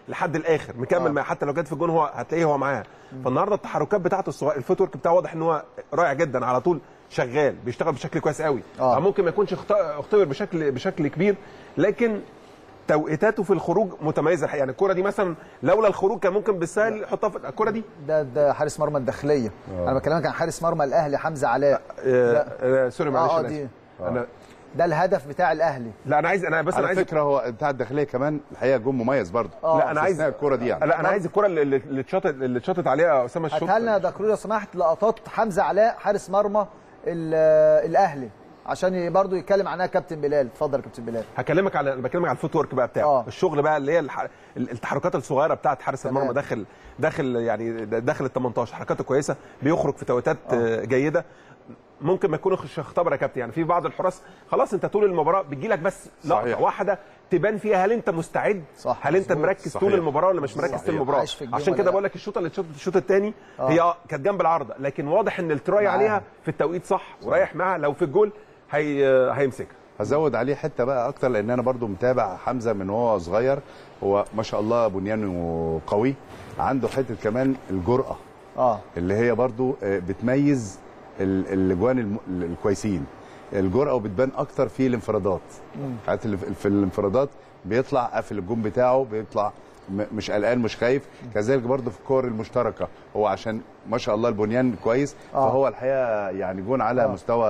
لحد الاخر مكمل آه. معاه حتى لو جت في الجون هو هتلاقيه هو معاها فالنهارده التحركات بتاعته الصغير الفوت ورك بتاعه واضح ان هو رائع جدا على طول شغال بيشتغل بشكل كويس قوي آه. ممكن ما يكونش اخت- اختبر بشكل بشكل كبير لكن توقيتاته في الخروج متميزه الحقيقة. يعني الكره دي مثلا لولا الخروج كان ممكن بالسهل يحطها في الكره دي ده ده حارس مرمى الداخليه انا بكلمك عن حارس مرمى الاهلي حمزه علاء آه، آه، سوري معلش اه أنا دي آسف. انا ده الهدف بتاع الاهلي لا انا عايز انا بس انا على عايز فكره هو بتاع الداخليه كمان الحقيقه جون مميز برضه آه. لا انا عايز استثناء الكره دي يعني لا انا عايز الكره اللي اللي اتشاطت اللي اتشاطت عليها اسامه الشوط هاتها لنا يا دكرور لو سمحت لقطات حمزه علاء حارس مرمى ال- الاهلي عشان برضه يتكلم عنها كابتن بلال اتفضل يا كابتن بلال هكلمك على بكلمك على الفوت ورك بقى بتاعه آه. الشغل بقى اللي هي الح... التحركات الصغيره بتاعت حارس تمام. المرمى داخل داخل يعني داخل ال 18 حركاته كويسه بيخرج في توقيتات آه. جيده ممكن ما يكونش اختبر يا كابتن يعني في بعض الحراس خلاص انت طول المباراه بتجي لك بس لقطه صحيح. واحده تبان فيها هل انت مستعد صح، هل انت مظبوط. مركز صحيح. طول المباراه ولا مش مركز صحيح. طول المباراه عايش في الجيم عشان ولا كده لا؟ بقول لك الشوط اللي اتشاطت الشوط الثاني آه. هي آه كانت جنب العارضه لكن واضح ان التراي معاها. عليها في التوقيت صح ورايح معاها لو في الجول هي هيمسكها هزود عليه حته بقى اكتر لان انا برضو متابع حمزه من وهو صغير هو ما شاء الله بنيانه قوي عنده حته كمان الجرأه اه اللي هي برضو آه، بتميز ال- الاجوان الم- الكويسين الجرأه وبتبان اكتر في الانفرادات حتى اللي في- في الانفرادات بيطلع قافل الجون بتاعه بيطلع م- مش قلقان مش خايف كذلك برضو في الكور المشتركه هو عشان ما شاء الله البنيان كويس آه. فهو الحقيقه يعني جون على آه. مستوى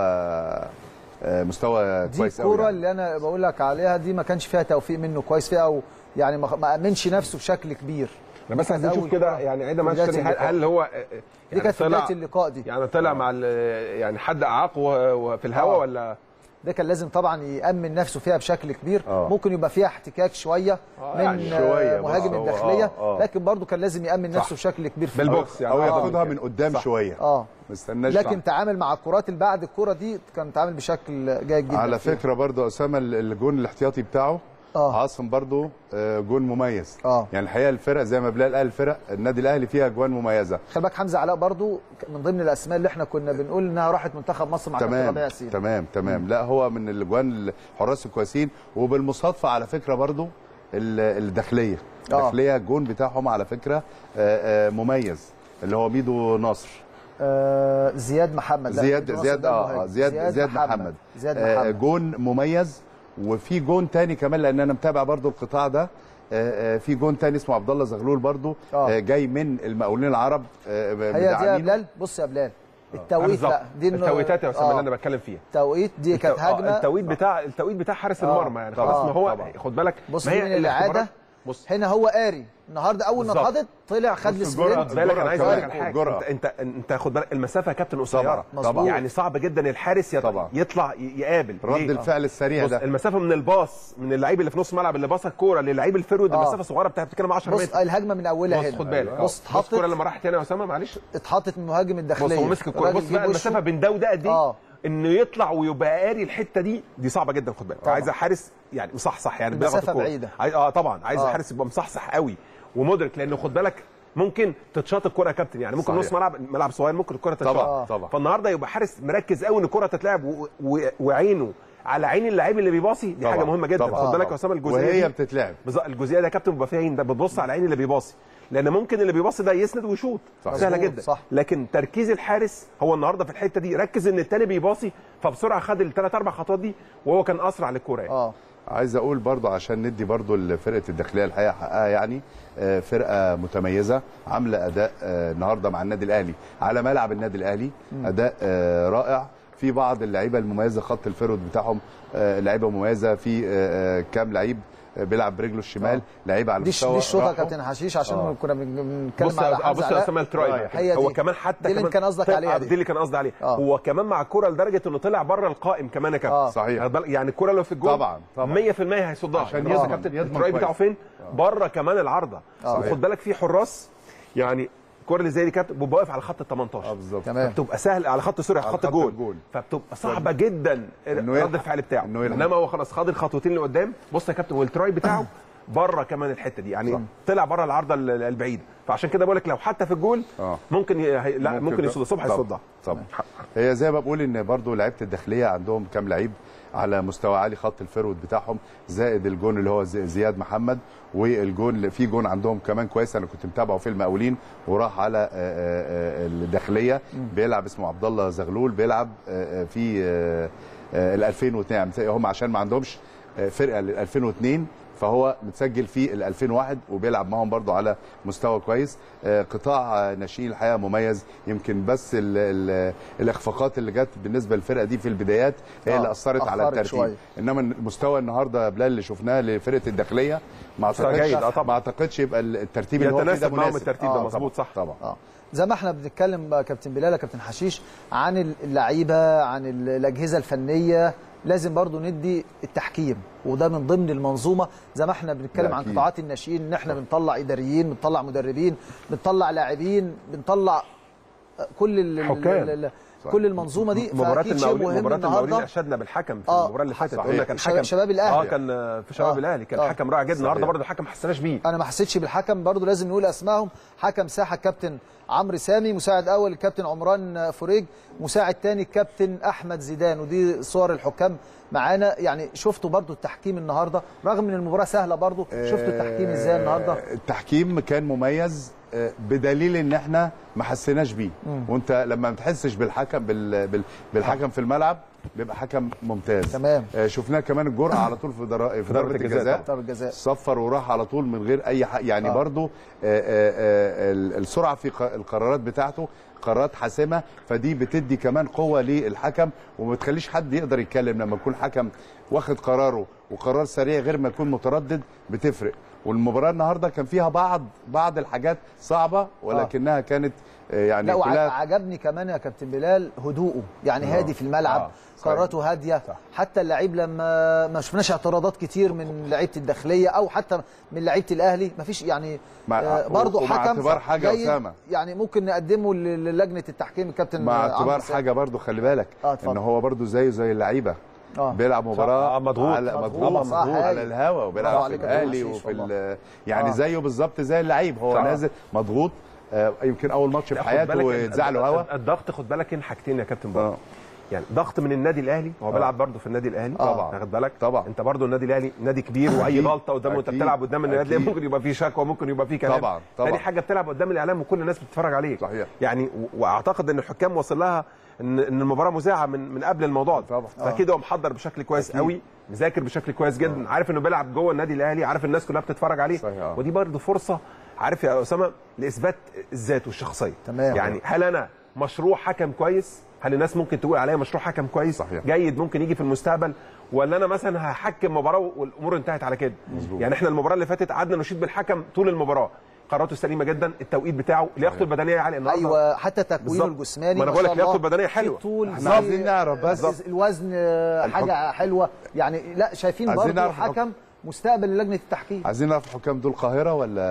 آه، مستوى دي كويس قوي الكوره يعني. اللي انا بقول لك عليها دي ما كانش فيها توفيق منه كويس فيها او يعني ما ما امنش نفسه بشكل كبير انا بس كانت عايزين نشوف أول كده كرة يعني عيد في ما بداية هل, اللقاء. هل هو دي كانت في طلع- بدايه اللقاء دي يعني طلع مع ال- يعني حد اعاقه وهو في الهواء آه. ولا ده كان لازم طبعا يامن نفسه فيها بشكل كبير آه. ممكن يبقى فيها احتكاك شويه آه، من يعني شوية، آه، مهاجم بص هو- الداخليه آه، آه. لكن برضه كان لازم يامن صح. نفسه بشكل كبير في بالبوكس يعني او آه. ياخدها من قدام صح. شويه اه ما استناش لكن تعامل مع الكرات اللي بعد الكره دي كان تعامل بشكل جيد جدا على فيها. فكره برضو اسامه ال- الجون الاحتياطي بتاعه آه. عاصم برضو آه، جون مميز آه. يعني الحقيقه الفرق زي ما بلال قال الفرق النادي الاهلي فيها اجوان مميزه خلي بالك حمزه علاء برضو من ضمن الاسماء اللي احنا كنا بنقول انها راحت منتخب مصر مع كابتن ربيع تمام ياسين تمام تمام لا هو من الاجوان الحراس الكويسين وبالمصادفه على فكره برضو ال- الداخليه آه. الداخليه الجون بتاعهم على فكره آه، آه، مميز اللي هو ميدو نصر آه زياد محمد لا، زياد ناصر زياد ده اه المهاجم. آه، زياد زياد محمد زياد آه، محمد جون مميز وفي جون تاني كمان لان انا متابع برضو القطاع ده آه، آه، في جون تاني اسمه عبد الله زغلول برضو آه. آه، جاي من المقاولين العرب آه، هي دي يا مدعمينه. بلال بص يا بلال التوقيت بالظبط. بقى دي النوع- التوقيتات يا اسامه آه. اللي انا بتكلم فيها التوقيت دي كانت آه، هجمه التوقيت بتاع التوقيت بتاع حارس آه. المرمى يعني طبعاً. خلاص ما هو طبعاً. خد بالك بص ما دي من الاعاده الاختبارات- بص هنا هو قاري النهارده اول ما بالظبط. اتحطت طلع خد بص السبرنت الجرأة. خد بالك انا عايز اقول لك على الجرأة. حاجه الجرأة. انت انت انت خد بالك المسافه يا كابتن طبعاً. قصيره مظبوط. يعني صعب جدا الحارس يط- طبعاً. يطلع ي- يقابل رد ليه؟ الفعل السريع بص ده المسافه من الباص من اللعيب اللي في نص الملعب اللي باص الكوره للعيب الفرود آه. المسافه صغيره بتاعت بتتكلم 10 بص متر الهجمه من اولها بص هنا خد بالك بص بص اتحطت الكوره لما راحت هنا يا اسامه معلش اتحطت من مهاجم بص الداخليه هو مسك الكوره الراجل بص جه بقى بوشه. المسافه بين ده وده قد ايه اه انه يطلع ويبقى قاري الحته دي دي صعبه جدا خد بالك طبعاً. عايزه حارس يعني مصحصح يعني بيضغط المسافة الكورة. بعيدة. عايز اه طبعا عايز آه. حارس يبقى مصحصح قوي ومدرك لانه خد بالك ممكن تتشاط الكره يا كابتن يعني ممكن صحيح. نص ملعب ملعب صغير ممكن الكره تتشاط طبعا طبعا فالنهارده يبقى حارس مركز قوي ان الكره تتلعب و... و... وعينه على عين اللعيب اللي بيباصي دي طبعاً. حاجه مهمه جدا طبعاً. خد بالك يا اسامه الجزئيه وهي دي بتتلعب بالظبط الجزئيه دي يا كابتن بيبقى فيها عين ده بتبص على عين اللي بيباصي لان ممكن اللي بيباصي ده يسند ويشوط صح. سهله مظبوط، جدا صح. لكن تركيز الحارس هو النهارده في الحته دي ركز ان التاني بيباصي فبسرعه خد الثلاث اربع خطوات دي وهو كان اسرع للكوره يعني. اه عايز اقول برضو عشان ندي برضو لفرقه الداخليه الحقيقه حقها يعني آه، فرقه متميزه عامله اداء آه، النهارده مع النادي الاهلي على ملعب النادي الاهلي اداء آه، رائع في بعض اللعيبه المميزه خط الفرود بتاعهم آه، لعيبه مميزه في آه، آه، كام لعيب آه، بيلعب برجله الشمال لعيبه على دي مستوى دي الشوطه يا راحوا. كابتن حشيش عشان آه. كنا بن- بنتكلم بص على يا- آه، حمزه بص يا علاء اسامه التراي رايح. هي هو دي. كمان حتى دي اللي كمان كان قصدك طلع- عليها آه، دي. دي اللي كان قصدي عليها آه. هو كمان مع الكوره لدرجه انه طلع بره القائم كمان يا كابتن آه. صحيح. خد بالك؟ يعني الكوره لو في الجول طبعاً، طبعاً. 100% هيصدها عشان يعني بص يا يضمن- كابتن يضمن التراي بتاعه كويس. فين بره كمان العارضه آه. وخد بالك في حراس يعني الكوره اللي زي دي كابتن بيبقى واقف على خط ال 18 اه بالظبط تمام فبتبقى سهل على خط سوري على على خط خط الجول الجول. فبتبقى صعبه جدا إنه رد يلحق. الفعل بتاعه إنه يلحق. انما هو خلاص خد الخطوتين اللي قدام بص يا كابتن والتراي بتاعه بره كمان الحته دي يعني صح. طلع بره العارضه ال- البعيده فعشان كده بقول لك لو حتى في الجول ممكن ي... هي- لا ممكن يصد الصبح طبعاً. يصدها طبعا هي زي ما بقول ان برضو لعيبه الداخليه عندهم كام لعيب على مستوى عالي خط الفيرود بتاعهم زائد الجون اللي هو زي- زياد محمد والجون في جون عندهم كمان كويس انا كنت متابعه في المقاولين وراح على آه، آه، آه، الداخليه بيلعب اسمه عبد الله زغلول بيلعب آه، آه، في آه، آه، ال 2002 هم عشان ما عندهمش آه، فرقه لل 2002 فهو متسجل في ال 2001 وبيلعب معاهم برضو على مستوى كويس آه، قطاع آه، ناشئين الحقيقه مميز يمكن بس ال ال الاخفاقات اللي جت بالنسبه للفرقه دي في البدايات هي آه، اللي اثرت على أخرت الترتيب شوية. انما المستوى النهارده يا بلال اللي شفناه لفرقه الداخليه ما مستوى اعتقدش جيد، آه طبعاً. ما اعتقدش يبقى الترتيب اللي هو فيه ده يتناسب معاهم مناسب الترتيب ده آه، مظبوط طبعاً، صح طبعا اه زي ما احنا بنتكلم بقى كابتن بلال يا كابتن حشيش عن اللعيبه عن ال- الاجهزه الفنيه لازم برضو ندي التحكيم وده من ضمن المنظومه زي ما احنا بنتكلم ده عن أكيد. قطاعات الناشئين ان احنا بنطلع اداريين بنطلع مدربين بنطلع لاعبين بنطلع كل ال- ال- حكام. ال- كل المنظومه دي مباراه فاكيد شيء المقاولين مهم مباراه المقاولين النهارده اشدنا بالحكم في آه، المباراه اللي فاتت صحيح. قلنا كان شباب- حكم شباب الأهلي. اه كان في شباب آه. الاهلي كان آه. حكم رائع جدا النهارده صحيح. برضه الحكم ما حسناش بيه انا ما حسيتش بالحكم برضو لازم نقول اسمائهم حكم ساحه الكابتن عمرو سامي مساعد اول الكابتن عمران فريج مساعد تاني الكابتن احمد زيدان ودي صور الحكام معانا يعني شفتوا برضو التحكيم النهارده رغم ان المباراه سهله برضو شفتوا التحكيم ازاي النهارده آه، التحكيم كان مميز آه، بدليل ان احنا ما حسيناش بيه مم. وانت لما ما تحسش بالحكم بال... بال... بالحكم في الملعب بيبقى حكم ممتاز تمام. آه، شفناه كمان الجرأه على طول في, در... في ضربه الجزاء الجزاء ضربة الجزاء. صفر وراح على طول من غير اي حق يعني آه. آه. برضو آه، آه، آه، ال- السرعه في ق- القرارات بتاعته قرارات حاسمه فدي بتدي كمان قوه للحكم وما بتخليش حد يقدر يتكلم لما يكون حكم واخد قراره وقرار سريع غير ما يكون متردد بتفرق والمباراه النهارده كان فيها بعض بعض الحاجات صعبه ولكنها كانت آه، يعني لا كلها وعجبني كمان يا كابتن بلال هدوءه يعني آه. هادي في الملعب آه، صحيح. قراراته هاديه حتى اللعيب لما ما شفناش اعتراضات كتير من لعيبه الداخليه او حتى من لعيبه الاهلي ما فيش يعني مع- آه برضه ومع حكم اعتبار حاجة جيد، أسامة. يعني ممكن نقدمه ل- للجنه التحكيم الكابتن مع عمرو اعتبار سامي. حاجه برضو خلي بالك آه، اتفضل. ان هو برضو زيه زي اللعيبه آه. بيلعب مباراه آه، مضغوط. على مضغوط، مضغوط, صح، مضغوط على هايل. الهوا برافو وبيلعب في عليك يا كابتن الاهلي حشيش وفي والله. ال- يعني آه. زيه بالظبط زي اللعيب هو صح. نازل مضغوط آه، يمكن اول ماتش في لا، خد حياته بالك ويتزعل له الض- هوا الضغط خد بالك هنا حاجتين يا كابتن برضه آه. يعني ضغط من النادي الاهلي هو آه. بيلعب برضه في النادي الاهلي طبعاً. واخد بالك طبعا انت برضه النادي الاهلي نادي كبير واي أكيد. غلطه قدامه وانت أكيد. بتلعب قدام النادي الاهلي أكيد. ممكن يبقى فيه شكوى ممكن يبقى فيه كلام طبعاً، طبعاً. تاني حاجه بتلعب قدام الاعلام وكل الناس بتتفرج عليك صحيح. يعني و- واعتقد ان الحكام وصل لها ان ان المباراه مذاعه من من قبل الموضوع ده طبعاً. فاكيد هو محضر بشكل كويس أكيد. قوي مذاكر بشكل كويس جدا عارف انه بيلعب جوه النادي الاهلي عارف الناس كلها بتتفرج عليه صحيح، آه. ودي برضه فرصه عارف يا اسامه لاثبات الذات والشخصيه تمام. يعني هل انا مشروع حكم كويس هل الناس ممكن تقول عليا مشروع حكم كويس صحيح. جيد ممكن يجي في المستقبل ولا انا مثلا هحكم مباراه والامور انتهت على كده مظبوط. يعني احنا المباراه اللي فاتت قعدنا نشيد بالحكم طول المباراه قراراته سليمه جدا التوقيت بتاعه لياقته البدنيه عاليه النهارده ايوه حتى تكوينه بالظبط. الجسماني ما أنا ما بقول شاء لك لياقته الله. البدنية في حلوة. طول احنا زي- عايزين نعرف بس بالظبط. الوزن آه، الحكم. حاجه حلوه يعني لا شايفين عايزين برضه نعرف حكم مستقبل لجنه التحكيم عايزين نعرف الحكام دول القاهره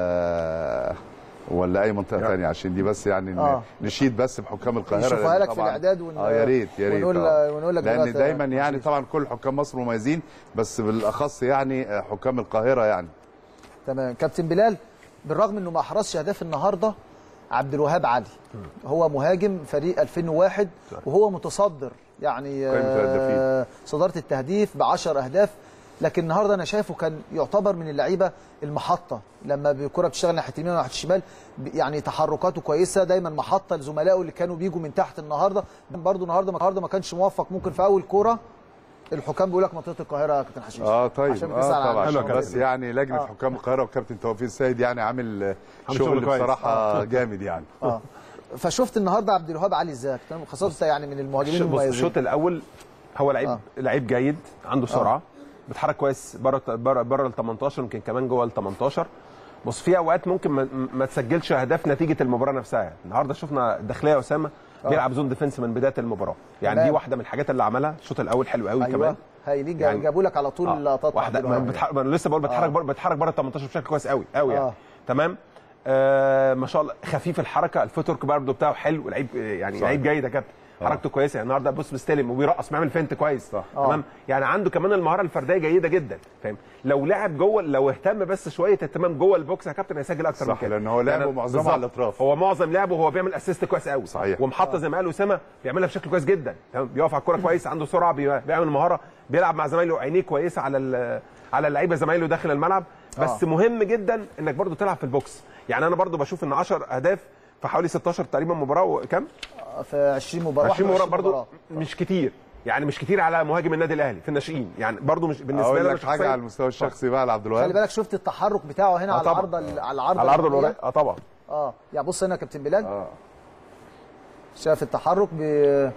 ولا ولا اي منطقه ثانيه عشان دي بس يعني ن- آه. نشيد بس بحكام القاهره نشوفها لأن لك في طبعاً- الإعداد ون- اه يا ريت يا ريت ونقول- آه. ونقول لك لان دلوقتي دايما يا يعني طبعا كل حكام مصر مميزين بس بالاخص يعني آه، حكام القاهره يعني تمام كابتن بلال بالرغم انه ما احرزش اهداف النهارده عبد الوهاب علي هو مهاجم فريق 2001 وهو متصدر يعني قائمة آه، الهدافين. صداره التهديف ب 10 اهداف لكن النهارده انا شايفه كان يعتبر من اللعيبه المحطه لما الكره بتشتغل ناحيه اليمين وناحيه الشمال ب- يعني تحركاته كويسه دايما محطه لزملائه اللي كانوا بيجوا من تحت النهارده برضه النهارده النهارده ما كانش موفق ممكن في اول كوره الحكام بيقول لك منطقه القاهره يا كابتن حشيش اه طيب عشان بتسأل اه عن- طبعا حلو يا عشان كابتن. بس يعني لجنه آه. حكام القاهره وكابتن توفيق السيد يعني عامل آه، عامل شغل شغل كويس. بصراحه جامد يعني اه فشفت النهارده عبد الوهاب علي ازاي خاصه انت يعني من المهاجمين بص المميزين الشوط الاول هو لعيب آه. لعيب جيد عنده سرعه بيتحرك كويس بره بره بره ال 18 يمكن كمان جوه ال 18 بص في اوقات ممكن ما, ما تسجلش اهداف نتيجه المباراه نفسها يعني النهارده شفنا الداخليه اسامه بيلعب زون ديفنس من بدايه المباراه يعني تمام. دي واحده من الحاجات اللي عملها الشوط الاول حلو قوي ايوه كمان هايلين يعني- جابوا لك على طول آه. اللقطات واحده عبد الوهاب. بتحرك ما انا لسه بقول بتحرك آه. بره بتحرك بره ال 18 بشكل كويس قوي قوي يعني آه. تمام آه ما شاء الله خفيف الحركه الفوتورك برضه بتاعه حلو لعيب يعني صحيح. لعيب جيد يا كابتن حركته كويسه يعني النهارده بص بيستلم وبيرقص بيعمل فينت كويس صح. آه. تمام يعني عنده كمان المهاره الفرديه جيده جدا فاهم لو لعب جوه لو اهتم بس شويه اهتمام جوه البوكس يا كابتن هيسجل اكتر من صح، كده لأن هو لعبه معظمه بالظبط. على الأطراف. هو معظم لعبه هو بيعمل اسيست كويس قوي صحيح. ومحطه زي ما قال اسامه بيعملها بشكل كويس جدا تمام بيقف على الكوره كويس عنده سرعه بي- بيعمل مهاره بيلعب مع زمايله عينيه كويسه على ال- على اللعيبه زمايله داخل الملعب بس آه. مهم جدا انك برضو تلعب في البوكس يعني انا برضو بشوف ان 10 اهداف في حوالي 16 تقريبا مباراه وكام في 20 مباراه 20 مباراه 21 برضو مش كتير يعني مش كتير على مهاجم النادي الاهلي في الناشئين يعني برضو مش بالنسبه اقول لي لك حاجه على المستوى الشخصي بقى لعبد خلي الوهاب بالك شفت التحرك بتاعه هنا آه على طبعاً. العارضه ال- على العارضه على الارض الأمامية. الورق اه طبعا اه يعني بص هنا يا كابتن بلال اه شاف التحرك ب...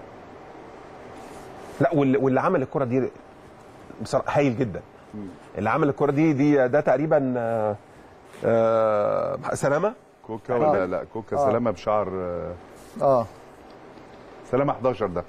لا واللي, واللي عمل الكره دي بصراحه هايل جدا اللي عمل الكره دي دي ده تقريبا آه، آه، سلامه كوكا ولا لا كوكا آه. سلامه بشعر آه، اه سلامه 11 ده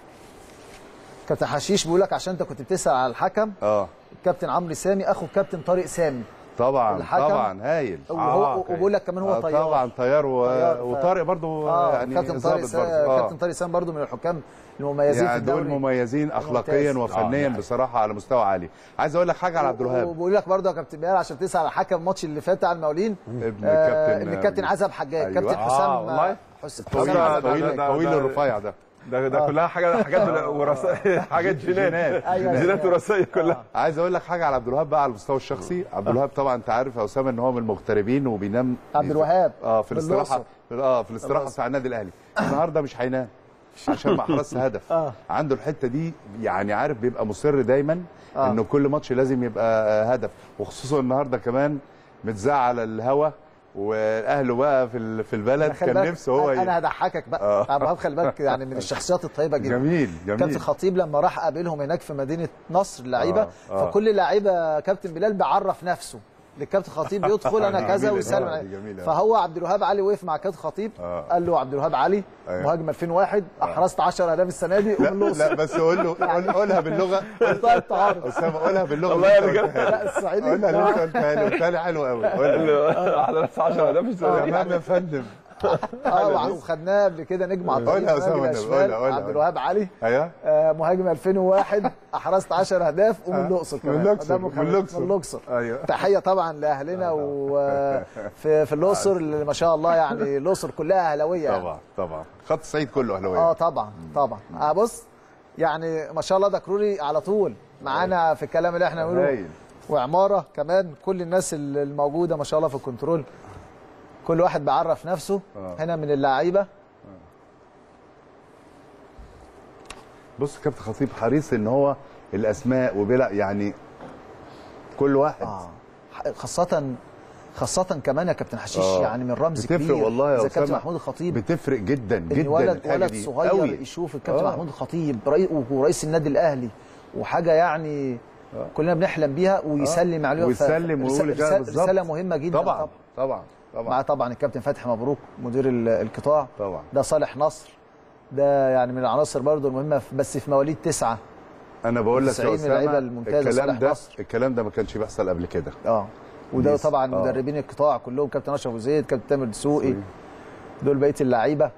كابتن حشيش بيقول لك عشان انت كنت بتسال على الحكم اه الكابتن عمرو سامي اخو الكابتن طارق سامي طبعا الحكم- طبعا هايل وهو آه، أوكي. وبيقول لك كمان هو آه، طيار طبعا طيار و... طيار، ف- وطارق برضو اه يعني كابتن طارق ظابط سا... برضو. آه. كابتن طارق سامي برضو من الحكام المميزين في يعني دول الدوري مميزين اخلاقيا الممتاز. وفنيا آه، بصراحه على مستوى عالي عايز اقول لك حاجه على عبد الوهاب وبقول لك برضه يا كابتن بلال عشان تسال على الحكم الماتش اللي فات على المقاولين ابن آه كابتن ان الكابتن عزب حجاج أيوة. كابتن آه، حسام والله. حس... طويل حسام عزب طويل حجاج. ده- طويل ده- الرفيع ده ده ده كلها حاجات حاجات وراثيه حاجات جينات جينات. أيوة، جينات جينات. وراثيه كلها عايز اقول لك حاجه على عبد الوهاب بقى على المستوى الشخصي عبد الوهاب طبعا انت عارف يا اسامه ان هو من المغتربين وبينام عبد الوهاب اه في الاستراحه بالأقصر. اه في الاستراحه بالأقصر. بتاع النادي الاهلي النهارده مش هينام عشان ما احرزش هدف آه. عنده الحته دي يعني عارف بيبقى مصر دايما آه. انه كل ماتش لازم يبقى آه، هدف وخصوصا النهارده كمان متزعل الهوا واهله بقى في ال- في البلد خلي كان بالك، نفسه هو انا ي- انا هضحكك بقى آه. عبد الوهاب خلي بالك يعني من الشخصيات الطيبه جدا جميل كابتن جميل خطيب لما راح قابلهم هناك في مدينه نصر اللعيبه آه، آه. فكل لعيبه كابتن بلال بيعرف نفسه للكابتن خطيب يدخل انا كذا جميلة ويسلم دي، عليه. جميلة. فهو عبد الوهاب علي وقف مع كابتن خطيب آه. قال له عبد الوهاب علي أيوة. مهاجم 2001 احرزت 10 اهداف السنه دي لا ومن الأقصر. لا بس قول له قول- قولها باللغه منتهى التعارض اسامه قولها باللغه والله اللي يا انت قلتها لي. لا الصعيدي قولها اللي انت قلتها لي قلتها لي حلو قوي قولها على نفس 10 ده مش تمام يا فندم اه وخدناه قبل كده نجم على قولها يا الطريق أسامة، نادي قولها، الأشبال، قولها، عبد قولها. الوهاب علي ايوه آه، مهاجم 2001 احرزت 10 اهداف ومن الاقصر من كمان الأقصر، ده من مكان- الأقصر. من الاقصر ايوه تحيه طبعا لاهلنا وفي في الاقصر اللي ما شاء الله يعني الاقصر كلها اهلاويه يعني. طبعا طبعا خط الصعيد كله اهلاويه اه طبعا طبعا آه بص يعني ما شاء الله ده كروري على طول معانا في الكلام اللي احنا بنقوله هايل. وعماره كمان كل الناس الموجوده ما شاء الله في الكنترول كل واحد بيعرف نفسه آه. هنا من اللعيبه بص كابتن خطيب حريص ان هو الاسماء وبلا يعني كل واحد اه خاصه خاصة كمان يا كابتن حشيش آه. يعني من رمز بتفرق كبير والله يا زي كابتن أسامة. محمود الخطيب بتفرق جدا ان جدا ولد الحاجة ولد دي. صغير قوي. يشوف الكابتن آه. محمود الخطيب رئي- ورئيس النادي الاهلي وحاجه يعني كلنا بنحلم بيها ويسلم عليه ويسلم ويقول كده رسالة, بالظبط. رساله مهمه جدا طبعا طبعا طبعا مع طبعا الكابتن فتحي مبروك مدير ال- القطاع طبعا ده صالح نصر ده يعني من العناصر برضو المهمه في- بس في مواليد تسعه انا بقول لك 90 يا من اللعيبة اسامه الممتازة الكلام صالح ده نصر. الكلام ده ما كانش بيحصل قبل كده اه وده يس. طبعا آه. مدربين القطاع كلهم كابتن اشرف أبو زيد كابتن تامر دسوقي دول بقيه اللعيبه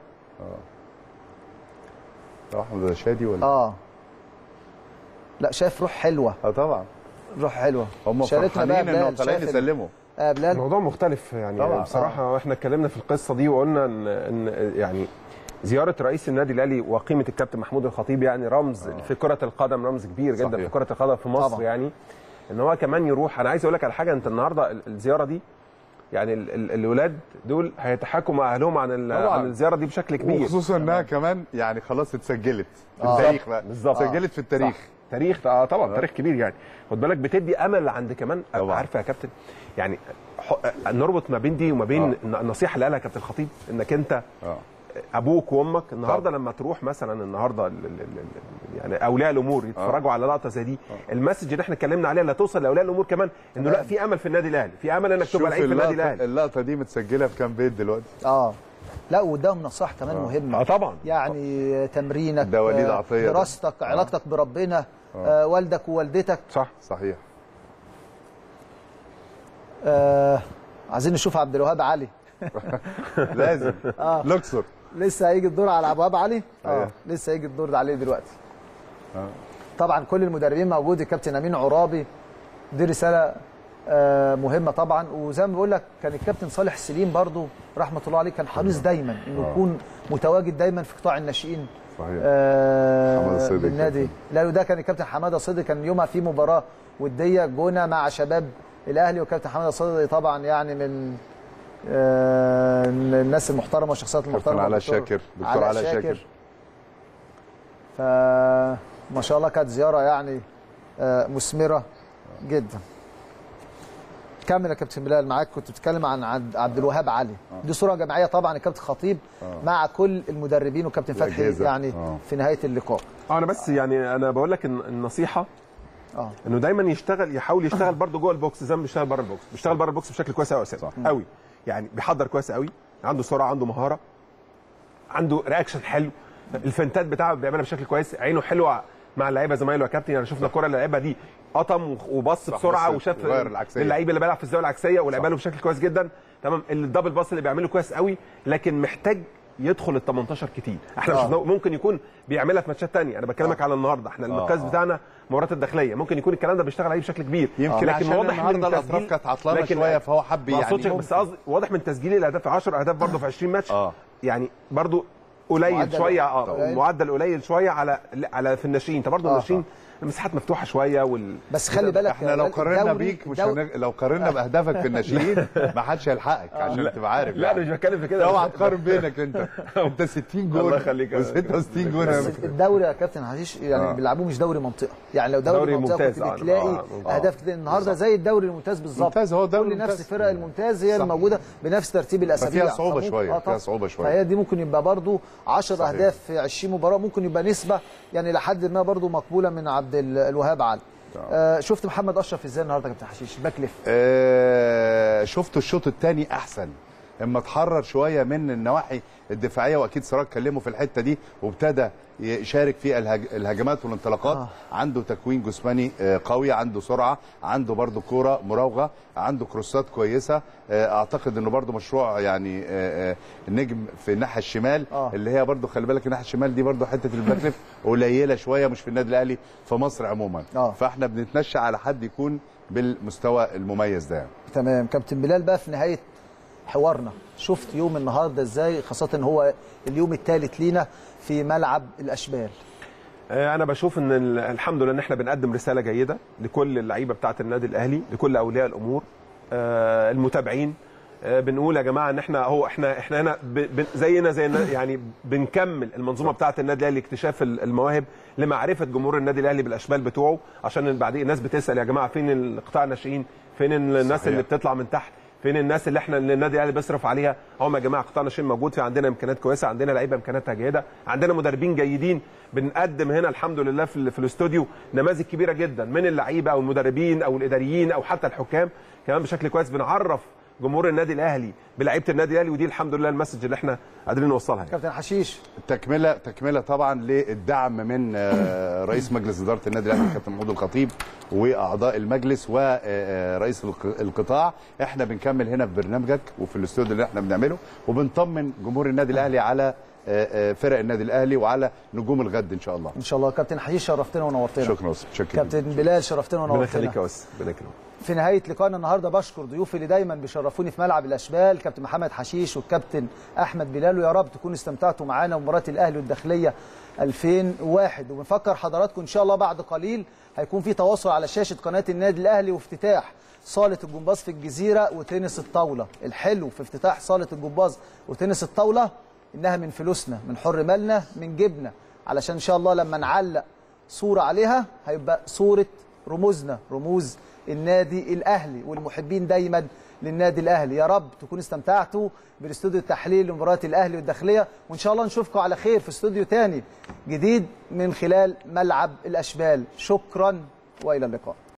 ده احمد شادي ولا اه لا شايف روح حلوه اه طبعا روح حلوه هم شاركنا بقى فرحانين انهم بلال، طالعين شايف ال- يسلموا آه بلال الموضوع مختلف يعني طبعاً. طبعا بصراحه واحنا اتكلمنا في القصه دي وقلنا ان ان يعني زياره رئيس النادي الاهلي وقيمه الكابتن محمود الخطيب يعني رمز آه. في كره القدم رمز كبير جدا صحيح. في كره القدم في مصر طبعاً. يعني ان هو كمان يروح انا عايز اقول لك على حاجه انت النهارده ال- الزياره دي يعني ال- ال- الولاد دول هيتحاكوا مع اهلهم عن ال- طبعاً. عن الزياره دي بشكل كبير وخصوصا انها كمان يعني خلاص اتسجلت في آه. التاريخ بقى بالظبط. اتسجلت في التاريخ صح. تاريخ اه طبعا تاريخ كبير يعني خد بالك بتدي امل عند كمان طبعاً. عارف يا كابتن يعني ح- نربط ما بين دي وما بين آه. النصيحه اللي قالها كابتن الخطيب انك انت اه ابوك وامك النهارده لما تروح مثلا النهارده ال- ال- ال- يعني اولياء الامور يتفرجوا على لقطه زي دي المسج اللي احنا اتكلمنا عليها اللي توصل لاولياء الامور كمان انه لا في امل في النادي الاهلي في امل انك شوف تبقى لعيب في النادي اللقطه الاهلي اللقطه دي متسجله في كام بيت دلوقتي اه لا وقدام نصائح كمان مهمه اه طبعا يعني تمرينك ده وليد آه، عطية ده. دراستك علاقتك بربنا آه والدك ووالدتك صح صحيح آه عايزين نشوف عبد الوهاب علي لازم آه. الاقصر لسه هيجي الدور على ابو وهاب علي اه أيوه. لسه هيجي الدور ده عليه دلوقتي طبعا كل المدربين موجود الكابتن امين عرابي دي رساله آه، مهمه طبعا وزي ما بقول لك كان الكابتن صالح سليم برضو رحمه الله عليه كان حريص دايما انه آه. يكون متواجد دايما في قطاع الناشئين صحيح آه، حمادة صدقي بالنادي لا ده كان الكابتن حماده صدقي كان يومها في مباراه وديه جونه مع شباب الاهلي والكابتن حماده صدقي طبعا يعني من آه، الناس المحترمه والشخصيات كابتن المحترمه علاء دكتور شاكر دكتور علاء شاكر فما شاء الله كانت زياره يعني آه، مثمره جدا كمل يا كابتن بلال معاك كنت بتتكلم عن عبد عبد الوهاب علي دي صوره جماعيه طبعا الكابتن خطيب مع كل المدربين وكابتن فتحي الأجهزة. يعني آه. في نهايه اللقاء اه انا بس يعني انا بقول لك إن النصيحه اه انه دايما يشتغل يحاول يشتغل برضه جوه البوكس زي ما بيشتغل بره البوكس بيشتغل بره البوكس بشكل كويس قوي يا اسامه قوي يعني بيحضر كويس قوي عنده سرعه عنده مهاره عنده رياكشن حلو الفنتات بتاعه بيعملها بشكل كويس عينه حلوه مع اللعيبه زمايله يا كابتن يعني شفنا الكره اللي لعبها دي قطم وبص صح، بسرعه بص، وشاف غير العكسية. اللعيب اللي بيلعب في الزاويه العكسيه ولعبها له بشكل كويس جدا تمام الدبل باص اللي بيعمله كويس قوي لكن محتاج يدخل ال 18 كتير احنا آه. مش ممكن يكون بيعملها في ماتشات تانية انا بكلمك على النهارده احنا المركز آه. بتاعنا مباراه الداخليه ممكن يكون الكلام ده بيشتغل عليه بشكل كبير يمكن لكن عشان واضح من النهارده الأطراف تسجيل- كانت عطلانة لكن- شوية، فهو حب ما يعني أقصدش، بس قصدي واضح من تسجيل الاهداف 10 اهداف برضه في 20 ماتش يعني برضه قليل معدل شويه اه قليل. معدل قليل شويه على على في الناشئين انت برضه آه. الناشئين المساحات مفتوحه شويه وال بس خلي بالك احنا لو قارنا بيك مش هنغ... لو قارنا باهدافك في الناشئين ما حدش هيلحقك عشان لا. تبقى عارف لا، أنا مش بتكلم في كده. اوعى تقارن بينك انت انت 60 جول الله يخليك. و66 جول بس الدوري يا كابتن حشيش يعني آه. بيلعبوه مش دوري منطقه يعني لو دوري, دوري منطقه ممتاز، كنت آه، بتلاقي آه، آه. اهداف كتير النهارده زي الدوري الممتاز بالظبط ممتاز، هو الدوري كل نفس الممتاز. فرق الممتاز هي صح. الموجوده بنفس ترتيب الاسابيع ففيها صعوبة فممكن- شوية، آه فيها طبعاً. صعوبة شوية. فهي دي ممكن يبقى برضو 10 صحيح. اهداف في 20 مباراه ممكن يبقى نسبه يعني لحد ما برضو مقبوله من عبد ال- الوهاب علي آه شفت محمد اشرف ازاي النهارده يا كابتن حشيش باك ليفت آه شفت الشوط الثاني احسن اما اتحرر شويه من النواحي الدفاعيه واكيد سراج كلمه في الحته دي وابتدى يشارك في الهج... الهجمات والانطلاقات آه. عنده تكوين جسماني آه، قوي عنده سرعه عنده برضه كوره مراوغه عنده كروسات كويسه آه، اعتقد انه برضه مشروع يعني آه، آه، النجم في الناحيه الشمال آه. اللي هي برضه خلي بالك الناحيه الشمال دي برضه حته الباك ليفت قليله شويه مش في النادي الاهلي في مصر عموما آه. فاحنا بنتمشى على حد يكون بالمستوى المميز ده تمام كابتن بلال بقى في نهايه حوارنا شفت يوم النهارده ازاي خاصه ان هو اليوم الثالث لينا في ملعب الاشبال آه، انا بشوف ان ال- الحمد لله ان احنا بنقدم رساله جيده لكل اللعيبه بتاعه النادي الاهلي لكل اولياء الامور آه، المتابعين آه، بنقول يا جماعه ان احنا هو احنا احنا هنا ب- ب- زينا زي النا- يعني بنكمل المنظومه بتاعه النادي الاهلي لاكتشاف ال- المواهب لمعرفه جمهور النادي الاهلي بالاشبال بتوعه عشان بعدين الناس بتسال يا جماعه فين القطاع الناشئين فين الناس صحيح. اللي بتطلع من تحت فين الناس اللي احنا اللي النادي الاهلي بيصرف عليها هم يا جماعه قطاع ناشئين موجود في عندنا امكانيات كويسه عندنا لعيبه امكانياتها جيده عندنا مدربين جيدين بنقدم هنا الحمد لله في, ال- في الاستوديو نماذج كبيره جدا من اللعيبه او المدربين او الاداريين او حتى الحكام كمان بشكل كويس بنعرف جمهور النادي الاهلي بلعيبه النادي الاهلي ودي الحمد لله المسج اللي احنا قادرين نوصلها يعني. كابتن حشيش تكمله تكمله طبعا للدعم من آه، رئيس مجلس اداره النادي الاهلي الكابتن محمود الخطيب واعضاء المجلس ورئيس القطاع احنا بنكمل هنا في برنامجك وفي الاستوديو اللي احنا بنعمله وبنطمن جمهور النادي الاهلي على آه، آه، فرق النادي الاهلي وعلى نجوم الغد ان شاء الله ان شاء الله كابتن حشيش شرفتنا ونورتنا شكرا يا أستاذ. شكرا كابتن بلال شرفتنا ربنا ونورتنا يخليك يا أستاذ. ربنا يكرمك في نهايه لقائنا النهارده بشكر ضيوفي اللي دايما بيشرفوني في ملعب الاشبال كابتن محمد حشيش والكابتن احمد بلال ويا رب تكونوا استمتعتوا معانا بمباراه الاهلي والداخليه 2001 وبنفكر حضراتكم ان شاء الله بعد قليل هيكون في تواصل على شاشه قناه النادي الاهلي وافتتاح صاله الجمباز في الجزيره وتنس الطاوله الحلو في افتتاح صاله الجمباز وتنس الطاوله انها من فلوسنا من حر مالنا من جيبنا علشان ان شاء الله لما نعلق صوره عليها هيبقى صوره رموزنا رموز النادي الاهلي والمحبين دايما للنادي الاهلي يا رب تكونوا استمتعتوا بالاستوديو التحليل لمباراه الاهلي والداخليه وان شاء الله نشوفكم على خير في استوديو تاني جديد من خلال ملعب الاشبال شكرا والى اللقاء